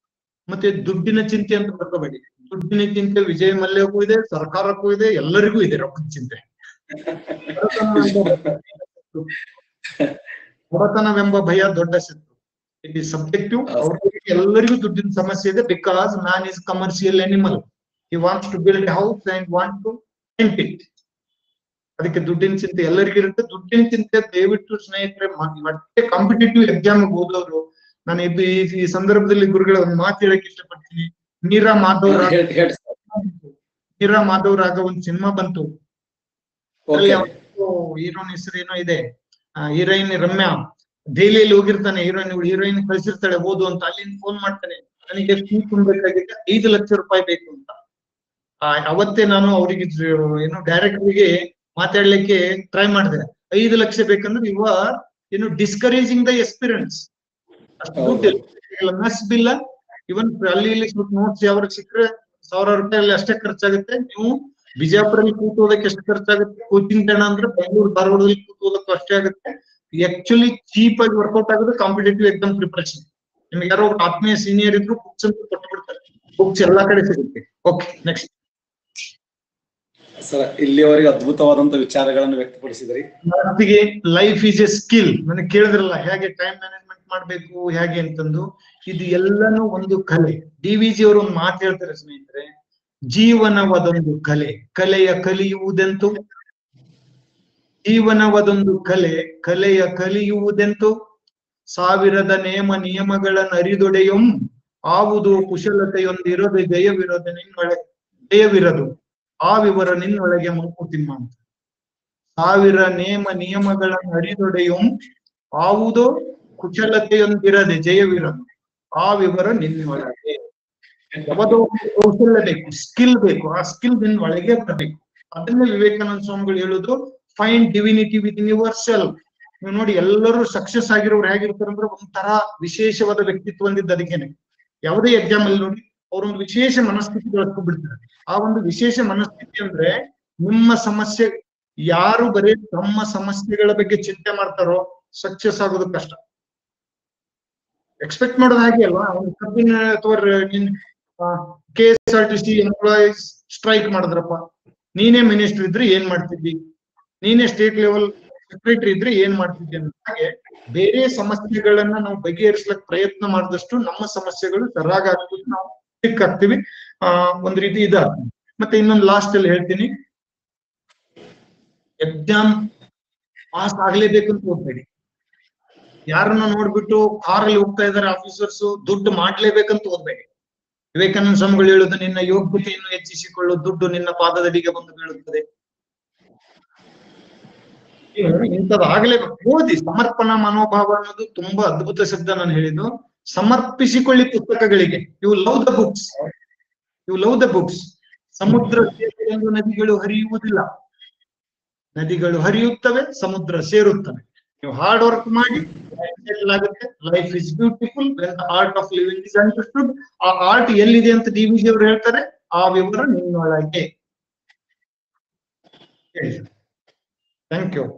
ಮತ್ತೆ ದುಡ್ಡಿನ ಚಿಂತೆ ಅಂತ ಬರ್ಕೋಬೇಡಿ ದುಡ್ಡಿನ ಚಿಂತೆ ವಿಜಯ್ ಮಲ್ಯಕ್ಕೂ ಇದೆ ಸರ್ಕಾರಕ್ಕೂ ಇದೆ ಎಲ್ಲರಿಗೂ ಇದೆ ರೊಕ್ಕದ ಚಿಂತೆ ಬಡತನವೆಂಬ ಭಯ ದೊಡ್ಡ ಶತ್ರು ಇಟ್ ಇಸ್ ಸಬ್ಜೆಕ್ಟಿವ್ ಅವ್ರಿಗೆ ಎಲ್ಲರಿಗೂ ದುಡ್ಡಿನ ಸಮಸ್ಯೆ ಇದೆ because man is commercial animal he wants to build house and want to rent it ಅದಕ್ಕೆ ದುಡ್ಡಿನ ಚಿಂತೆ ಎಲ್ಲರಿಗೂ ಇರುತ್ತೆ ದುಡ್ಡಿನ ಚಿಂತೆ ದಯವಿಟ್ಟು ಸ್ನೇಹಿತರೆ ಮ- ಮತ್ತೆ ಕಾಂಪಿಟೇಟಿವ್ ಎಕ್ಸಾಮ್ ಓದೋರು ನಾನು ಇದು ಈ- ಈ ಸಂದರ್ಭದಲ್ಲಿ ಗುರುಗಳ ಒಂದು ಮಾತು ಹೇಳಕ್ ಇಷ್ಟಪಡ್ತೀನಿ ಮೀರಾ ಮಾಧವ್ ರಾಗ ಹೇಳಿ ಹೇಳಿ ಸರ್ ಮೀರಾ ಮಾಧವ್ ರಾಗ ಒಂದು ಸಿನಿಮಾ ಬಂತು ಓಕೆ ಹೀರೋನ್ ಹೆಸರು ಏನೋ ಇದೆ ಹೀರೋಯಿನ್ ರಮ್ಯಾ ದೆಹಲಿಯಲ್ಲಿ ಹೋಗಿರ್ತಾನೆ ಹೀರೋಯಿನ್ ಹೀರೋಯಿನ್ ಕಳ್ಸಿರ್ತಾಳೆ ಓದು ಅಂತ ಅಲ್ಲಿಂದ ಫೋನ್ ಮಾಡ್ತಾನೆ ನನಗೆ ಫೀ ತುಂಬಬೇಕಾಗಿದೆ ಐದು ಲಕ್ಷ ರೂಪಾಯಿ ಬೇಕು ಅಂತ ಆ, ಅವತ್ತೇ ನಾನು ಅವರಿಗೆ ಏನು ಡೈರೆಕ್ಟರ್ಗೆ ಮಾತಾಡ್ಲಿಕ್ಕೆ ಟ್ರೈ ಮಾಡಿದೆ ಐದು ಲಕ್ಷ ಬೇಕಂದ್ರೆ ಇವ ಏನು ಡಿಸ್ಕರೇಜಿಂಗ್ ದ ಎಕ್ಸ್ಪೀರಿಯನ್ಸ್ ಮೆಸ್ ಬಿಲ್ಲ ಇವನ್ ಅಲ್ಲಿ ಇಲ್ಲಿ ಸ್ವಲ್ಪ ನೋಟ್ಸ್ ಯಾವ ಸಿಕ್ಕರೆ ಸಾವಿರ ರೂಪಾಯಿ ಅಲ್ಲಿ ಅಷ್ಟೇ ಖರ್ಚಾಗುತ್ತೆ ನೀವು ಬಿಜಾಪುರಲ್ಲಿ ಕೂತೋದಕ್ಕೆ ಎಷ್ಟು ಖರ್ಚಾಗುತ್ತೆ ಕೋಚಿಂಗ್ ತಣ ಅಂದ್ರೆ ಬೆಂಗಳೂರು ಧಾರವಾಡದಲ್ಲಿ ಕೂತೋದಕ್ಕೂ ಅಷ್ಟೇ ಆಗುತ್ತೆ ಆಕ್ಚುಲಿ ಚೀಪ್ ಆಗಿ ವರ್ಕೌಟ್ ಆಗೋದು ಕಾಂಪಿಟೇಟಿವ್ ಎಕ್ಸಾಮ್ ಪ್ರಿಪರೇಷನ್ ನಿಮ್ಗೆ ಯಾರೋ ಒಬ್ಬ ಆತ್ಮೀಯ ಸೀನಿಯರ್ ಇದ್ರು ಬುಕ್ಸ್ ಅಂತ ಕೊಟ್ಟು ಬಿಡ್ತಾರೆ ಬುಕ್ಸ್ ಎಲ್ಲಾ ಕಡೆ ಸಿಗುತ್ತೆ ಓಕೆ ನೆಕ್ಸ್ಟ್ ಸರ್ ಇಲ್ಲಿಯವರೆಗೆ ಅದ್ಭುತವಾದಂತ ವಿಚಾರಗಳನ್ನು ವ್ಯಕ್ತಪಡಿಸಿದ್ರಿ ಮಾತಿಗೆ ಲೈಫ್ ಈಸ್ ಎ ಸ್ಕಿಲ್ ನನಗೆ ಕೇಳಿದ್ರಲ್ಲ ಹೇಗೆ ಟೈಮ್ ಮ್ಯಾನೇಜ್ಮೆಂಟ್ ಮಾಡ್ಬೇಕು ಹೇಗೆ ಅಂತಂದು ಇದು ಎಲ್ಲಾನು ಒಂದು ಕಲೆ ಡಿ ವಿ ಜಿ ಅವರು ಒಂದು ಮಾತು ಹೇಳ್ತಾರೆ ಸ್ನೇಹಿತರೆ ಜೀವನವದೊಂದು ಕಲೆ ಕಲೆಯ ಕಲಿಯುವುದೆಂತು ಜೀವನವದೊಂದು ಕಲೆ ಕಲೆಯ ಕಲಿಯುವುದೆಂತು ಸಾವಿರದ ನೇಮ ನಿಯಮಗಳನ್ನು ಅರಿದೊಡೆಯಂ ಆವುದು ಕುಶಲತೆಯೊಂದಿರೋದು ಜಯವಿರೋದು ನಿನ್ನೊಳಗೆ ಜಯವಿರದು ಆ ವಿವರ ನಿನ್ನೊಳಗೆ ಮಂಕುತಿಮ್ಮ ಅಂತ ಸಾವಿರ ನೇಮ ನಿಯಮಗಳನ್ನು ಅರಿದೊಡೆಯುಂ ಆವುದೋ ಕುಶಲತೆಯೊಂದಿರದೆ ಜಯವಿರದು ಆ ವಿವರ ನಿನ್ನೊಳಗೆ ಯಾವುದೋ ಒಂದು ಕೌಶಲ್ಯ ಬೇಕು ಸ್ಕಿಲ್ ಬೇಕು ಆ ಸ್ಕಿಲ್ ನಿನ್ನ ಒಳಗೆ ಬರಬೇಕು ಅದನ್ನೇ ವಿವೇಕಾನಂದ ಸ್ವಾಮಿಗಳು ಹೇಳುದು find divinity within yourself ನೀವು ನೋಡಿ ಎಲ್ಲರೂ ಸಕ್ಸಸ್ ಆಗಿರೋರು ಹೇಗಿರ್ತಾರೆ ಅಂದ್ರೆ ಒಂಥರ ವಿಶೇಷವಾದ ವ್ಯಕ್ತಿತ್ವ ಹೊಂದಿದ್ದ ಅದಕ್ಕೇನೆ ಯಾವುದೇ ಎಕ್ಸಾಮ್ ಅಲ್ಲಿ ನೋಡಿ ಅವ್ರೊಂದು ವಿಶೇಷ ಮನಸ್ಥಿತಿ ಬಿಡ್ತಾರೆ ಆ ಒಂದು ವಿಶೇಷ ಮನಸ್ಥಿತಿ ಅಂದ್ರೆ ನಿಮ್ಮ ಸಮಸ್ಯೆ ಯಾರು ಬರೀ ತಮ್ಮ ಸಮಸ್ಯೆಗಳ ಬಗ್ಗೆ ಚಿಂತೆ ಮಾಡ್ತಾರೋ ಸಕ್ಸಸ್ ಆಗೋದು ಕಷ್ಟ ಎಕ್ಸ್ಪೆಕ್ಟ್ ಮಾಡೋದು ಹಾಗೆ ಅಲ್ವಾ ಒಂದು ಕಬ್ಬಿನ ಅಥವಾ K S R T C employees strike ಮಾಡಿದ್ರಪ್ಪ ನೀನೇ ಮಿನಿಸ್ಟರ್ ಇದ್ರೆ ಏನ್ ಮಾಡ್ತಿದ್ದಿ ನೀನೇ ಸ್ಟೇಟ್ ಲೆವೆಲ್ ಸೆಕ್ರೆಟರಿ ಇದ್ರೆ ಏನ್ ಮಾಡ್ತಿದ್ದಿ ಅಂತ ಹಾಗೆ ಬೇರೆ ಸಮಸ್ಯೆಗಳನ್ನ ನಾವು ಬಗೆಹರಿಸ್ಲಕ್ ಪ್ರಯತ್ನ ಮಾಡಿದಷ್ಟು ನಮ್ಮ ಸಮಸ್ಯೆಗಳು ಸರಾಗ ಆಗ್ತದೆ ನಾವು ಕ್ಲಿಕ್ ಆಗ್ತೀವಿ ಆ ಒಂದ್ ರೀತಿ ಇದ ಮತ್ತೆ ಇನ್ನೊಂದು ಲಾಸ್ಟ್ ಅಲ್ಲಿ ಹೇಳ್ತೀನಿ ಎಕ್ಸಾಮ್ ಪಾಸ್ ಆಗ್ಲೇಬೇಕು ಅಂತ ಹೋಗ್ಬೇಡಿ ಯಾರನ್ನ ನೋಡ್ಬಿಟ್ಟು ಕಾರಲ್ಲಿ ಹೋಗ್ತಾ ಇದಾರೆ ಆಫೀಸರ್ಸ್ ದುಡ್ಡು ಮಾಡ್ಲೇಬೇಕಂತ ಓದ್ಬೇಡಿ ವಿವೇಕಾನಂದ ಸ್ವಾಮಿಗಳು ಹೇಳುದು ನಿನ್ನ ಯೋಗ್ಯತೆಯನ್ನು ಹೆಚ್ಚಿಸಿಕೊಳ್ಳು ದುಡ್ಡು ನಿನ್ನ ಪಾದದಡಿಗೆ ಬಂದು ಬೀಳುತ್ತದೆ ಇಂಥದ್ದು ಆಗ್ಲೇಬೇಕು ಓದಿ ಸಮರ್ಪಣಾ ಮನೋಭಾವ ಅನ್ನೋದು ತುಂಬಾ ಅದ್ಭುತ ಶಬ್ದ ನಾನು ಹೇಳಿದ್ದು ಸಮರ್ಪಿಸಿಕೊಳ್ಳಿ ಪುಸ್ತಕಗಳಿಗೆ you love the books you love the books ಸಮುದ್ರ ಸೇರಿದಂದು ನದಿಗಳು ಹರಿಯುವುದಿಲ್ಲ ನದಿಗಳು ಹರಿಯುತ್ತವೆ ಸಮುದ್ರ ಸೇರುತ್ತವೆ ನೀವು ಹಾರ್ಡ್ ವರ್ಕ್ ಮಾಡಿ settle ಆಗುತ್ತೆ life is beautiful art of living is understood ಆ ಆರ್ಟ್ ಎಲ್ಲಿದೆ ಅಂತ ಡಿ ವಿ ಜಿ ಅವರು ಹೇಳ್ತಾರೆ ಆ ವಿವರ ನಿನ್ನೊಳಗೆ ಥ್ಯಾಂಕ್ ಯು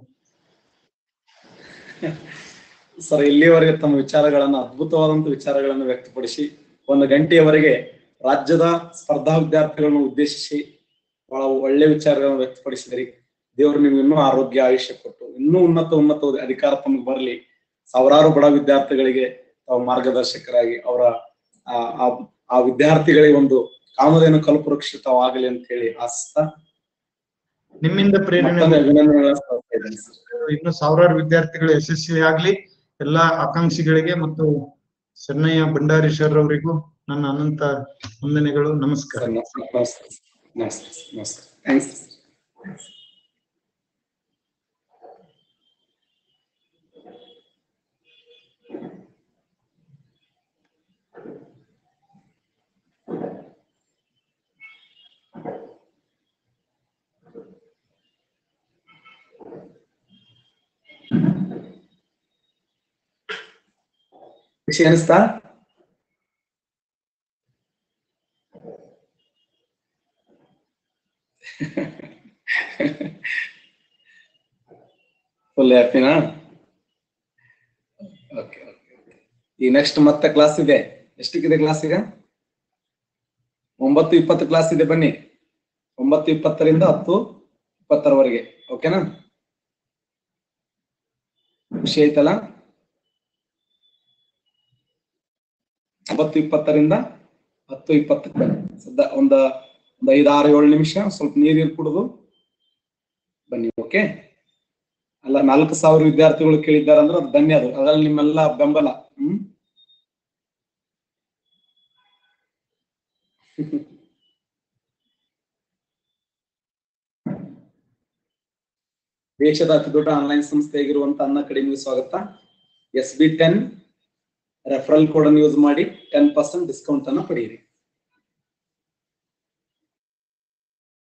ಸರ್ ಇಲ್ಲಿಯವರೆಗೆ ತಮ್ಮ ವಿಚಾರಗಳನ್ನ ಅದ್ಭುತವಾದಂತ ವಿಚಾರಗಳನ್ನು ವ್ಯಕ್ತಪಡಿಸಿ ಒಂದು ಗಂಟೆಯವರೆಗೆ ರಾಜ್ಯದ ಸ್ಪರ್ಧಾ ವಿದ್ಯಾರ್ಥಿಗಳನ್ನು ಉದ್ದೇಶಿಸಿ ಬಹಳ ಒಳ್ಳೆ ವಿಚಾರಗಳನ್ನು ವ್ಯಕ್ತಪಡಿಸಿದ್ರಿ ದೇವರು ನಿಮ್ಗೆ ಇನ್ನೂ ಆರೋಗ್ಯ ಆಯುಷ್ಯ ಕೊಟ್ಟು ಇನ್ನೂ ಉನ್ನತ ಉನ್ನತ ಅಧಿಕಾರ ತಮಗೆ ಬರಲಿ ಸಾವಿರಾರು ಬಡ ವಿದ್ಯಾರ್ಥಿಗಳಿಗೆ ತಾವು ಮಾರ್ಗದರ್ಶಕರಾಗಿ ಅವರ ಆ ಆ- ಆ ವಿದ್ಯಾರ್ಥಿಗಳಿಗೆ ಒಂದು ಕಾಮಧೇನು ಕಲ್ಪವೃಕ್ಷಿತವಾಗಲಿ ಅಂತ ಹೇಳಿ ಆಸ್ತಾ ನಿಮ್ಮಿಂದ ಪ್ರೇರಣೆ ಮತ್ತೊಮ್ಮೆ ಅಭಿನಂದನೆಗಳನ್ನು ಸಲ್ಲಿಸ್ತಾ ಇದ್ದೇನೆ ಸರ್. ಇನ್ನು ಸಾವಿರಾರು ವಿದ್ಯಾರ್ಥಿಗಳು ಯಶಸ್ವಿ ಆಗ್ಲಿ ಎಲ್ಲಾ ಆಕಾಂಕ್ಷಿಗಳಿಗೆ ಮತ್ತು ಚೆನ್ನಯ್ಯ ಭಂಡಾರಿ ಸರ್ ಅವರಿಗೂ ನನ್ನ ಅನಂತ ವಂದನೆಗಳು ನಮಸ್ಕಾರ ಸರ್, ನಮಸ್ಕಾರ ನಮಸ್ಕಾರ ನಮಸ್ಕಾರ ನಮಸ್ಕಾರ ಥ್ಯಾಂಕ್ಸ್ ಖುಷಿ ಅನಿಸ್ತಾ ಫುಲ್ ಹ್ಯಾಪಿನಾ ಓಕೆ ಓಕೆ ಈ ನೆಕ್ಸ್ಟ್ ಮತ್ತೆ ಕ್ಲಾಸ್ ಇದೆ ಎಷ್ಟಕ್ಕಿದೆ ಕ್ಲಾಸ್ ಈಗ ಒಂಬತ್ತು ಇಪ್ಪತ್ತು ಕ್ಲಾಸ್ ಇದೆ ಬನ್ನಿ ಒಂಬತ್ತು ಇಪ್ಪತ್ತರಿಂದ ಹತ್ತು ಇಪ್ಪತ್ತರವರೆಗೆ ಓಕೆನಾ ಖುಷಿ ಆಯ್ತಲ್ಲ ಒಂಬತ್ತು ಇಪ್ಪತ್ತರಿಂದ ಹತ್ತು ಇಪ್ಪತ್ತಕ್ಕೆ ಬನ್ನಿ ಸದ್ದ ಒಂದ ಒಂದ್ ಐದು ಆರು ಏಳು ನಿಮಿಷ ಸ್ವಲ್ಪ ನೀರು ಕುಡಿದು ಬನ್ನಿ ಓಕೆ ಅಲ್ಲ ನಾಲ್ಕು ಸಾವಿರ ವಿದ್ಯಾರ್ಥಿಗಳು ಕೇಳಿದ್ದಾರೆ ಅಂದ್ರೆ ಅದು ಧನ್ಯ ಅದು ಅದ್ರಲ್ಲಿ ನಿಮ್ಮೆಲ್ಲ ಬೆಂಬಲ ಹ್ಮ್ ದೇಶದ ಅತಿ ದೊಡ್ಡ ಆನ್ಲೈನ್ ಸಂಸ್ಥೆ ಆಗಿರುವಂತ ಅನ್ನ ಅಕಾಡೆಮಿಗೆ ಸ್ವಾಗತ S B ten referral code ಅನ್ನು ಯೂಸ್ ಮಾಡಿ ಟೆನ್ ಪರ್ಸೆಂಟ್ ಡಿಸ್ಕೌಂಟ್ ಅನ್ನ ಪಡೆಯಿರಿ